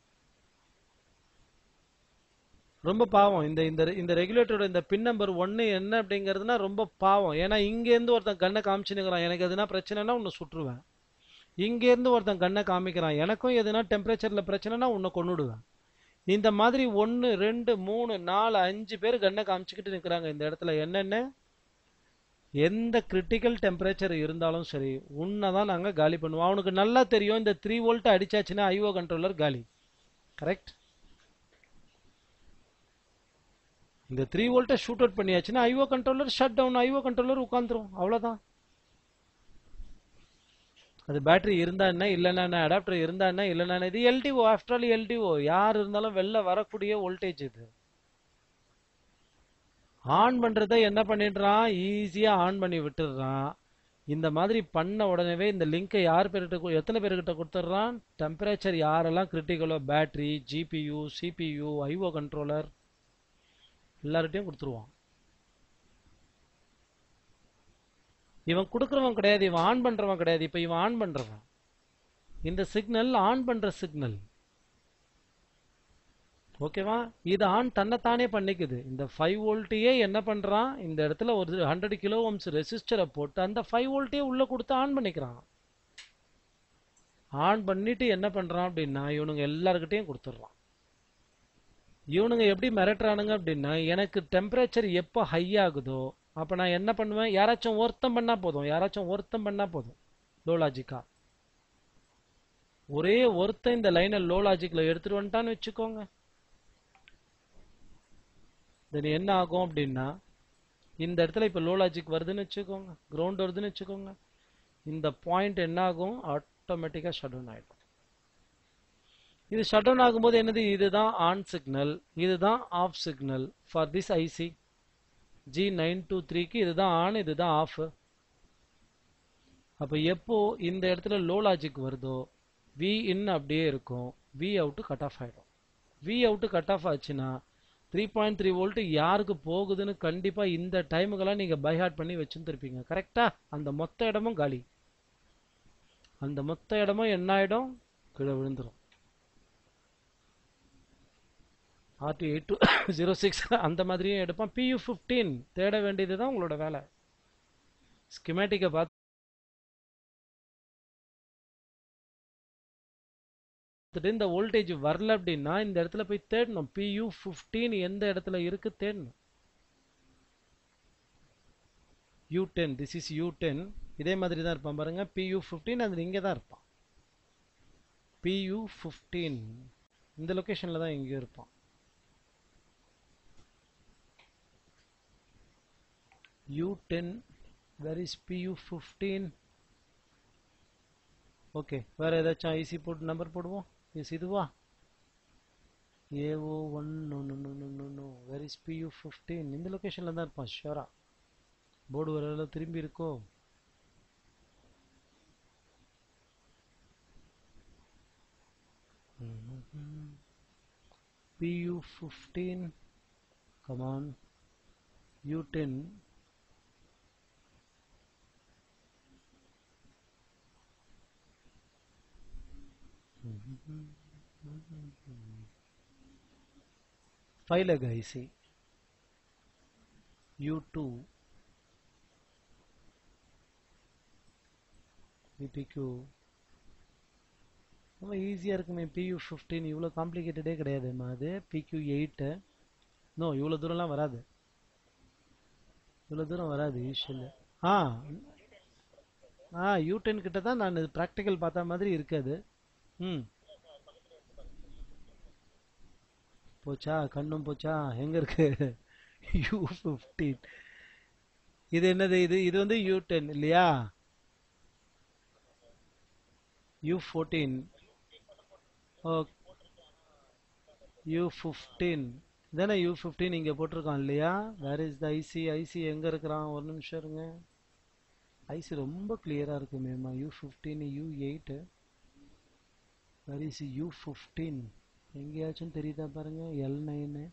ரொம்ப பாவம் இந்த இந்த இந்த ரெகுலேட்டரோட இந்த பின் நம்பர் ஒன்னு என்ன அப்படிங்கிறதுனா ரொம்ப பாவம் ஏன்னா இங்கேருந்து ஒருத்தன் கண்ணை காமிச்சுன்னுக்கிறான் எனக்கு எதுனா பிரச்சனைனா உன்னை சுட்டுருவேன் இங்கேருந்து ஒருத்தன் கண்ணை காமிக்கிறான் எனக்கும் எதுனா டெம்பரேச்சர்ல பிரச்சனைனா உன்னை கொன்னுடுவேன் இந்த மாதிரி ஒன்று ரெண்டு மூணு நாலு அஞ்சு பேர் கண்ணை காமிச்சுக்கிட்டு நிற்கிறாங்க இந்த இடத்துல என்னென்ன எந்த கிரிட்டிக்கல் டெம்பரேச்சர் இருந்தாலும் சரி உன்னை தான் நாங்கள் காலி பண்ணுவோம் அவனுக்கு நல்லா தெரியும் இந்த த்ரீ வோல்ட் அடிச்சாச்சுன்னா ஐஓ கண்ட்ரோலர் காலி கரெக்ட் இந்த த்ரீ வோல்ட்டை ஷூட் அவுட் பண்ணியாச்சுன்னா IO controller shut down IO controller உட்காந்துரும் அவ்வளோதான் அது பேட்டரி இருந்தா என்ன இல்லைன்னா என்ன அடாப்டர் இருந்தா என்ன இல்லைன்னா என்ன? இது எல்டிஓ ஆஃப்டர் ஆல் எல்டிஓ யார் இருந்தாலும் வெளில வரக்கூடிய வோல்டேஜ் இது ஆன் பண்றதை என்ன பண்ணிடுறான் ஈஸியா ஆன் பண்ணி விட்டுடுறான் இந்த மாதிரி பண்ண உடனே இந்த லிங்கை யார் பேர்கிட்ட கு- எத்தனை பேர்கிட்ட கொடுத்துட்றான் டெம்பரேச்சர் யாரெல்லாம் கிரிட்டிக்கலோ battery GPU CPU IO controller எல்லார்கிட்டையும் கொடுத்துருவான் இவன் கொடுக்குறவன் கிடையாது இவன் ஆன் பண்றவன் கிடையாது இப்ப இவன் ஆன் பண்றவன் இந்த சிக்னல் ஆன் பண்ற சிக்னல் ஓகேவா இது ஆன் தன்னைத்தானே பண்ணிக்குது இந்த ஃபைவ் வோல்ட்டையே என்ன பண்றான் இந்த இடத்துல ஒரு ஹண்ட்ரட் கிலோ ஓம்ஸ் ரெசிஸ்டரை போட்டு அந்த ஃபைவ் வோல்ட்டையே உள்ள கொடுத்து ஆன் பண்ணிக்கிறான் ஆன் பண்ணிட்டு என்ன பண்றான் அப்படின்னா இவனுங்க எல்லார்கிட்டயும் கொடுத்துட்றான் இவனுங்க எப்படி மிரட்டுறானுங்க அப்படின்னா எனக்கு டெம்பரேச்சர் எப்போ ஹை ஆகுதோ அப்போ நான் என்ன பண்ணுவேன் யாராச்சும் ஒருத்தம் பண்ணா போதும் யாராச்சும் ஒருத்தம் பண்ணா போதும் லோ லாஜிக்கா ஒரே ஒருத்தன் இந்த லைனை லோ லாஜிக்ல எடுத்துட்டு வந்துட்டான்னு வச்சுக்கோங்க தென் என்ன ஆகும் அப்படின்னா இந்த இடத்துல இப்போ லோ லாஜிக் வருதுன்னு வச்சுக்கோங்க கிரவுண்ட் வருதுன்னு வச்சுக்கோங்க இந்த பாயிண்ட் என்ன ஆகும் ஆட்டோமேட்டிக்காக ஷட் டவுன் ஆகிடும் இது ஷட் டவுன் ஆகும்போது என்னது இதுதான் ஆன் சிக்னல் இதுதான் off signal for this IC G nine two த்ரீக்கு இதுதான் ஆன் இதுதான் ஆஃப் அப்போ எப்போ இந்த இடத்துல லோ லாஜிக் வருதோ வி இன் அப்படியே இருக்கும் வி அவுட்டு கட் ஆஃப் ஆகிடும் வி அவுட்டு கட் ஆஃப் ஆச்சுன்னா த்ரீ பாயிண்ட் த்ரீ வோல்ட் யாருக்கு போகுதுன்னு கண்டிப்பாக இந்த டைமுக்கெல்லாம் நீங்கள் பைஹார்ட் பண்ணி வச்சுருந்துருப்பீங்க கரெக்டா அந்த மொத்த இடமும் காலி அந்த மொத்த இடமும் என்ன ஆகிடும் கீழே விழுந்துரும் RT eight two zero six அந்த மாதிரியும் எடுப்பான் பியூ ஃபிஃப்டீன் தேட வேண்டியது தான் உங்களோட வேலை ஸ்கிமேட்டிக்கை பார்த்து பார்த்துட்டு இந்த வோல்டேஜ் வரல அப்படின்னா இந்த இடத்துல போய் தேடணும் பியூ ஃபிஃப்டீன் எந்த இடத்துல இருக்கு தேடணும் U ten this is U ten இதே மாதிரி தான் இருப்பான் பாருங்க பியூ ஃபிஃப்டீன் அது இங்கே தான் இருப்பான் பியூ ஃபிஃப்டீன் இந்த லொக்கேஷனில் தான் எங்கேயும் இருப்பான் U ten where is PU fifteen okay வேற ஏதாச்சும் ஐசி போட்டு நம்பர் போடுவோம் எஸ் இதுவா AO one no no no no no no where is PU fifteen இந்த லொக்கேஷனில் தான் இருப்பான் ஷியோரா போர்டு வர திரும்பி இருக்கோ PU fifteen come on U ten file a guy see U2 VPQ ரொம்ப ஈஸியாக இருக்குமே பியூ ஃபிஃப்டீன் இவ்வளோ காம்ப்ளிகேட்டடே கிடையாதுமா அது பிக்யூ எயிட்டு நோ இவ்வளோ தூரம்லாம் வராது இவ்வளோ தூரம் வராது usually ah ah U ten கிட்ட தான் நான் இது ப்ராக்டிக்கல் பார்த்த மாதிரி இருக்காது ம் போச்சா கண்ணும் போச்சா எங்கே இருக்கு யூ ஃபிஃப்டீன் இது என்னது இது இது வந்து யூ டென் இல்லையா யூ ஃபோர்டீன் யூ ஃபிஃப்டீன் இதானே யூ ஃபிஃப்டீன் இங்கே போட்டிருக்கான் இல்லையா where is the IC IC எங்கே இருக்கிறான் ஒரு நிமிஷம் இருங்க ஐசி ரொம்ப கிளியராக இருக்குமேம்மா U fifteen U eight where is U fifteen எங்கேயாச்சும் தெரியுதா பாருங்க L nine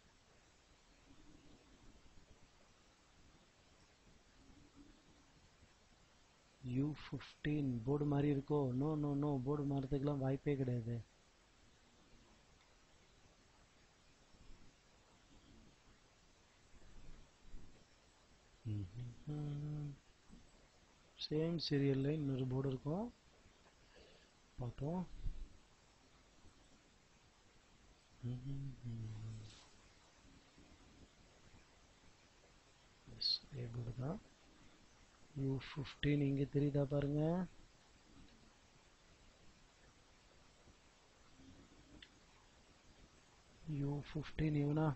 U fifteen board மாதிரி இருக்கோ நோ நோ நோ போர்டு மாறதுக்கெல்லாம் வாய்ப்பே கிடையாது சேம் சீரியலில் இன்னொரு போர்டு இருக்கும் பார்ப்போம் அதே போர்டு தான் யூ ஃபிஃப்டீன் இங்கே தெரியுதா பாருங்க யூ ஃபிஃப்டீன் இவனா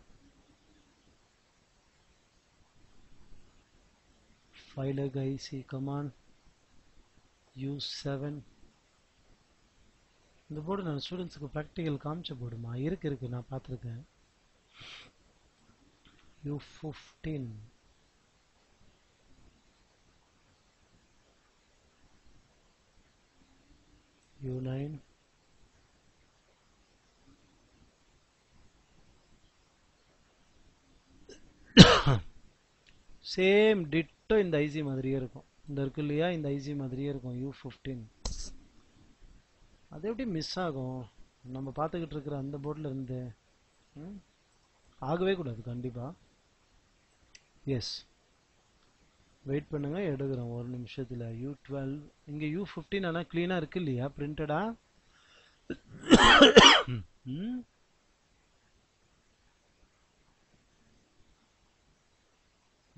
failure IC come on U seven இந்த போர்டு நான் ஸ்டூடெண்ட்ஸுக்கு ப்ராக்டிக்கல் காமிச்ச போர்டுமா இருக்கு இருக்கு நான் பார்த்துருக்கேன் U fifteen U9 same ditto இந்த ஐசி மாதிரியே இருக்கும் இந்த இருக்கு இல்லையா இந்த ஐசி மாதிரியே இருக்கும் யூ ஃபிஃப்டீன் அது எப்படி மிஸ் ஆகும் நம்ம பார்த்துக்கிட்டு இருக்கிற அந்த போர்டில் இருந்து ம்? ஆகவே கூடாது கண்டிப்பாக எஸ் வெயிட் பண்ணுங்க எடுக்கிறோம் ஒரு நிமிஷத்தில் யூ டுவெல் இங்கே யூ ஃபிஃப்டீன் ஆனால் க்ளீனாக இருக்கு இல்லையா பிரிண்டடா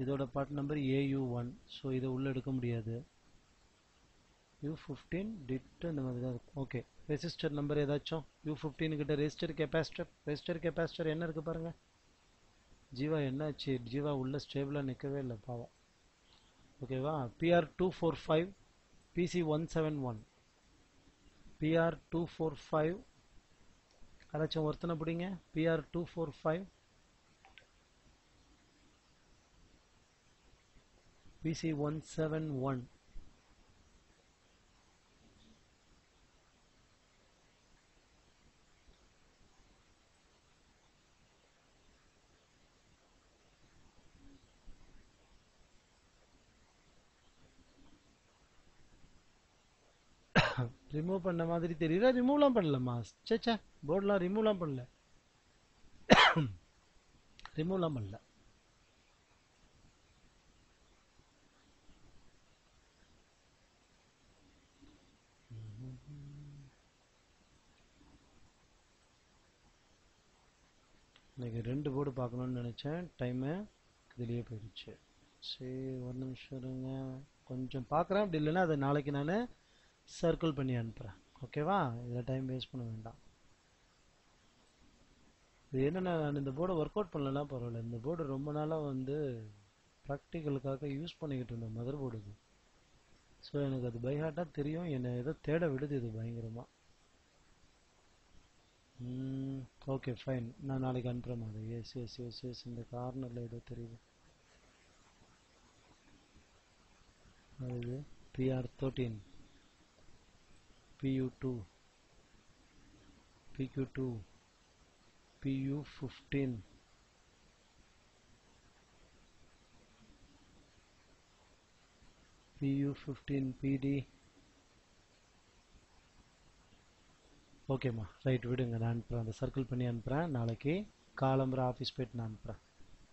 இதோட part number AU one so இதை உள்ளே எடுக்க முடியாது யூ ஃபிஃப்டீன் டிட்டு இந்த மாதிரி தான் இருக்கும் ஓகே ரெசிஸ்டர் நம்பர் ஏதாச்சும் யூ ஃபிஃப்டீன் கிட்ட ரெசிஸ்டர் கெப்பாசிட்டர் ரெசிஸ்டர் கெப்பாசிட்டர் என்ன இருக்குது பாருங்கள் ஜீவா என்னாச்சு ஜீவா உள்ள ஸ்டேபிளாக நிற்கவே இல்லை பாவம் ஓகேவா PR two four five PC one seven one PR two four five யாராச்சும் ஒருத்தனை பிடிங்க PR two four five PC one seven one remove பண்ண மாதிரி தெரியல ரிமூவ்லாம் பண்ணலம்மா சேச்சா போர்டெலாம் ரிமூவ்லாம் பண்ணல ரிமூவ்லாம் பண்ணல இன்னைக்கு ரெண்டு போர்டு பார்க்கணுன்னு நினச்சேன் டைமு இதுலேயே போயிடுச்சு சரி ஒரு நிமிஷம் இருங்க கொஞ்சம் பார்க்குறேன் அப்படி இல்லைன்னா அதை நாளைக்கு நான் சர்க்கிள் பண்ணி அனுப்புகிறேன் ஓகேவா இதில் டைம் வேஸ்ட் பண்ண வேண்டாம் இது என்னென்ன நான் இந்த போர்டை ஒர்க் அவுட் பண்ணலன்னா பரவாயில்ல இந்த போர்டு ரொம்ப நாளாக வந்து ப்ராக்டிக்கலுக்காக யூஸ் பண்ணிக்கிட்டு இருந்தேன் மதர் போர்டுக்கு ஸோ எனக்கு அது பைஹார்ட்டாக தெரியும் என்னை ஏதோ தேட விடுது இது பயங்கரமாக ஓகே ஃபைன் நான் நாளைக்கு அனுப்புகிறேன் அது எஸ் எஸ் எஸ் எஸ் இந்த கார்னரில் ஏதோ தெரியுது அது PR thirteen PU2 PQ2 PU15 PU15 PD ஓகேம்மா ரைட் விடுங்க நான் அனுப்புகிறேன் அந்த சர்க்கிள் பண்ணி அனுப்புகிறேன் நாளைக்கு காலம்புற ஆஃபீஸ் போயிட்டு நான் அனுப்புகிறேன்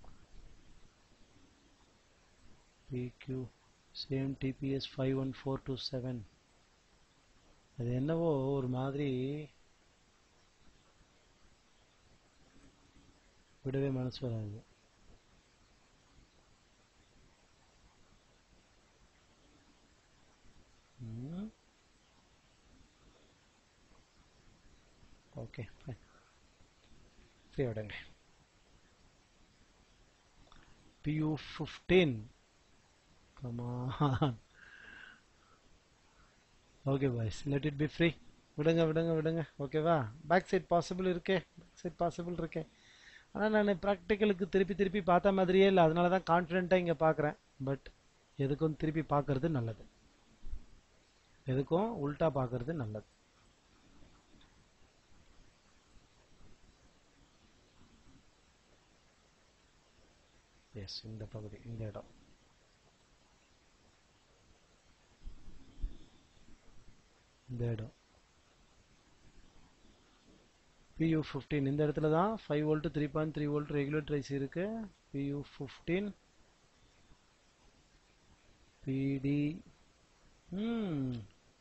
PQ same TPS five one four two seven அது என்னவோ ஒரு மாதிரி விடவே மனசு வராது ஓகே ஃபைன் ஃப்ரீ விடுங்க PU fifteen come on okay boys let it be free விடுங்க விடுங்க விடுங்க ஓகேவா பேக் சைட் பாசிபிள் இருக்கே பேக் சைட் பாசிபிள் இருக்கே ஆனால் நான் ப்ராக்டிக்கலுக்கு திருப்பி திருப்பி பார்த்த மாதிரியே இல்லை அதனால தான் கான்ஃபிடென்ட்டாக இங்கே பார்க்குறேன் பட் எதுக்கும் திருப்பி பார்க்கறது நல்லது எதுக்கும் உல்ட்டா பார்க்கறது நல்லது எஸ் இந்த பகுதி இந்த இடம் இந்த இடம் பியூ ஃபிஃப்டீன் இந்த இடத்துல தான் five volt three point three volt regulator IC இருக்கு பியூ ஃபிஃப்டீன் பிடி ம்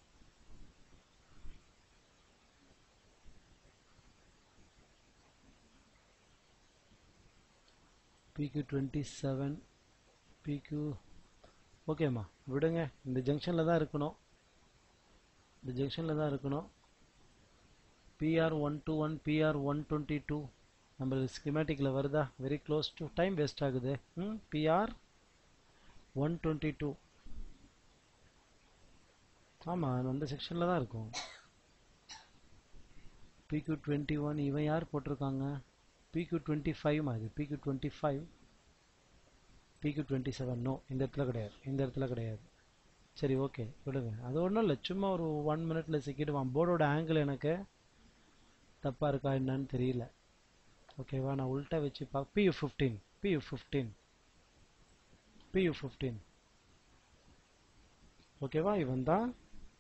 பிக்யூ டுவெண்ட்டி செவன் பிக்யூ ஓகேம்மா விடுங்க இந்த ஜங்ஷனில் தான் இருக்கணும் இந்த ஜங்ஷனில் தான் இருக்கணும் PR one two one PR one twenty two நம்ம ஸ்கிமேட்டிக்கில் வருதா very close to time waste ஆகுது ம் பிஆர் ஒன் டுவெண்ட்டி டூ ஆமாம் அந்த செக்ஷனில் தான் இருக்கும் பிக்யூ டுவெண்ட்டி ஒன் இவன் யார் போட்டிருக்காங்க பிக்யூ டுவெண்ட்டி ஃபைவ்மா இது PQ twenty five PQ twenty seven no இந்த இடத்துல கிடையாது இந்த இடத்துல கிடையாது சரி ஓகே விடுங்க அது ஒன்றும் இல்லை சும்மா ஒரு ஒன் மினிட்ல சிக்கிடுவான் போர்டோட ஆங்கிள் எனக்கு தப்பாக இருக்கா என்னன்னு தெரியல ஓகேவா நான் உள்ட்டா வச்சு பா PU fifteen PU fifteen PU fifteen ஓகேவா இவன் தான்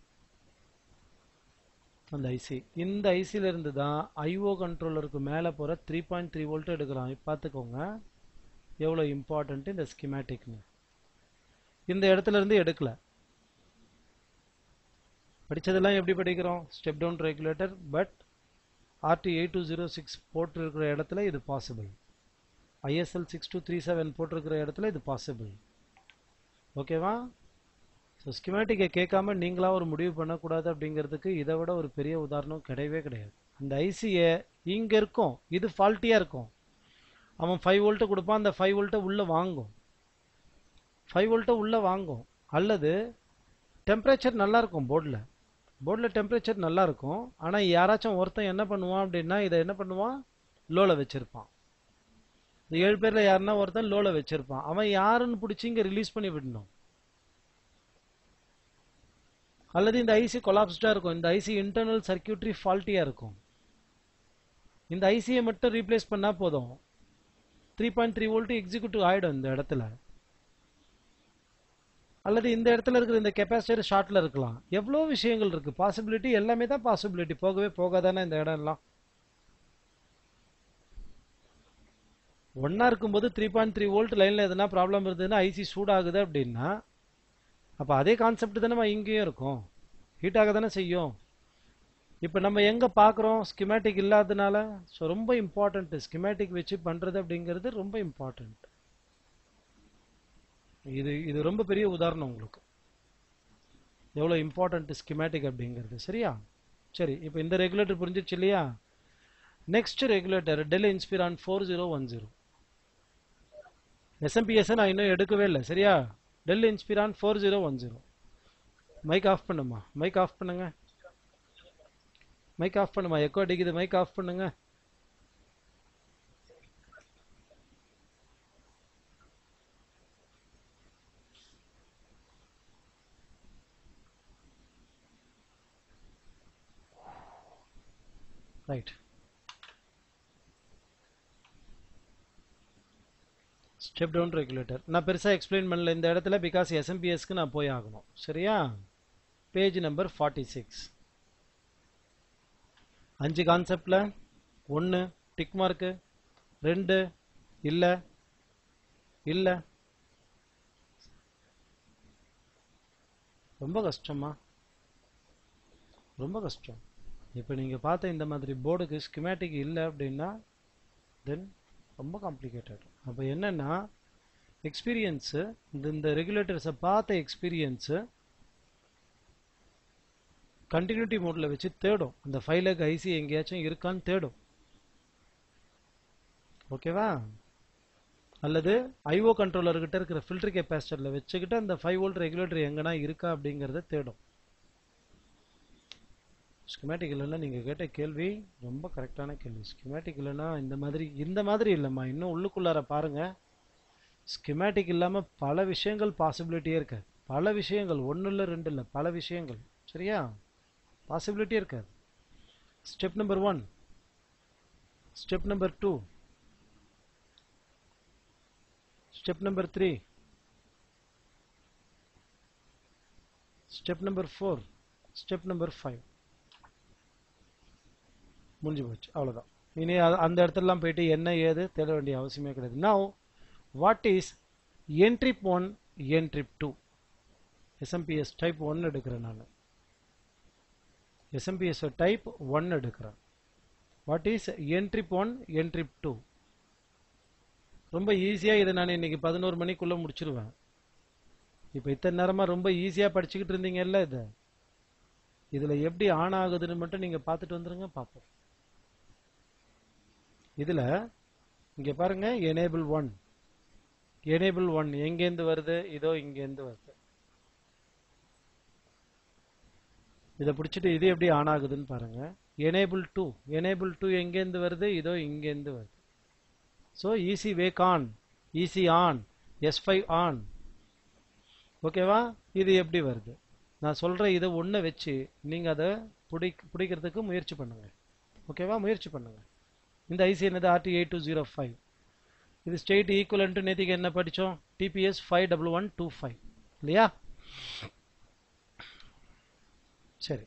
அந்த ஐசி இந்த ஐசியில் இருந்து தான் ஐஓ கண்ட்ரோலருக்கு மேலே போகிற த்ரீ பாயிண்ட் த்ரீ வோல்ட் எடுக்கலாம் பார்த்துக்கோங்க எவ்வளோ இம்பார்ட்டன்ட் இந்த ஸ்கிமேட்டிக்னு இந்த இடத்துல இருந்து எடுக்கல படித்ததெல்லாம் எப்படி படிக்கிறோம் step down regulator but RT eight two zero six போட்டு இருக்கிற இடத்துல இது possible ISL six two three seven போட்டிருக்கிற இடத்துல இது பாசிபிள் ஓகேவா ஸோ ஸ்கிமேட்டிக்கை கேட்காம நீங்களா ஒரு முடிவு பண்ணக்கூடாது அப்படிங்கிறதுக்கு இதை விட ஒரு பெரிய உதாரணம் கிடையவே கிடையாது அந்த ஐசியை இங்க இருக்கும் இது ஃபால்ட்டியா இருக்கும் அவன் ஃபைவ் வோல்ட்டை கொடுப்பான் அந்த ஃபைவ் வோல்ட்டை உள்ள வாங்கும் ஃபைவ் வோல்ட்டை உள்ள வாங்கும் அல்லது டெம்பரேச்சர் நல்லா இருக்கும் போர்டில் போர்டில் டெம்பரேச்சர் நல்லா இருக்கும் ஆனால் யாராச்சும் ஒருத்தன் என்ன பண்ணுவான் அப்படின்னா இதை என்ன பண்ணுவான் லோவில் வச்சிருப்பான் இந்த ஏழு பேர்ல யாருன்னா ஒருத்தன் லோல வச்சிருப்பான் அவன் யாருன்னு பிடிச்சி இங்க ரிலீஸ் பண்ணி விடணும் அல்லது இந்த ஐசி கொலாப்ஸ்டா இருக்கும் இந்த ஐசி இன்டர்னல் சர்க்கியூட்ரி ஃபால்ட்டியா இருக்கும் இந்த ஐசியை மட்டும் ரீப்ளேஸ் பண்ணா போதும் three point three volt executive ஆயிடும் இந்த இடத்துல அல்லது இந்த இடத்துல இருக்கிற இந்த கெப்பாசிட்டர் ஷார்ட்ல இருக்கலாம் எவ்வளோ விஷயங்கள் இருக்கு பாசிபிலிட்டி எல்லாமே தான் பாசிபிலிட்டி போகவே போகாதானே இந்த இடம் எல்லாம் ஒன்னா இருக்கும்போது த்ரீ பாயிண்ட் த்ரீ வோல்ட் லைன்ல எதனா ப்ராப்ளம் இருந்ததுன்னா ஐசி சூடாகுது அப்படின்னா அப்ப அதே கான்செப்ட் தானே இங்கேயும் இருக்கும் ஹீட் ஆக தானே செய்யும் இப்போ நம்ம எங்க பார்க்குறோம் ஸ்கிமேட்டிக் இல்லாததுனால ஸோ ரொம்ப இம்பார்ட்டன்ட் ஸ்கிமேட்டிக் வச்சு பண்றது அப்படிங்கிறது ரொம்ப இம்பார்ட்டன்ட் இது இது ரொம்ப பெரிய உதாரணம் உங்களுக்கு எவ்வளோ இம்பார்ட்டன்ட் ஸ்கிமேட்டிக் அப்படிங்கிறது சரியா சரி இப்போ இந்த ரெகுலேட்டர் புரிஞ்சிருச்சு இல்லையா next regulator Dell Inspiron four zero one zero SMPS நான் இன்னும் எடுக்கவே இல்லை சரியா Dell Inspiron four zero one zero mic off பண்ணுமா மைக் ஆஃப் பண்ணுங்க மைக் ஆஃப் பண்ணுமா எக்கோ அடிக்குது மைக் ஆஃப் பண்ணுங்க ரைட் ஸ்டெப் டவுன் ரெகுலேட்டர் நான் பெருசாக எக்ஸ்பிளைன் பண்ணல இந்த இடத்துல பிகாஸ் எஸ்எம்பிஎஸ்க்கு நான் போய் ஆகணும் சரியா பேஜ் நம்பர் ஃபார்ட்டி சிக்ஸ் அஞ்சு கான்செப்டில் ஒன்று டிக் மார்க்கு ரெண்டு இல்லை இல்லை ரொம்ப கஷ்டமா ரொம்ப கஷ்டம் இப்போ நீங்கள் பார்த்த இந்த மாதிரி போர்டுக்கு ஸ்கிமேட்டிக் இல்லை அப்படின்னா தென் ரொம்ப காம்ப்ளிகேட்டட் அப்போ என்னன்னா எக்ஸ்பீரியன்ஸு இந்த இந்த ரெகுலேட்டர்ஸை பார்த்த எக்ஸ்பீரியன்ஸு கண்டினியூட்டி மோடில் வச்சு தேடும் அந்த ஃபைலுக்கு ஐசி எங்கேயாச்சும் இருக்கான்னு தேடும் ஓகேவா அல்லது ஐஓ கண்ட்ரோலர்கிட்ட இருக்கிற ஃபில்டர் கெப்பாசிட்டரில் வச்சுக்கிட்டு அந்த ஃபைவ் வோல்ட் ரெகுலேட்டர் எங்கன்னா இருக்கா அப்படிங்கிறத தேடும் ஸ்கிமேட்டிக் இல்லைன்னா நீங்கள் கேட்ட கேள்வி ரொம்ப கரெக்டான கேள்வி ஸ்கிமேட்டிக் இல்லைன்னா இந்த மாதிரி இந்த மாதிரி இல்லைம்மா இன்னும் உள்ளுக்குள்ளார பாருங்க ஸ்கிமேட்டிக் இல்லாமல் பல விஷயங்கள் பாசிபிலிட்டியே இருக்காது பல விஷயங்கள் ஒன்று இல்லை ரெண்டு இல்லை பல விஷயங்கள் சரியா பாசிபிலிட்டியே இருக்காது step number one step number two step number three step number four step number five முடிஞ்சு போச்சு அவ்வளோதான் இனி அது- அந்த இடத்துலலாம் போயிட்டு என்ன ஏது தேட வேண்டிய அவசியமே கிடையாது now what is ENTRIP one என்ட்ரிப் two SMPS type one எடுக்கிறேன் நான் எஸ்எம்பிஎஸ் டைப் ஒன் எடுக்கிறேன் what is ENTRIP one என்ட்ரிப் two ரொம்ப ஈஸியாக இதை நான் இன்னைக்கு பதினோரு மணிக்குள்ளே முடிச்சிருவேன் இப்போ இத்தனை நேரமாக ரொம்ப ஈஸியாக படிச்சுக்கிட்டு இருந்தீங்கல்ல இதை இதில் எப்படி ஆன் ஆகுதுன்னு மட்டும் நீங்கள் பார்த்துட்டு வந்துருங்க பார்ப்போம் இதில் இங்கே பாருங்க எனேபிள் ஒன் எனேபிள் ஒன் எங்கேருந்து வருது இதோ இங்கேருந்து வருது இதை பிடிச்சிட்டு இது எப்படி ஆன் ஆகுதுன்னு பாருங்க எனேபிள் டூ எனேபிள் டூ எங்கேருந்து வருது இதோ இங்கேருந்து வருது so EC wake on EC on S five on ஓகேவா இது எப்படி வருது நான் சொல்ற இதை ஒன்று வச்சு நீங்கள் அதை பிடி பிடிக்கிறதுக்கு முயற்சி பண்ணுங்க ஓகேவா முயற்சி பண்ணுங்க இந்த ஐசி என்னது RT eight two zero five இது ஸ்டேட் ஈக்குவலன்ட்டு நேற்றுக்கு என்ன படித்தோம் TPS five double one two five இல்லையா சரி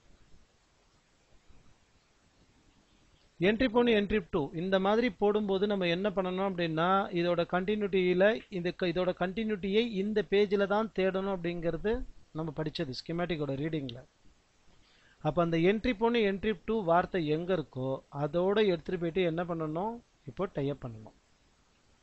என்ட்ரி ஒன் என்ட்ரி டூ இந்த மாதிரி போடும்போது நம்ம என்ன பண்ணணும் அப்படின்னா இதோட கண்டினியூட்டியில் இந்த இதோட கண்டினியூட்டியை இந்த பேஜில் தான் தேடணும் அப்படிங்கிறது நம்ம படிச்சது ஸ்கிமேட்டிக்கோட ரீடிங்கில் அப்போ அந்த என்ட்ரி பொண்ணு என்ட்ரி டூ வார்த்தை எங்கே இருக்கோ அதோட எடுத்துகிட்டு போயிட்டு என்ன பண்ணணும் இப்போ டைப் பண்ணணும்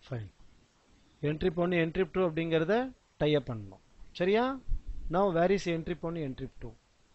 ஃபைன் என்ட்ரி ஒன்று என்ட்ரி டூ அப்படிங்கிறத டைப் பண்ணணும் சரியா நவ் வேர் இஸ் என்ட்ரி ஒன்று என்ட்ரி டூ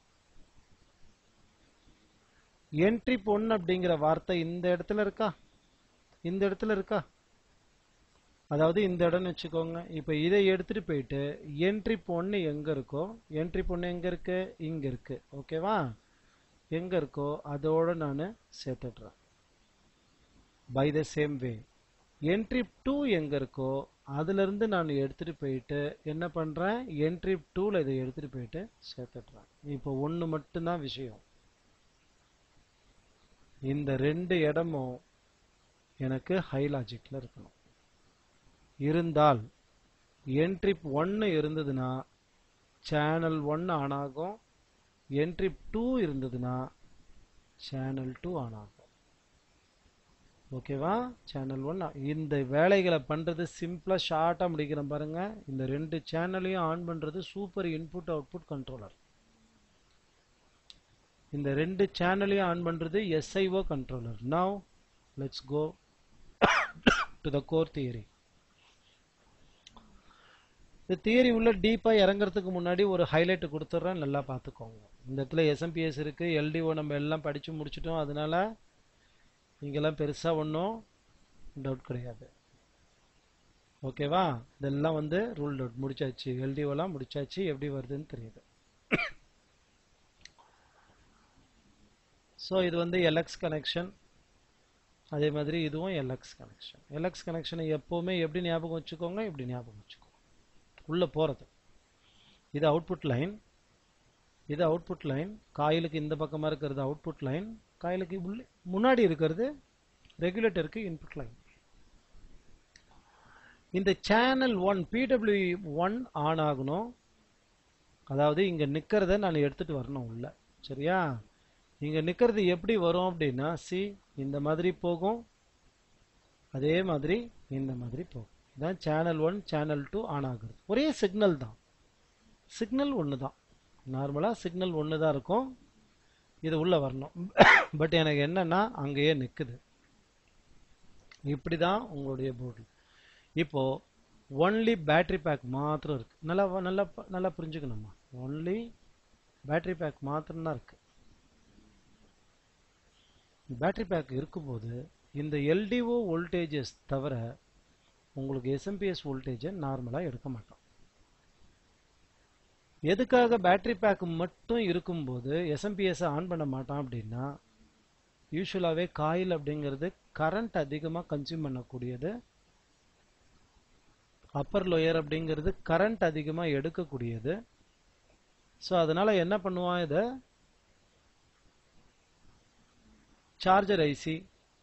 என்ட்ரி ஒன்று அப்படிங்கிற வார்த்தை இந்த இடத்துல இருக்கா இந்த இடத்துல இருக்கா அதாவது இந்த இடம்னு வச்சுக்கோங்க இப்போ இதை எடுத்துட்டு போயிட்டு என்ட்ரி பொண்ணு எங்க இருக்கோ என்ட்ரி பொண்ணு எங்க இருக்கு இங்க இருக்கு ஓகேவா எங்க இருக்கோ அதோட நான் சேர்த்துடுறேன் by the same way entry two எங்க இருக்கோ அதுல இருந்து நான் எடுத்துட்டு போயிட்டு என்ன பண்றேன் என்ட்ரி டூல இதை எடுத்துட்டு போயிட்டு சேர்த்துடுறேன் இப்போ ஒண்ணு மட்டும்தான் விஷயம் இந்த ரெண்டு இடமும் எனக்கு ஹை லாஜிக்ல இருக்கணும் இருந்தால் என்ட்ரி ஒன்று இருந்ததுன்னா சேனல் ஒன்று ஆன் ஆகும் என்ட்ரி டூ இருந்ததுன்னா சேனல் டூ ஆன் ஆகும் ஓகேவா சேனல் ஒன் இந்த வேலைகளை பண்றது சிம்பிளா ஷார்ட்டா முடிக்கிறேன் பாருங்க இந்த ரெண்டு சேனலையும் ஆன் பண்றது சூப்பர் இன்புட் அவுட்புட் கண்ட்ரோலர் இந்த ரெண்டு சேனலையும் ஆன் பண்றது SIO controller now let's go to the core theory இந்த தியரி உள்ள டீப்பா இறங்குறதுக்கு முன்னாடி ஒரு ஹைலைட் கொடுத்துட்றேன் நல்லா பார்த்துக்கோங்க இந்த இடத்துல எஸ்எம்பிஎஸ் இருக்கு எல்டிஓ நம்ம எல்லாம் படிச்சு முடிச்சிட்டோம் அதனால இங்கெல்லாம் பெருசா ஒன்றும் டவுட் கிடையாது ஓகேவா இதெல்லாம் வந்து ரூல் டவுட் முடிச்சாச்சு எல்டிஓலாம் முடிச்சாச்சு எப்படி வருதுன்னு தெரியுது ஸோ இது வந்து எல்எக்ஸ் கனெக்ஷன் அதே மாதிரி இதுவும் எல்எக்ஸ் கனெக்ஷன் எல்எக்ஸ் கனெக்ஷனை எப்போவுமே எப்படி ஞாபகம் வச்சுக்கோங்க இப்படி ஞாபகம் வச்சுக்கோங்க உள்ள போறது இது அவுட்புட் லைன் இது அவுட்புட் லைன் காயிலுக்கு இந்த பக்கமா இருக்கிறது அவுட்புட் லைன் காயிலுக்கு உள்ள முன்னாடி இருக்கிறது ரெகுலேட்டருக்கு இன்புட் லைன் இந்த channel one PW one on ஆகணும் அதாவது இங்க நிக்கிறத நான் எடுத்துட்டு வரணும் உள்ள சரியா இங்க நிக்கிறது எப்படி வரும் அப்படின்னா சி இந்த மாதிரி போகும் அதே மாதிரி இந்த மாதிரி போகும் இதான் channel one channel two on ஆகுறது ஒரே சிக்னல் தான் சிக்னல் ஒன்று தான் நார்மலாக சிக்னல் ஒன்று தான் இருக்கும் இது உள்ள வரணும் பட் எனக்கு என்னன்னா அங்கேயே நிற்குது இப்படி தான் உங்களுடைய போர்டு இப்போ ஒன்லி பேட்டரி பேக் மாத்திரம் இருக்கு நல்லா நல்லா நல்லா புரிஞ்சுக்கணுமா ஒன்லி பேட்டரி பேக் மாத்திரம் தான் இருக்கு பேட்டரி பேக் இருக்கும்போது இந்த எல்டிஓ வோல்டேஜஸ் தவிர உங்களுக்கு எஸ்எம்பிஎஸ் வோல்டேஜை நார்மலாக எடுக்க மாட்டோம் எதுக்காக பேட்டரி பேக் மட்டும் இருக்கும்போது எஸ்எம்பிஎஸ் ஆன் பண்ண மாட்டான் அப்படின்னா யூஸ்வலாகவே காயில் அப்படிங்கிறது கரண்ட் அதிகமாக கன்சியூம் பண்ணக்கூடியது அப்பர் லோயர் அப்படிங்கிறது கரண்ட் அதிகமாக எடுக்கக்கூடியது ஸோ அதனால என்ன பண்ணுவான் இதை சார்ஜர் ஐசி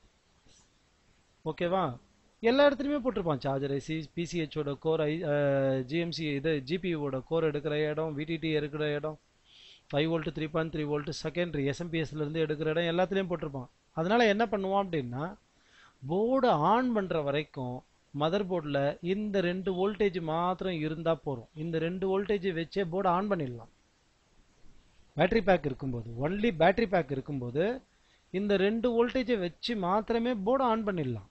ஓகேவா எல்லா இடத்துலையுமே போட்டிருப்பான் சார்ஜர் ஐசி பிசிஹெச்சோட கோர் ஐ ஜிஎம்சி இது ஜிபியோட கோர் எடுக்கிற இடம் விடிடி இருக்கிற இடம் five volt three point three volt secondary எஸ்எம்பிஎஸ்ல இருந்து எடுக்கிற இடம் எல்லாத்துலேயும் போட்டிருப்பான் அதனால என்ன பண்ணுவான் அப்படின்னா போர்டு ஆன் பண்ற வரைக்கும் மதர் போர்டில் இந்த ரெண்டு வோல்டேஜ் மாத்திரம் இருந்தா போதும் இந்த ரெண்டு வோல்டேஜ் வச்சே போர்டு ஆன் பண்ணிடலாம் பேட்டரி பேக் இருக்கும்போது ஒன்லி பேட்டரி பேக் இருக்கும்போது இந்த ரெண்டு வோல்டேஜை வச்சு மாத்திரமே போர்டு ஆன் பண்ணிடலாம்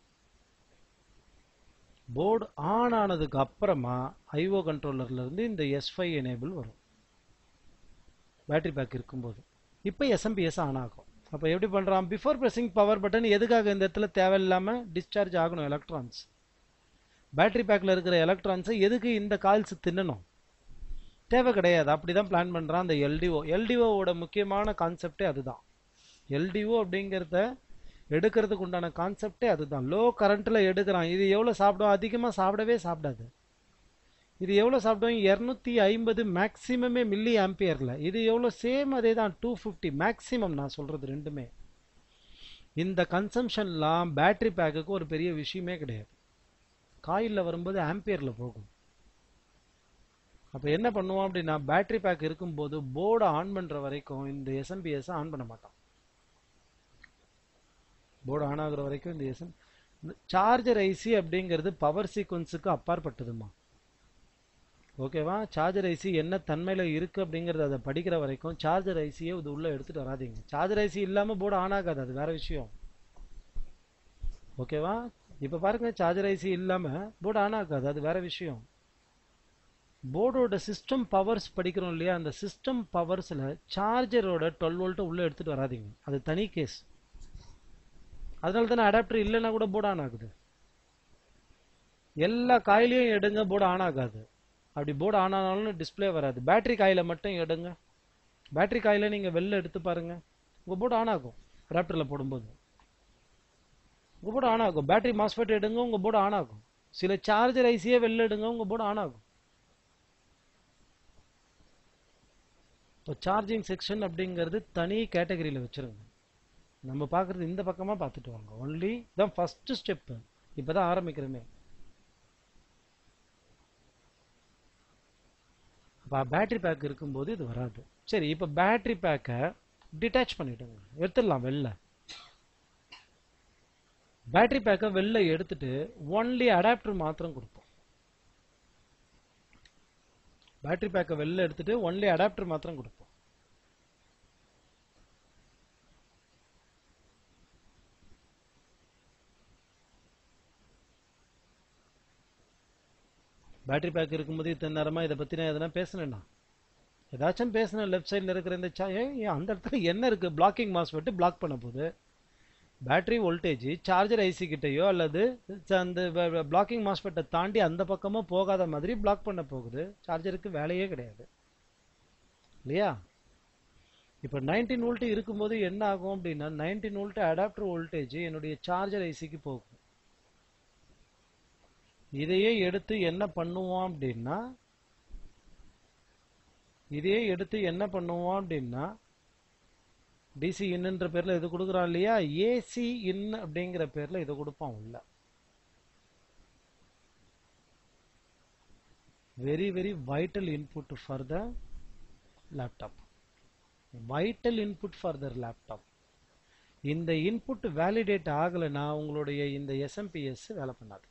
போர்டு ஆன் ஆனதுக்கு அப்புறமா ஐஓ கண்ட்ரோலர்ல இருந்து இந்த எஸ் ஃபைவ் எனேபிள் வரும் பேட்டரி பேக் இருக்கும்போது இப்போ எஸ்எம்பிஎஸ் ஆன் ஆகும் அப்போ எப்படி பண்றான் பிஃபோர் பிரஸிங் பவர் பட்டன் எதுக்காக இந்த இடத்துல தேவையில்லாம டிஸ்சார்ஜ் ஆகணும் எலக்ட்ரான்ஸ் பேட்டரி பேக்ல இருக்கிற எலக்ட்ரான்ஸை எதுக்கு இந்த கால்ஸ் தின்னணும் தேவை கிடையாது அப்படிதான் பிளான் பண்றான் அந்த எல்டிஓ எல்டிஓவோட முக்கியமான கான்செப்டே அதுதான் எல்டிஓ அப்படிங்கிறத எடுக்கிறதுக்கு உண்டான கான்செப்டே அதுதான் லோ கரண்ட்ல எடுக்கிறான் இது எவ்வளவு சாப்பிடும் அதிகமா சாப்பிடவே சாப்பிடாது இது எவ்வளவு சாப்பிடும் இருநூத்தி ஐம்பது மேக்சிமமே மில்லி ஆம்பியர்ல இது எவ்வளவு சேம் அதே தான் டூ ஃபிஃப்டி மேக்சிமம் நான் சொல்றது ரெண்டுமே இந்த கன்சம்ஷன்லாம் பேட்டரி பேக்குக்கு ஒரு பெரிய விஷயமே கிடையாது காயில்ல வரும்போது ஆம்பியர்ல போகும் அப்ப என்ன பண்ணுவோம் அப்படின்னா பேட்டரி பேக் இருக்கும்போது போர்டை ஆன் பண்ற வரைக்கும் இந்த எஸ்எம்பிஎஸ் ஆன் பண்ண மாட்டான் போர்டு ஆன் ஆகுற வரைக்கும் இந்த எஸ்எம் சார்ஜர் ஐசி அப்படிங்கிறது பவர் சீக்வன்ஸுக்கு அப்பாற்பட்டதுமா ஓகேவா சார்ஜர் ஐசி என்ன தன்மையில இருக்கு அப்படிங்கறத அதை படிக்கிற வரைக்கும் சார்ஜர் ஐசியை இது உள்ள எடுத்துட்டு வராதீங்க சார்ஜர் ஐசி இல்லாம போர்டு ஆன் ஆகாது அது வேற விஷயம் ஓகேவா இப்ப பாருங்க சார்ஜர் ஐசி இல்லாம போர்டு ஆன் ஆகாது அது வேற விஷயம் போர்டோட சிஸ்டம் பவர்ஸ் படிக்கிறோம் இல்லையா அந்த சிஸ்டம் பவர்ஸ்ல சார்ஜரோட டுவெல் வோல்ட்டை உள்ள எடுத்துட்டு வராதீங்க அது தனி கேஸ் அதனால தானே அடாப்டர் இல்லைன்னா கூட போர்டு ஆன் ஆகுது எல்லா காயிலையும் எடுங்க போர்டு ஆன் ஆகாது அப்படி போர்டு ஆன் ஆனாலும் டிஸ்ப்ளே வராது பேட்டரி காயில மட்டும் எடுங்க பேட்டரி காயில நீங்க வெளில எடுத்து பாருங்க உங்க போர்டு ஆன் ஆகும் அடாப்டர்ல போடும்போது உங்க போர்டு ஆன் ஆகும் பேட்டரி மாஸ்ஃபெட் எடுங்க உங்க போர்டு ஆன் ஆகும் சில சார்ஜர் ஐசியே வெளில எடுங்க உங்க போர்டு ஆன் ஆகும் இப்போ சார்ஜிங் செக்ஷன் அப்படிங்கிறது தனி கேட்டகரியில் வச்சிருங்க நம்ம பார்க்குறது இந்த பக்கமாக பார்த்துட்டு வாங்க ஒன்லி தான் ஃபர்ஸ்ட் ஸ்டெப்பு இப்போ தான் ஆரம்பிக்கிறோமே அப்போ பேட்டரி பேக் இருக்கும்போது இது வராது சரி இப்போ பேட்டரி பேக்கை டிட்டாச் பண்ணிவிடுங்க எடுத்துடலாம் வெளில பேட்டரி பேக்கை வெளில எடுத்துட்டு ஒன்லி அடாப்டர் மாத்திரம் கொடுப்போம் பேட்டரி பேக்கை வெளில எடுத்துட்டு ஒன்லி அடாப்டர் மாத்திரம் கொடுப்போம் பேட்டரி பேக் இருக்கும்போது இத்தனை நேரமா இதை பத்தி நான் எதனா பேசினேன்னா ஏதாச்சும் பேசினேன் லெஃப்ட் சைடில் இருக்கிற இந்த சா ஏன் ஏன் அந்த இடத்துல என்ன இருக்கு பிளாக்கிங் மாஸ்பெட் பிளாக் பண்ண போகுது பேட்டரி வோல்டேஜ் சார்ஜர் ஐசி கிட்டயோ அல்லது அந்த பிளாக்கிங் மாஸ்பெட்டை தாண்டி அந்த பக்கமா போகாத மாதிரி பிளாக் பண்ண போகுது சார்ஜருக்கு வேலையே கிடையாது இல்லையா இப்போ நைன்டீன் வோல்ட் இருக்கும்போது என்ன ஆகும் அப்படின்னா நைன்டீன் வோல்ட் அடாப்டர் வோல்டேஜ் என்னுடைய சார்ஜர் ஐசிக்கு போகும் இதையே எடுத்து என்ன பண்ணுவோம் அப்படின்னா இதையே எடுத்து என்ன பண்ணுவோம் அப்படின்னா டிசி இன்னுன்ற பேர்ல இது கொடுக்குறான் இல்லையா ஏசி இன் அப்படிங்கிற பேர்ல இதை கொடுப்பான் உள்ள very very vital input for the laptop vital input for the laptop இந்த இன்புட் வேலிடேட் ஆகலைன்னா உங்களுடைய இந்த எஸ்எம்பிஎஸ் வேலை பண்ணாது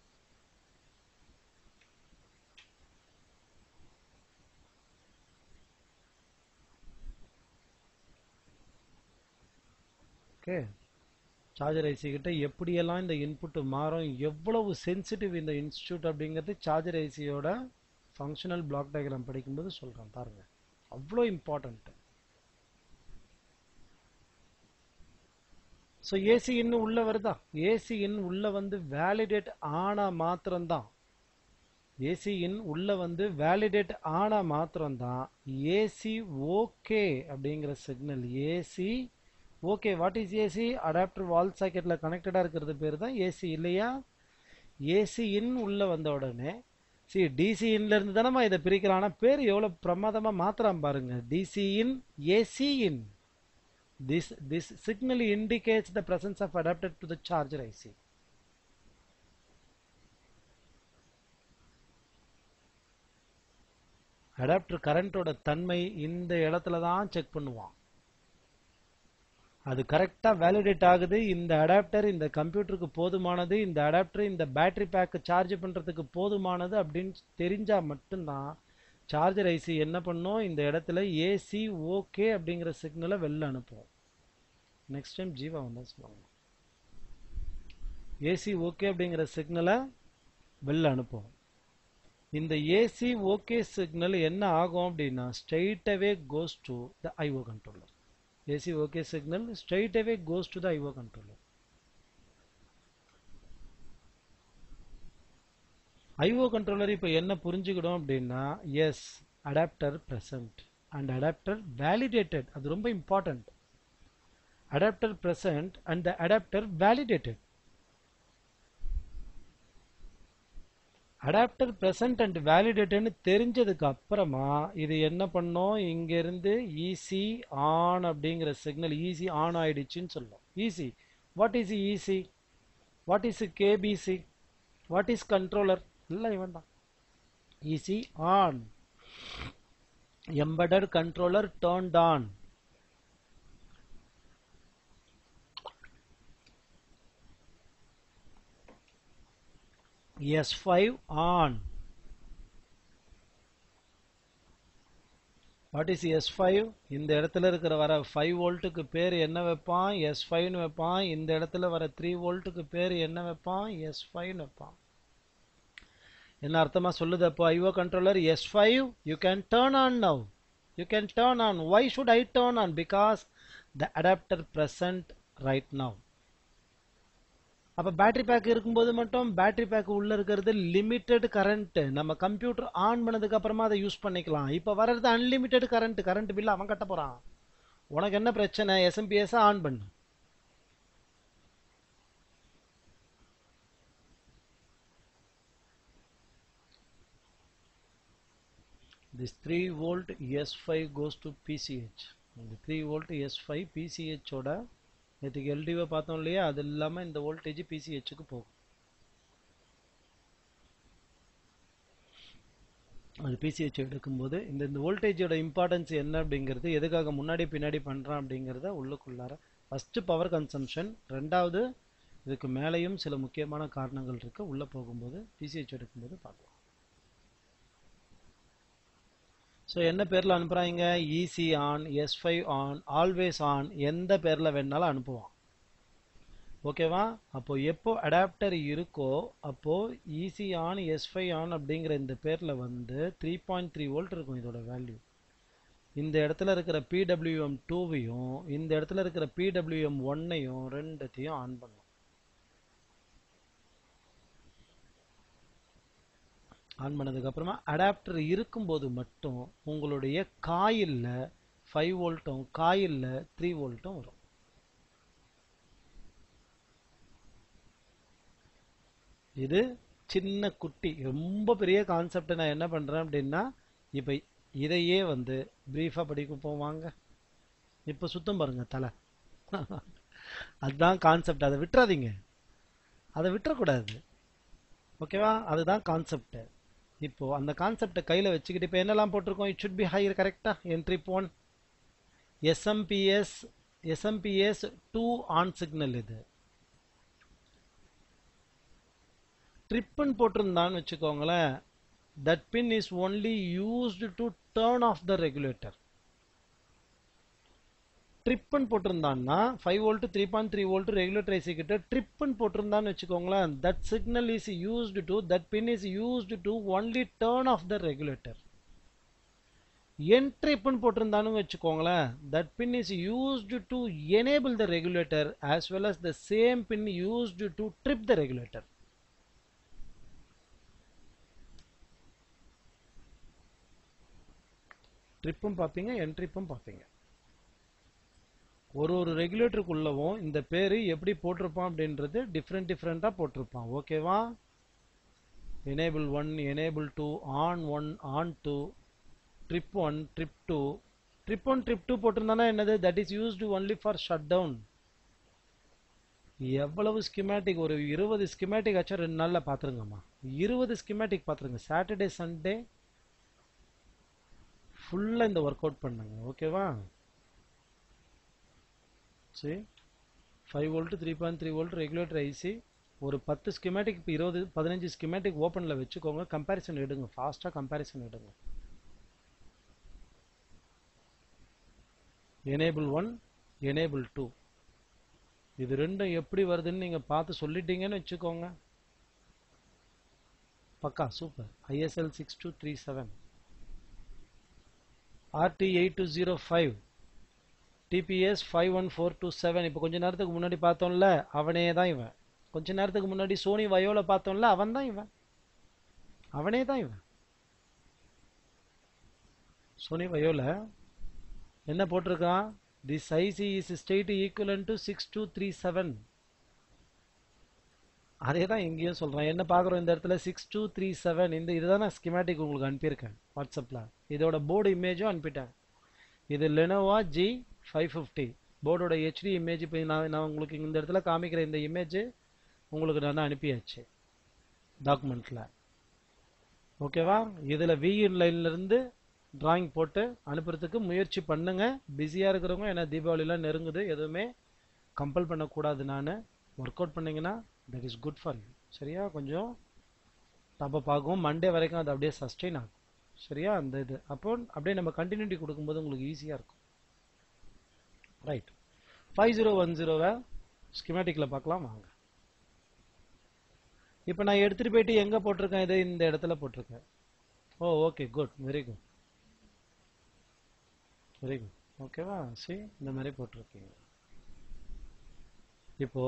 ஓகே சார்ஜர் ஐசி கிட்ட எப்படியெல்லாம் இந்த இன்புட் மாறும் எவ்வளவு சென்சிட்டிவ் இந்த இன்ஸ்டியூட் அப்படிங்கிறது சார்ஜர் ஐசியோட ஃபங்க்ஷனல் பிளாக் டயக்ராம் படிக்கும்போது சொல்றேன் பாருங்க அவ்வளோ இம்பார்ட்டன்ட் ஸோ ஏசி இன்னும் உள்ள வருதா ஏசி இன் உள்ள வந்து வேலிடேட் ஆனா மாத்திரம்தான் ஏசி இன் உள்ள வந்து வேலிடேட் ஆனா மாத்திரம்தான் ஏசி ஓகே அப்படிங்கிற signal AC OK what is AC adapter wall சாக்கெட்ல கனெக்டடா இருக்கிறது பேர் தான் ஏசி இல்லையா ஏசி இன் உள்ள வந்த உடனே சி டிசி இன்ல இருந்து தானமா இதை பிரிக்கலாம் ஆனா பேர் எவ்வளவு பிரமாதமா மாத்திரம் பாருங்க DC in AC in this this signal indicates the presence of adapter to the charger IC adapter கரண்டோட தன்மை இந்த இடத்துல தான் செக் பண்ணுவான் அது கரெக்டா வேலிடேட் ஆகுது இந்த அடாப்டர் இந்த கம்ப்யூட்டருக்கு போதுமானது இந்த அடாப்டர் இந்த பேட்டரி பேக் சார்ஜ் பண்றதுக்கு போதுமானது அப்படின்னு தெரிஞ்சா மட்டும்தான் சார்ஜர் ஐசி என்ன பண்ணும் இந்த இடத்துல ஏசி ஓகே அப்படிங்கிற சிக்னலை வெளில அனுப்பும் நெக்ஸ்ட் டைம் ஜீவா வந்தா சொல்லுவாங்க ஏசி ஓகே அப்படிங்கிற சிக்னலை வெளில அனுப்பும் இந்த ஏசி ஓகே சிக்னல் என்ன ஆகும் அப்படின்னா straight away goes to the IO controller AC OK signal straight away goes to the IO controller IO controller இப்போ என்ன புரிஞ்சுக்கிடும் அப்படின்னா yes adapter present and adapter validated அது ரொம்ப important adapter present and the adapter validated adapter present and வேலிடேட்டட்னு தெரிஞ்சதுக்கு அப்புறமா இது என்ன பண்ணோம் இங்க இருந்து ஈசி ஆன் அப்படிங்கிற சிக்னல் ஈசி ஆன் ஆயிடுச்சுன்னு சொல்லும் EC what is EC what is KBC what is controller எல்லாம் இவன் தான் EC on embedded controller turned on S5 on what is S five இந்த இடத்துல இருக்கிற வர ஃபைவ் வோல்ட்டுக்கு பேர் என்ன வைப்பான் எஸ் ஃபைவ்னு வைப்பான் இந்த இடத்துல வர த்ரீ வோல்ட்டுக்கு பேர் என்ன வைப்பான் எஸ் ஃபைவ்னு வைப்பான் என்ன அர்த்தமா சொல்லுது அப்போ IO controller S five you can turn on now you can turn on why should I turn on because the adapter present right now அப்போ பேட்டரி பேக் இருக்கும்போது மட்டும் பேட்டரி பேக் உள்ள இருக்கிறது லிமிட்டெட் கரண்ட் நம்ம கம்ப்யூட்டர் ஆன் பண்ணதுக்கு அப்புறமா அதை use பண்ணிக்கலாம் இப்போ வர்றது அன்லிமிட்டெட் கரண்ட் கரண்ட் பில் அவன் கட்ட போறான் உனக்கு என்ன பிரச்சனை எஸ்எம்பிஎஸ் ஆன் பண்ணு this 3 volt S5 goes to PCH இந்த 3 volt S5 PCH ஓட நேற்றுக்கு எல்டிவை பார்த்தோம் இல்லையா அது இல்லாமல் இந்த வோல்டேஜ் பிசிஹெச்சுக்கு போகும் அது பிசிஹெச் எடுக்கும்போது இந்த இந்த வோல்டேஜோட இம்பார்ட்டன்ஸ் என்ன அப்படிங்கிறது எதுக்காக முன்னாடி பின்னாடி பண்ணுறான் அப்படிங்கிறத உள்ளுக்குள்ளார ஃபஸ்ட்டு பவர் கன்சம்ஷன் ரெண்டாவது இதுக்கு மேலேயும் சில முக்கியமான காரணங்கள் இருக்குது உள்ளே போகும்போது பிசிஹெச் எடுக்கும்போது பார்க்கலாம் ஸோ என்ன பேரில் அனுப்புகிறாங்க EC on S five on always on எந்த பேரில் வேணாலும் அனுப்புவான் ஓகேவா அப்போ எப்போ அடாப்டர் இருக்கோ அப்போ EC on S five on அப்படிங்கிற இந்த பேரில் வந்து த்ரீ பாயிண்ட் த்ரீ வோல்ட் இருக்கும் இதோட வேல்யூ இந்த இடத்துல இருக்கிற பிடபிள்யூஎம் டூவையும் இந்த இடத்துல இருக்கிற பிடபிள்யூஎம் ஒன்னையும் ரெண்டுத்தையும் ஆன் பண்ணும் ஆன் பண்ணதுக்கு அப்புறமா அடாப்டர் இருக்கும்போது மட்டும் உங்களுடைய காயில்ல ஃபைவ் வோல்ட்டும் காயில்ல த்ரீ வோல்ட்டும் வரும் இது சின்ன குட்டி ரொம்ப பெரிய கான்செப்ட் நான் என்ன பண்றேன் அப்படின்னா இப்ப இதையே வந்து பிரீஃபா படிக்க போவாங்க இப்ப சுத்தம் பாருங்க தலை அதுதான் கான்செப்ட் அதை விட்டுறாதீங்க அதை விட்டுறக்கூடாது ஓகேவா அதுதான் கான்செப்ட் இப்போ அந்த கான்செப்டை கையில் வச்சுக்கிட்டு இப்போ என்னெல்லாம் போட்டிருக்கோம் இட் சுட் பி ஹையர் கரெக்டா entry phone SMPS SMPS two on signal இது ட்ரிப்புன்னு போட்டிருந்தான்னு வச்சுக்கோங்களேன் that pin is only used to turn off the regulator ட்ரிப்புன்னு போட்டிருந்தான்னா five volt three point three volt regulator IC கிட்ட ட்ரிப்புன்னு போட்டிருந்தான்னு வச்சுக்கோங்களேன் that signal is used to that pin is used to only turn off the regulator என்ட்ரிப்புன்னு போட்டிருந்தானு வச்சுக்கோங்களேன் that pin is used to enable the regulator as well as the same pin used to trip the regulator ட்ரிப்பும் பார்ப்பீங்க என்ட்ரிப்பும் பார்ப்பீங்க ஒரு ஒரு ரெகுலேட்டருக்குள்ளவும் இந்த பேரு எப்படி போட்டிருப்பான் அப்படின்றது டிஃப்ரெண்ட் டிஃப்ரெண்ட்டாக போட்டிருப்பான் ஓகேவா enable one enable two on one on two trip one trip two trip one trip two போட்டிருந்தானா என்னது that is used only for shut down எவ்வளவு ஸ்கிமேட்டிக் ஒரு இருபது ஸ்கிமேட்டிக் ஆச்சும் ரெண்டு நாளில் பார்த்துருங்கம்மா இருபது ஸ்கிமேட்டிக் பார்த்துருங்க சாட்டர்டே சண்டே ஃபுல்லாக இந்த ஒர்க் அவுட் பண்ணுங்க ஓகேவா சரி five volt three point three volt regulator IC ஒரு பத்து ஸ்கிமேட்டிக் இப்போ இருபது பதினஞ்சு ஸ்கிமேட்டிக் ஓப்பனில் வச்சுக்கோங்க கம்பேரிசன் எடுங்க ஃபாஸ்ட்டாக கம்பேரிசன் எடுங்க எனேபிள் ஒன் எனேபிள் டூ இது ரெண்டும் எப்படி வருதுன்னு நீங்கள் பார்த்து சொல்லிட்டீங்கன்னு வச்சுக்கோங்க பக்கா super ISL six two three seven RT eight two zero five TPS five one four two seven இப்போ கொஞ்ச நேரத்துக்கு முன்னாடி பார்த்தோம்ல அவனே தான் இவன் கொஞ்ச நேரத்துக்கு முன்னாடி சோனி வயோல பார்த்தோம்ல அவன் தான் இவன் அவனே தான் இவன் சோனி வயோல என்ன போட்டிருக்கான் this IC is state equivalent to six two three seven அதே தான் எங்கேயும் சொல்கிறேன் என்ன பார்க்குறோம் இந்த இடத்துல சிக்ஸ் டூ த்ரீ செவன் இந்த இதுதான் நான் ஸ்கிமேட்டிக் உங்களுக்கு அனுப்பியிருக்கேன் வாட்ஸ்அப்பில் இதோட போர்டு இமேஜும் அனுப்பிட்டேன் இது லெனோவா ஜி ஃபைவ் ஃபிஃப்டி போர்டோட ஹெச்டி இமேஜ் இப்போ நான் நான் உங்களுக்கு இந்த இடத்துல காமிக்கிற இந்த இமேஜ் உங்களுக்கு நான் அனுப்பியாச்சு டாக்குமெண்ட்டில் ஓகேவா இதில் விஇன் லைன்லேருந்து டிராயிங் போட்டு அனுப்புறதுக்கு முயற்சி பண்ணுங்க பிஸியாக இருக்கிறவங்க ஏன்னா தீபாவளிலாம் நெருங்குது எதுவுமே கம்பல் பண்ணக்கூடாது நான் ஒர்க் அவுட் பண்ணிங்கன்னா that is good for you சரியா கொஞ்சம் டப்பப் ஆகும் மண்டே வரைக்கும் அது அப்படியே சஸ்டெயின் ஆகும் சரியா அந்த இது அப்போ அப்படியே நம்ம கண்டினியூட்டி கொடுக்கும்போது உங்களுக்கு ஈஸியாக இருக்கும் ரைட் ஃபைவ் ஜீரோ ஒன் ஜீரோவை ஸ்கிமேட்டிக்கில் பார்க்கலாம் வாங்க இப்போ நான் எடுத்துகிட்டு போயிட்டு எங்கே போட்டிருக்கேன் இது இந்த இடத்துல போட்டிருக்கேன் oh okay good very good very good ஓகேவா சி இந்த மாதிரி போட்டிருக்கீங்க இப்போ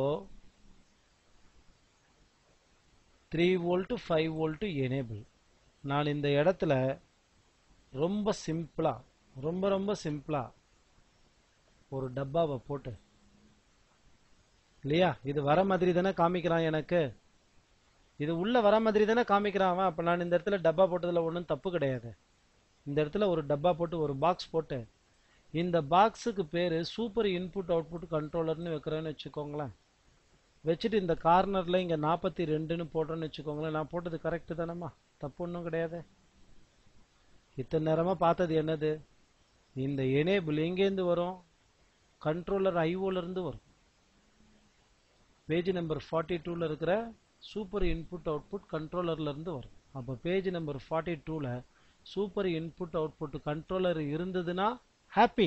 three volt five volt enable நான் இந்த இடத்துல ரொம்ப சிம்பிளா ரொம்ப ரொம்ப சிம்பிளா ஒரு டப்பாவை போட்டு இல்லையா இது வர மாதிரி தானே காமிக்கிறான் எனக்கு இது உள்ள வர மாதிரி தானே காமிக்கிறான் அவன் அப்ப நான் இந்த இடத்துல டப்பா போட்டதுல ஒன்றும் தப்பு கிடையாது இந்த இடத்துல ஒரு டப்பா போட்டு ஒரு பாக்ஸ் போட்டு இந்த பாக்ஸுக்கு பேரு சூப்பர் இன்புட் அவுட்புட் கண்ட்ரோலர்னு வைக்கிறேன்னு வச்சுக்கோங்களேன் வச்சுட்டு இந்த கார்னர்ல இங்க நாற்பத்தி ரெண்டுன்னு போட்டோன்னு வச்சுக்கோங்களேன் நான் போட்டது கரெக்ட் தானேம்மா தப்பு ஒன்றும் கிடையாது இத்தனை நேரமா பார்த்தது என்னது இந்த எனேபிள் எங்கேருந்து வரும் கண்ட்ரோலர் ஐஓல இருந்து வரும் பேஜ் நம்பர் ஃபார்ட்டி டூல இருக்கிற சூப்பர் இன்புட் அவுட்புட் கண்ட்ரோலர்ல இருந்து வரும் அப்போ பேஜ் நம்பர் ஃபார்ட்டி டூல சூப்பர் இன்புட் அவுட்புட் கண்ட்ரோலர் இருந்ததுன்னா ஹாப்பி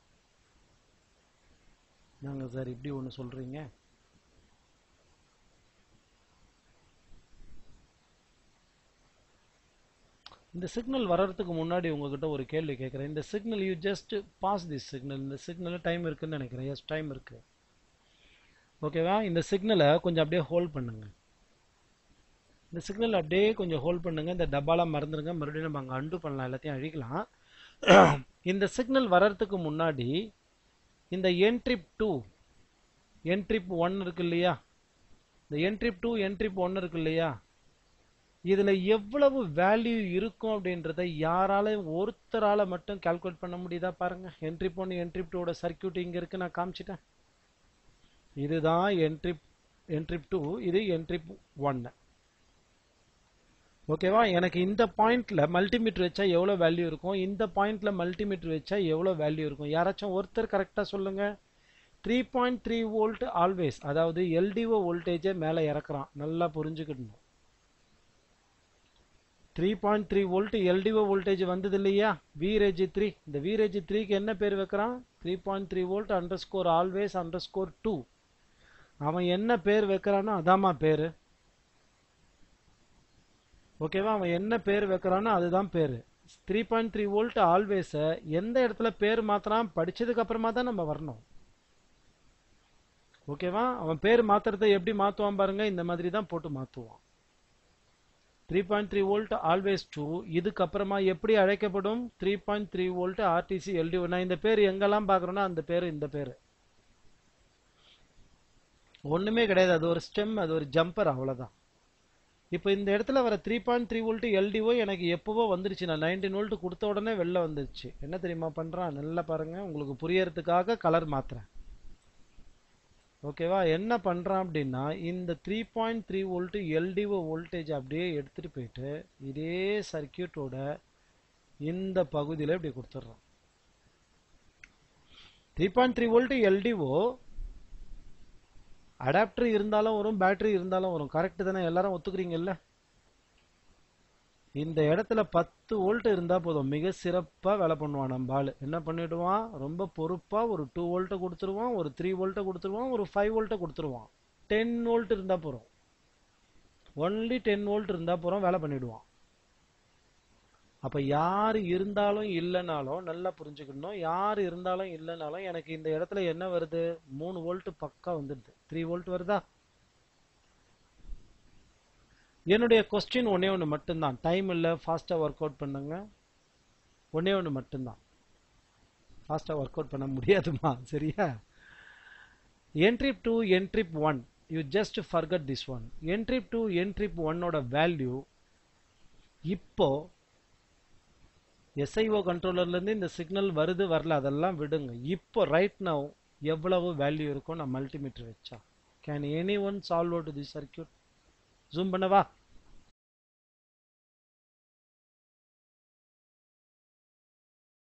நாங்க சார் இப்படி ஒன்று சொல்றீங்க இந்த சிக்னல் வர்றதுக்கு முன்னாடி உங்ககிட்ட ஒரு கேள்வி கேட்குறேன் இந்த signal you just pass this signal இந்த சிக்னல் டைம் இருக்குன்னு நினைக்கிறேன் எஸ் டைம் இருக்கு ஓகேவா இந்த சிக்னலை கொஞ்சம் அப்படியே ஹோல்ட் பண்ணுங்க இந்த சிக்னல் அப்படியே கொஞ்சம் ஹோல்ட் பண்ணுங்க இந்த டப்பாலாம் மறந்துடுங்க மறுபடியும் நம்ம அங்கே அண்டு பண்ணலாம் எல்லாத்தையும் அழிக்கலாம் இந்த சிக்னல் வர்றதுக்கு முன்னாடி இந்த என்ட்ரிப் டூ என்ட்ரிப் ஒன் இருக்கு இல்லையா இந்த என்ட்ரிப் டூ என்ட்ரிப் ஒன் இருக்கு இல்லையா இதுல எவ்வளவு வேல்யூ இருக்கும் அப்படின்றத யாரால ஒருத்தரால மட்டும் கால்குலேட் பண்ண முடியுதா பாருங்க என்ட்ரிப் ஒன் என்ட்ரிப் டூட சர்க்கியூட் இங்க இருக்கு நான் காமிச்சிட்டேன் இதுதான் என்ட்ரிப் என்ட்ரிப் டூ இது என்ட்ரிப் ஒன் ஓகேவா எனக்கு இந்த பாயிண்ட்ல மல்டிமீட்டர் வச்சா எவ்வளவு வேல்யூ இருக்கும் இந்த பாயிண்ட்ல மல்டிமீட்டர் வச்சா எவ்வளவு வேல்யூ இருக்கும் யாராச்சும் ஒருத்தர் கரெக்டா சொல்லுங்க three point three volt always அதாவது எல்டிஓ வோல்டேஜை மேலே இறக்குறான் நல்லா புரிஞ்சுக்கிடணும் three point three volt LDO voltage வந்தது இல்லையா விரேஜ் த்ரீ இந்த விரேஜ் த்ரீக்கு என்ன பேர் வைக்கிறான் three point three volt underscore always underscore two அவன் என்ன பேர் வைக்கிறானோ அதாம்மா பேரு ஓகேவா அவன் என்ன பேர் வைக்கிறானோ அதுதான் பேரு three point three volt always எந்த இடத்துல பேர் மாத்திரான் படிச்சதுக்கு அப்புறமா தான் நம்ம வரணும் ஓகேவா அவன் பேர் மாத்துறதை எப்படி மாத்துவான் பாருங்க இந்த மாதிரி தான் போட்டு மாத்துவான் three point three volt always two இதுக்கப்புறமா எப்படி அழைக்கப்படும் three point three volt RTC LD நான் இந்த பேர் எங்கெல்லாம் பார்க்குறேன்னா அந்த பேர் இந்த பேர் ஒண்ணுமே கிடையாது அது ஒரு ஸ்டெம் அது ஒரு ஜம்பர் அவ்வளவுதான் இப்போ இந்த இடத்துல வர three point three volt LDO எனக்கு எப்பவோ வந்துருச்சு நான் நைன்டீன் வோல்ட் கொடுத்த உடனே வெளில வந்துருச்சு என்ன தெரியுமா பண்றான் நல்லா பாருங்க உங்களுக்கு புரியறதுக்காக கலர் மாத்துறேன் ஓகேவா என்ன பண்றான் அப்படின்னா இந்த three point three volt LDO voltage அப்படியே எடுத்துட்டு போயிட்டு இதே சர்க்கியூட்டோட இந்த பகுதியில் இப்படி கொடுத்துட்றான் three point three volt LDO adapter இருந்தாலும் வரும் பேட்டரி இருந்தாலும் வரும் கரெக்ட் தானே எல்லாரும் ஒத்துக்கிறீங்கல்ல இந்த இடத்துல பத்து வோல்ட் இருந்தா போதும் மிக சிறப்பா வேலை பண்ணுவான் நம்ம ஆளு என்ன பண்ணிடுவான் ரொம்ப பொறுப்பா ஒரு டூ வோல்ட்டை கொடுத்துருவான் ஒரு த்ரீ வோல்ட்டை கொடுத்துருவான் ஒரு ஃபைவ் வோல்ட்டை கொடுத்துருவான் டென் வோல்ட் இருந்தா போறோம் ஒன்லி டென் வோல்ட் இருந்தா போறோம் வேலை பண்ணிடுவான் அப்ப யார் இருந்தாலும் இல்லைனாலும் நல்லா புரிஞ்சுக்கணும் யார் இருந்தாலும் இல்லைனாலும் எனக்கு இந்த இடத்துல என்ன வருது மூணு வோல்ட் பக்கா வந்துடுது த்ரீ வோல்ட் வருதா என்னுடைய கொஸ்டின் ஒன்னே ஒன்று மட்டும்தான் டைம் இல்லை ஃபாஸ்ட்டாக ஒர்க் அவுட் பண்ணுங்க ஒன்னே ஒன்று மட்டும்தான் ஃபாஸ்ட்டாக ஒர்க் அவுட் பண்ண முடியாதுமா சரியா EN trip two EN trip one you just forget this one என்ட்ரிப் two EN trip ஒன்னோட வேல்யூ இப்போ எஸ்ஐஓ கண்ட்ரோலர்லேருந்து இந்த சிக்னல் வருது வரல அதெல்லாம் விடுங்க இப்போ ரைட் நவ் எவ்வளவு வேல்யூ இருக்கும் நான் மல்டிமீட்டர் வச்சா can any one solve to the circuit zoom பண்ணவா